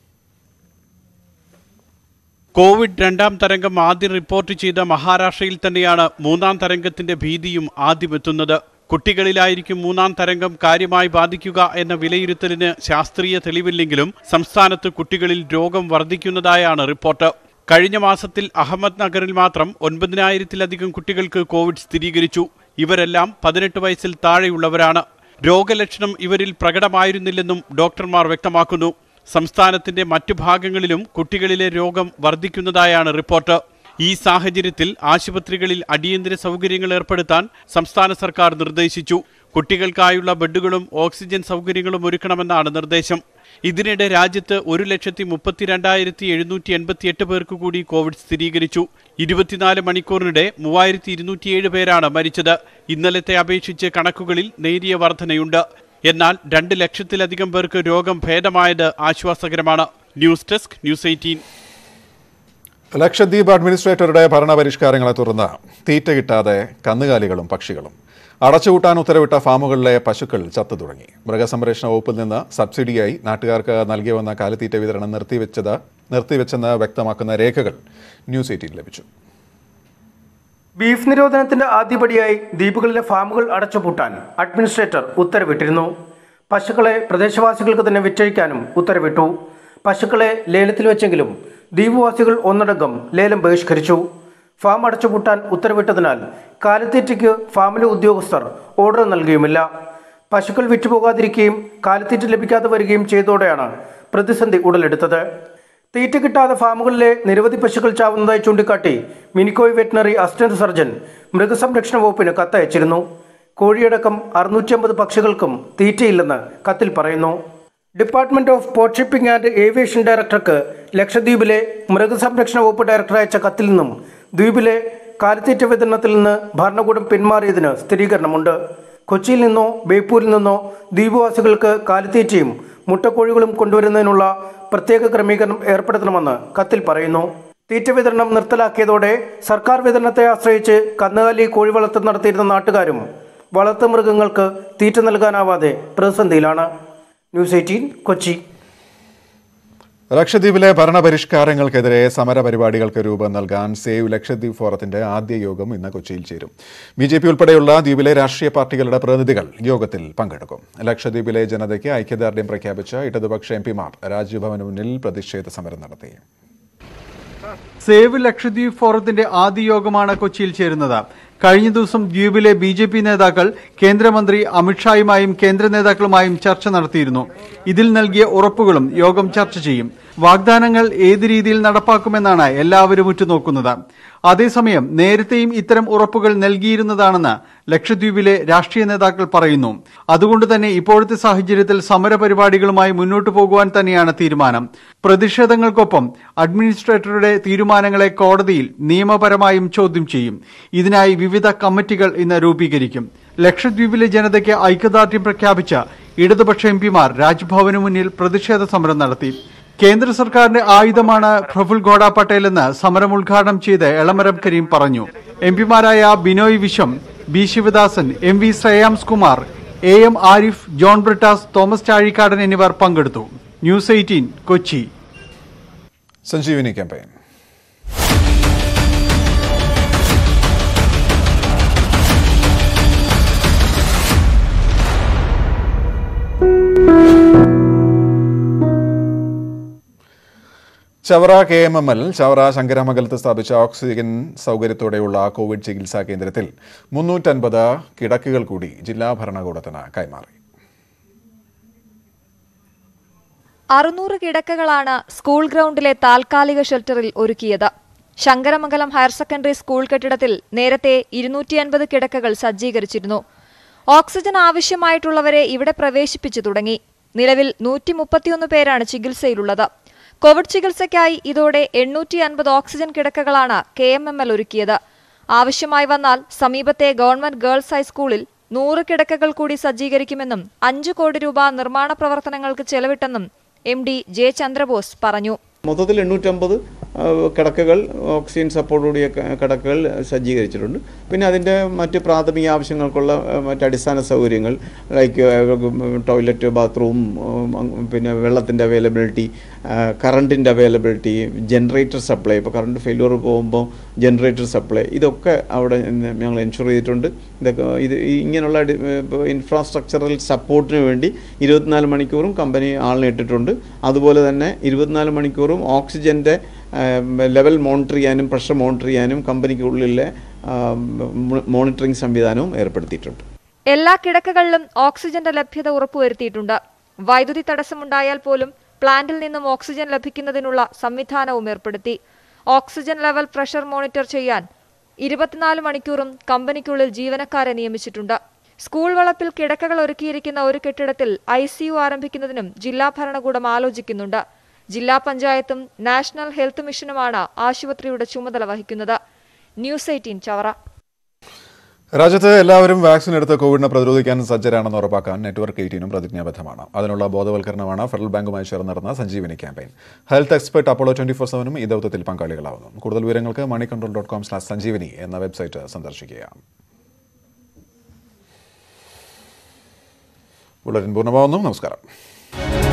കോവിഡ് രണ്ടാം തരംഗം ആദ്യം റിപ്പോർട്ട് ചെയ്ത മഹാരാഷ്ട്രയിൽ തന്നെയാണ് മൂന്നാം തരംഗത്തിന്റെ ഭീതിയും ആദ്യമെത്തുന്നത് കുട്ടികളിലായിരിക്കും മൂന്നാം തരംഗം കാര്യമായി ബാധിക്കുക എന്ന വിലയിരുത്തലിന് ശാസ്ത്രീയ തെളിവില്ലെങ്കിലും സംസ്ഥാനത്ത് കുട്ടികളിൽ രോഗം വർദ്ധിക്കുന്നതായാണ് റിപ്പോർട്ട് കഴിഞ്ഞ മാസത്തിൽ അഹമ്മദ് നഗറിൽ മാത്രം ഒൻപതിനായിരത്തിലധികം കുട്ടികൾക്ക് കോവിഡ് സ്ഥിരീകരിച്ചു ഇവരെല്ലാം പതിനെട്ട് വയസ്സിൽ താഴെയുള്ളവരാണ് രോഗലക്ഷണം ഇവരിൽ പ്രകടമായിരുന്നില്ലെന്നും ഡോക്ടർമാർ വ്യക്തമാക്കുന്നു സംസ്ഥാനത്തിന്റെ മറ്റു ഭാഗങ്ങളിലും കുട്ടികളിലെ രോഗം വർദ്ധിക്കുന്നതായാണ് റിപ്പോർട്ട് ഈ സാഹചര്യത്തിൽ ആശുപത്രികളിൽ അടിയന്തര സൗകര്യങ്ങൾ ഏർപ്പെടുത്താൻ സംസ്ഥാന സർക്കാർ നിർദ്ദേശിച്ചു കുട്ടികൾക്കായുള്ള ബെഡുകളും ഓക്സിജൻ സൗകര്യങ്ങളും ഒരുക്കണമെന്നാണ് നിർദ്ദേശം ഇതിനിടെ രാജ്യത്ത് ഒരു ലക്ഷത്തി മുപ്പത്തിരണ്ടായിരത്തി എഴുന്നൂറ്റി എൺപത്തിയെട്ട് പേർക്ക് കൂടി കോവിഡ് സ്ഥിരീകരിച്ചു ഇരുപത്തിനാല് മണിക്കൂറിനിടെ മൂവായിരത്തി ഇരുന്നൂറ്റിയേഴ് പേരാണ് മരിച്ചത് ഇന്നലത്തെ അപേക്ഷിച്ച് കണക്കുകളിൽ നേരിയ വർധനയുണ്ട് എന്നാൽ രണ്ട് ലക്ഷത്തിലധികം പേർക്ക് രോഗം ഭേദമായത് ആശ്വാസകരമാണ് news desk news eighteen Lakshadweep അഡ്മിനിസ്ട്രേറ്ററുടെ ഭരണപരിഷ്കാരങ്ങളെ തുടർന്ന് തീറ്റ കിട്ടാതെ കന്നുകാലികളും പക്ഷികളും അടച്ചുപൂട്ടാൻ ഉത്തരവിട്ട ഫാമുകളിലെ പശുക്കൾ ചത്തു തുടങ്ങി മൃഗസംരക്ഷണ വകുപ്പിൽ നിന്ന് സബ്സിഡിയായി നാട്ടുകാർക്ക് നൽകി വന്ന കാലിത്തീറ്റ വിതരണം നിർത്തിവെച്ചത് നിർത്തിവെച്ചെന്ന് വ്യക്തമാക്കുന്ന രേഖകൾ ന്യൂസ് എയ്റ്റീൻ ലഭിച്ചു ബീഫ് നിരോധനത്തിന്റെ ആദ്യപടിയായി ദ്വീപുകളിലെ ഫാമുകൾ അടച്ചുപൂട്ടാൻ അഡ്മിനിസ്ട്രേറ്റർ ഉത്തരവിട്ടിരുന്നു പശുക്കളെ പ്രദേശവാസികൾക്ക് തന്നെ വിറ്റഴിക്കാനും ഉത്തരവിട്ടു പശുക്കളെ ലേലത്തിൽ വെച്ചെങ്കിലും ദ്വീപുവാസികൾ ഒന്നടങ്കം ലേലം ബഹിഷ്കരിച്ചു ഫാം അടച്ചുപൂട്ടാൻ ഉത്തരവിട്ടതിനാൽ കാലിത്തീറ്റയ്ക്ക് ഫാമിലെ ഉദ്യോഗസ്ഥർ ഓർഡർ നൽകിയുമില്ല പശുക്കൾ വിറ്റുപോകാതിരിക്കുകയും കാലിത്തീറ്റ ലഭിക്കാതെ വരികയും ചെയ്തതോടെയാണ് പ്രതിസന്ധി ഉടലെടുത്തത് തീറ്റ കിട്ടാതെ ഫാമുകളിലെ നിരവധി പശുക്കൾ ചാവുന്നതായി ചൂണ്ടിക്കാട്ടി മിനിക്കോയ് വെറ്റിനറി അസിസ്റ്റന്റ് സർജൻ മൃഗസംരക്ഷണ വകുപ്പിന് കത്തയച്ചിരുന്നു കോഴിയടക്കം അറുന്നൂറ്റി അമ്പത് പക്ഷികൾക്കും തീറ്റയില്ലെന്ന് കത്തിൽ പറയുന്നു department of port shipping and aviation ഡയറക്ടർക്ക് ലക്ഷദ്വീപിലെ മൃഗസംരക്ഷണ വകുപ്പ് ഡയറക്ടർ അയച്ച കത്തിൽ നിന്നും ദ്വീപിലെ കാലിത്തീറ്റ വിതരണത്തിൽ നിന്ന് ഭരണകൂടം പിന്മാറിയതിന് സ്ഥിരീകരണമുണ്ട് കൊച്ചിയിൽ നിന്നോ ബേപ്പൂരിൽ നിന്നോ ദ്വീപവാസികൾക്ക് കാലിത്തീറ്റയും മുട്ടക്കോഴികളും കൊണ്ടുവരുന്നതിനുള്ള പ്രത്യേക ക്രമീകരണം ഏർപ്പെടുത്തണമെന്ന് കത്തിൽ പറയുന്നു തീറ്റ വിതരണം നിർത്തലാക്കിയതോടെ സർക്കാർ വിതരണത്തെ ആശ്രയിച്ച് കന്നുകാലി കോഴി വളർത്തൽ നടത്തിയിരുന്ന നാട്ടുകാരും വളർത്തു മൃഗങ്ങൾക്ക് തീറ്റ നൽകാനാവാതെ പ്രതിസന്ധിയിലാണ് ന്യൂസ് എയ്റ്റീൻ കൊച്ചി ലക്ഷദ്വീപിലെ ഭരണപരിഷ്കാരങ്ങൾക്കെതിരെ സമരപരിപാടികൾക്ക് രൂപം നൽകാൻ സേവ് ലക്ഷദ്വീപ് ഫോറത്തിന്റെ ആദ്യ യോഗം ഇന്ന് കൊച്ചിയിൽ ചേരും ബി ജെ പി ഉൾപ്പെടെയുള്ള ദ്വീപിലെ രാഷ്ട്രീയ പാർട്ടികളുടെ പ്രതിനിധികൾ യോഗത്തിൽ പങ്കെടുക്കും ലക്ഷദ്വീപിലെ ജനതയ്ക്ക് ഐക്യദാർഢ്യം പ്രഖ്യാപിച്ച ഇടതുപക്ഷ എം പിമാർ രാജ്ഭവന് മുന്നിൽ പ്രതിഷേധ സമരം നടത്തി സേവ് ലക്ഷദ്വീപ് ഫോറത്തിന്റെ ആദ്യ യോഗമാണ് കൊച്ചിയിൽ ചേരുന്നത് കഴിഞ്ഞ ദിവസം ദ്വീപിലെ ബി ജെ പി നേതാക്കൾ കേന്ദ്രമന്ത്രി അമിത്ഷായുമായും കേന്ദ്ര നേതാക്കളുമായും ചർച്ച നടത്തിയിരുന്നു ഇതിൽ നൽകിയ ഉറപ്പുകളും യോഗം ചർച്ച ചെയ്യും വാഗ്ദാനങ്ങൾ ഏത് രീതിയിൽ നടപ്പാക്കുമെന്നാണ് എല്ലാവരും ഉറ്റുനോക്കുന്നത് അതേസമയം നേരത്തെയും ഇത്തരം ഉറപ്പുകൾ നൽകിയിരുന്നതാണെന്ന് ലക്ഷദ്വീപിലെ രാഷ്ട്രീയ നേതാക്കൾ പറയുന്നു അതുകൊണ്ട് തന്നെ ഇപ്പോഴത്തെ സാഹചര്യത്തിൽ സമരപരിപാടികളുമായി മുന്നോട്ടു പോകുവാൻ തന്നെയാണ് തീരുമാനം പ്രതിഷേധങ്ങൾക്കൊപ്പം അഡ്മിനിസ്ട്രേറ്ററുടെ തീരുമാനങ്ങളെ കോടതിയിൽ നിയമപരമായും ചോദ്യം ചെയ്യും ഇതിനായി വിവിധ കമ്മിറ്റികൾ ഇന്ന് രൂപീകരിക്കും ലക്ഷദ്വീപിലെ ജനതയ്ക്ക് ഐക്യദാർഢ്യം പ്രഖ്യാപിച്ച ഇടതുപക്ഷ എം പിമാർ രാജ്ഭവന് മുന്നിൽ പ്രതിഷേധ സമരം നടത്തി കേന്ദ്ര സർക്കാരിന്റെ ആയുധമാണ് പ്രഫുൽ ഘോഡ പട്ടേൽ എന്ന് സമരം ഉദ്ഘാടനം ചെയ്ത് എളമരം കരീം പറഞ്ഞു എം പിമാരായ Binoy Viswam B Sivadasan M V Shreyams Kumar A M Arif John Brittas Thomas Chazhikadan എന്നിവർ പങ്കെടുത്തു news eighteen Kochi Sanjeevani campaign Chavara K M M L Chavara ശങ്കരാമംഗലത്ത് സ്ഥാപിച്ച ഓക്സിജൻ സൗകര്യത്തോടെയുള്ള കോവിഡ് ചികിത്സാ കേന്ദ്രത്തിൽ മുന്നൂറ്റൻപത് കിടക്കുകൾ കൂടി ജില്ലാ ഭരണകൂടത്തിന് കൈമാറി അറുന്നൂറ് കിടക്കകളാണ് സ്കൂൾ ഗ്രൗണ്ടിലെ താൽക്കാലിക ഷെൽട്ടറിൽ ഒരുക്കിയത് ശങ്കരമംഗലം ഹയർ സെക്കൻഡറി സ്കൂൾ കെട്ടിടത്തിൽ നേരത്തെ ഇരുന്നൂറ്റി അൻപത് കിടക്കകൾ സജ്ജീകരിച്ചിരുന്നു ഓക്സിജൻ ആവശ്യമായിട്ടുള്ളവരെ ഇവിടെ പ്രവേശിപ്പിച്ചു തുടങ്ങി നിലവിൽ നൂറ്റി മുപ്പത്തിയൊന്ന് പേരാണ് ചികിത്സയിലുള്ളത് കോവിഡ് ചികിത്സയ്ക്കായി ഇതോടെ എണ്ണൂറ്റി അൻപത് ഓക്സിജൻ കിടക്കകളാണ് കെ എം എം എൽ ഒരുക്കിയത് ആവശ്യമായി വന്നാൽ സമീപത്തെ ഗവൺമെന്റ് ഗേൾസ് ഹൈസ്കൂളിൽ നൂറ് കിടക്കകൾ കൂടി സജ്ജീകരിക്കുമെന്നും അഞ്ചു കോടി രൂപ നിർമ്മാണ പ്രവർത്തനങ്ങൾക്ക് ചെലവിട്ടെന്നും എം ഡി ജെ ചന്ദ്രബോസ് പറഞ്ഞു മൊത്തത്തിൽ എണ്ണൂറ്റമ്പത് ആ, കിടക്കകൾ ഓക്സിജൻ സപ്പോർട്ടോടിയ ക- കിടക്കകൾ സജ്ജീകരിച്ചിട്ടുണ്ട് പിന്നെ അതിൻ്റെ മറ്റ് പ്രാഥമിക ആവശ്യങ്ങൾക്കുള്ള ആ, മറ്റ് അടിസ്ഥാന സൗകര്യങ്ങൾ ലൈക്ക് ടോയ്ലറ്റ് ബാത്റൂം പിന്നെ വെള്ളത്തിൻ്റെ അവൈലബിലിറ്റി കറണ്ടിൻ്റെ അവൈലബിലിറ്റി ജനറേറ്റർ സപ്ലൈ ഇപ്പോൾ കറണ്ട് ഫെയിലിയർ പോകുമ്പോൾ ജനറേറ്റർ സപ്ലൈ ഇതൊക്കെ അവിടെ ന- ഞങ്ങൾ എൻഷുർ ചെയ്തിട്ടുണ്ട് ഇതൊക്കെ ഇത് ഈ ഇങ്ങനെയുള്ള ഇൻഫ്രാസ്ട്രക്ചറൽ സപ്പോർട്ടിന് വേണ്ടി ഇരുപത്തിനാല് മണിക്കൂറും കമ്പനി ആളിനെ ഇട്ടിട്ടുണ്ട് അതുപോലെ തന്നെ ഇരുപത്തിനാല് മണിക്കൂറും ഓക്സിജൻ്റെ ലെവൽ മോണിറ്റർ ചെയ്യാനും പ്രഷർ മോണിറ്റർ ചെയ്യാനും കമ്പനിക്കുള്ളിലെ മോണിറ്ററിംഗ് സംവിധാനവും ഏർപ്പെടുത്തിയിട്ടുണ്ട് എല്ലാ കിടക്കകളിലും ഓക്സിജന്റെ ലഭ്യത ഉറപ്പുവരുത്തിയിട്ടുണ്ട് വൈദ്യുതി തടസ്സമുണ്ടായാൽ പോലും പ്ലാന്റിൽ നിന്നും ഓക്സിജൻ ലഭിക്കുന്നതിനുള്ള സംവിധാനവും ഏർപ്പെടുത്തി ഓക്സിജൻ ലെവൽ പ്രഷർ മോണിറ്റർ ചെയ്യാൻ ഇരുപത്തിനാല് മണിക്കൂറും കമ്പനിക്കുള്ളിൽ ജീവനക്കാരെ നിയമിച്ചിട്ടുണ്ട് സ്കൂൾ വളപ്പിൽ കിടക്കകൾ ഒരുക്കിയിരിക്കുന്ന ഒരു കെട്ടിടത്തിൽ ഐ ആരംഭിക്കുന്നതിനും ജില്ലാ ഭരണകൂടം ആലോചിക്കുന്നുണ്ട് ജില്ലാ പഞ്ചായത്തും നാഷണൽ ഹെൽത്ത് മിഷനുമാണ് ആശുപത്രിയുടെ ചുമതല വഹിക്കുന്നത് ന്യൂസ് എയ്റ്റീൻ ചവറ രാജ്യത്ത് എല്ലാവരും വാക്സിൻ എടുത്ത് കോവിഡിനെ പ്രതിരോധിക്കാൻ സജ്ജരാണെന്ന് ഉറപ്പാക്കാൻ നെറ്റ്വർക്ക് എയ്റ്റീനും പ്രതിജ്ഞാബദ്ധമാണ് അതിനുള്ള ബോധവൽക്കരണമാണ് ഫെഡറൽ ബാങ്കുമായി ചേർന്ന് നടന്ന Sanjeevani campaign health expert Apollo twenty four സെവനും ഈ ദൗത്യത്തിൽ പങ്കാളികളാവുന്നു കൂടുതൽ വിവരങ്ങൾക്ക് money control dot com slash Sanjeevani എന്ന വെബ്സൈറ്റ് സന്ദർശിക്കുക ബുള്ളറ്റിൻ പൂർണ്ണമാവുന്നു നമസ്കാരം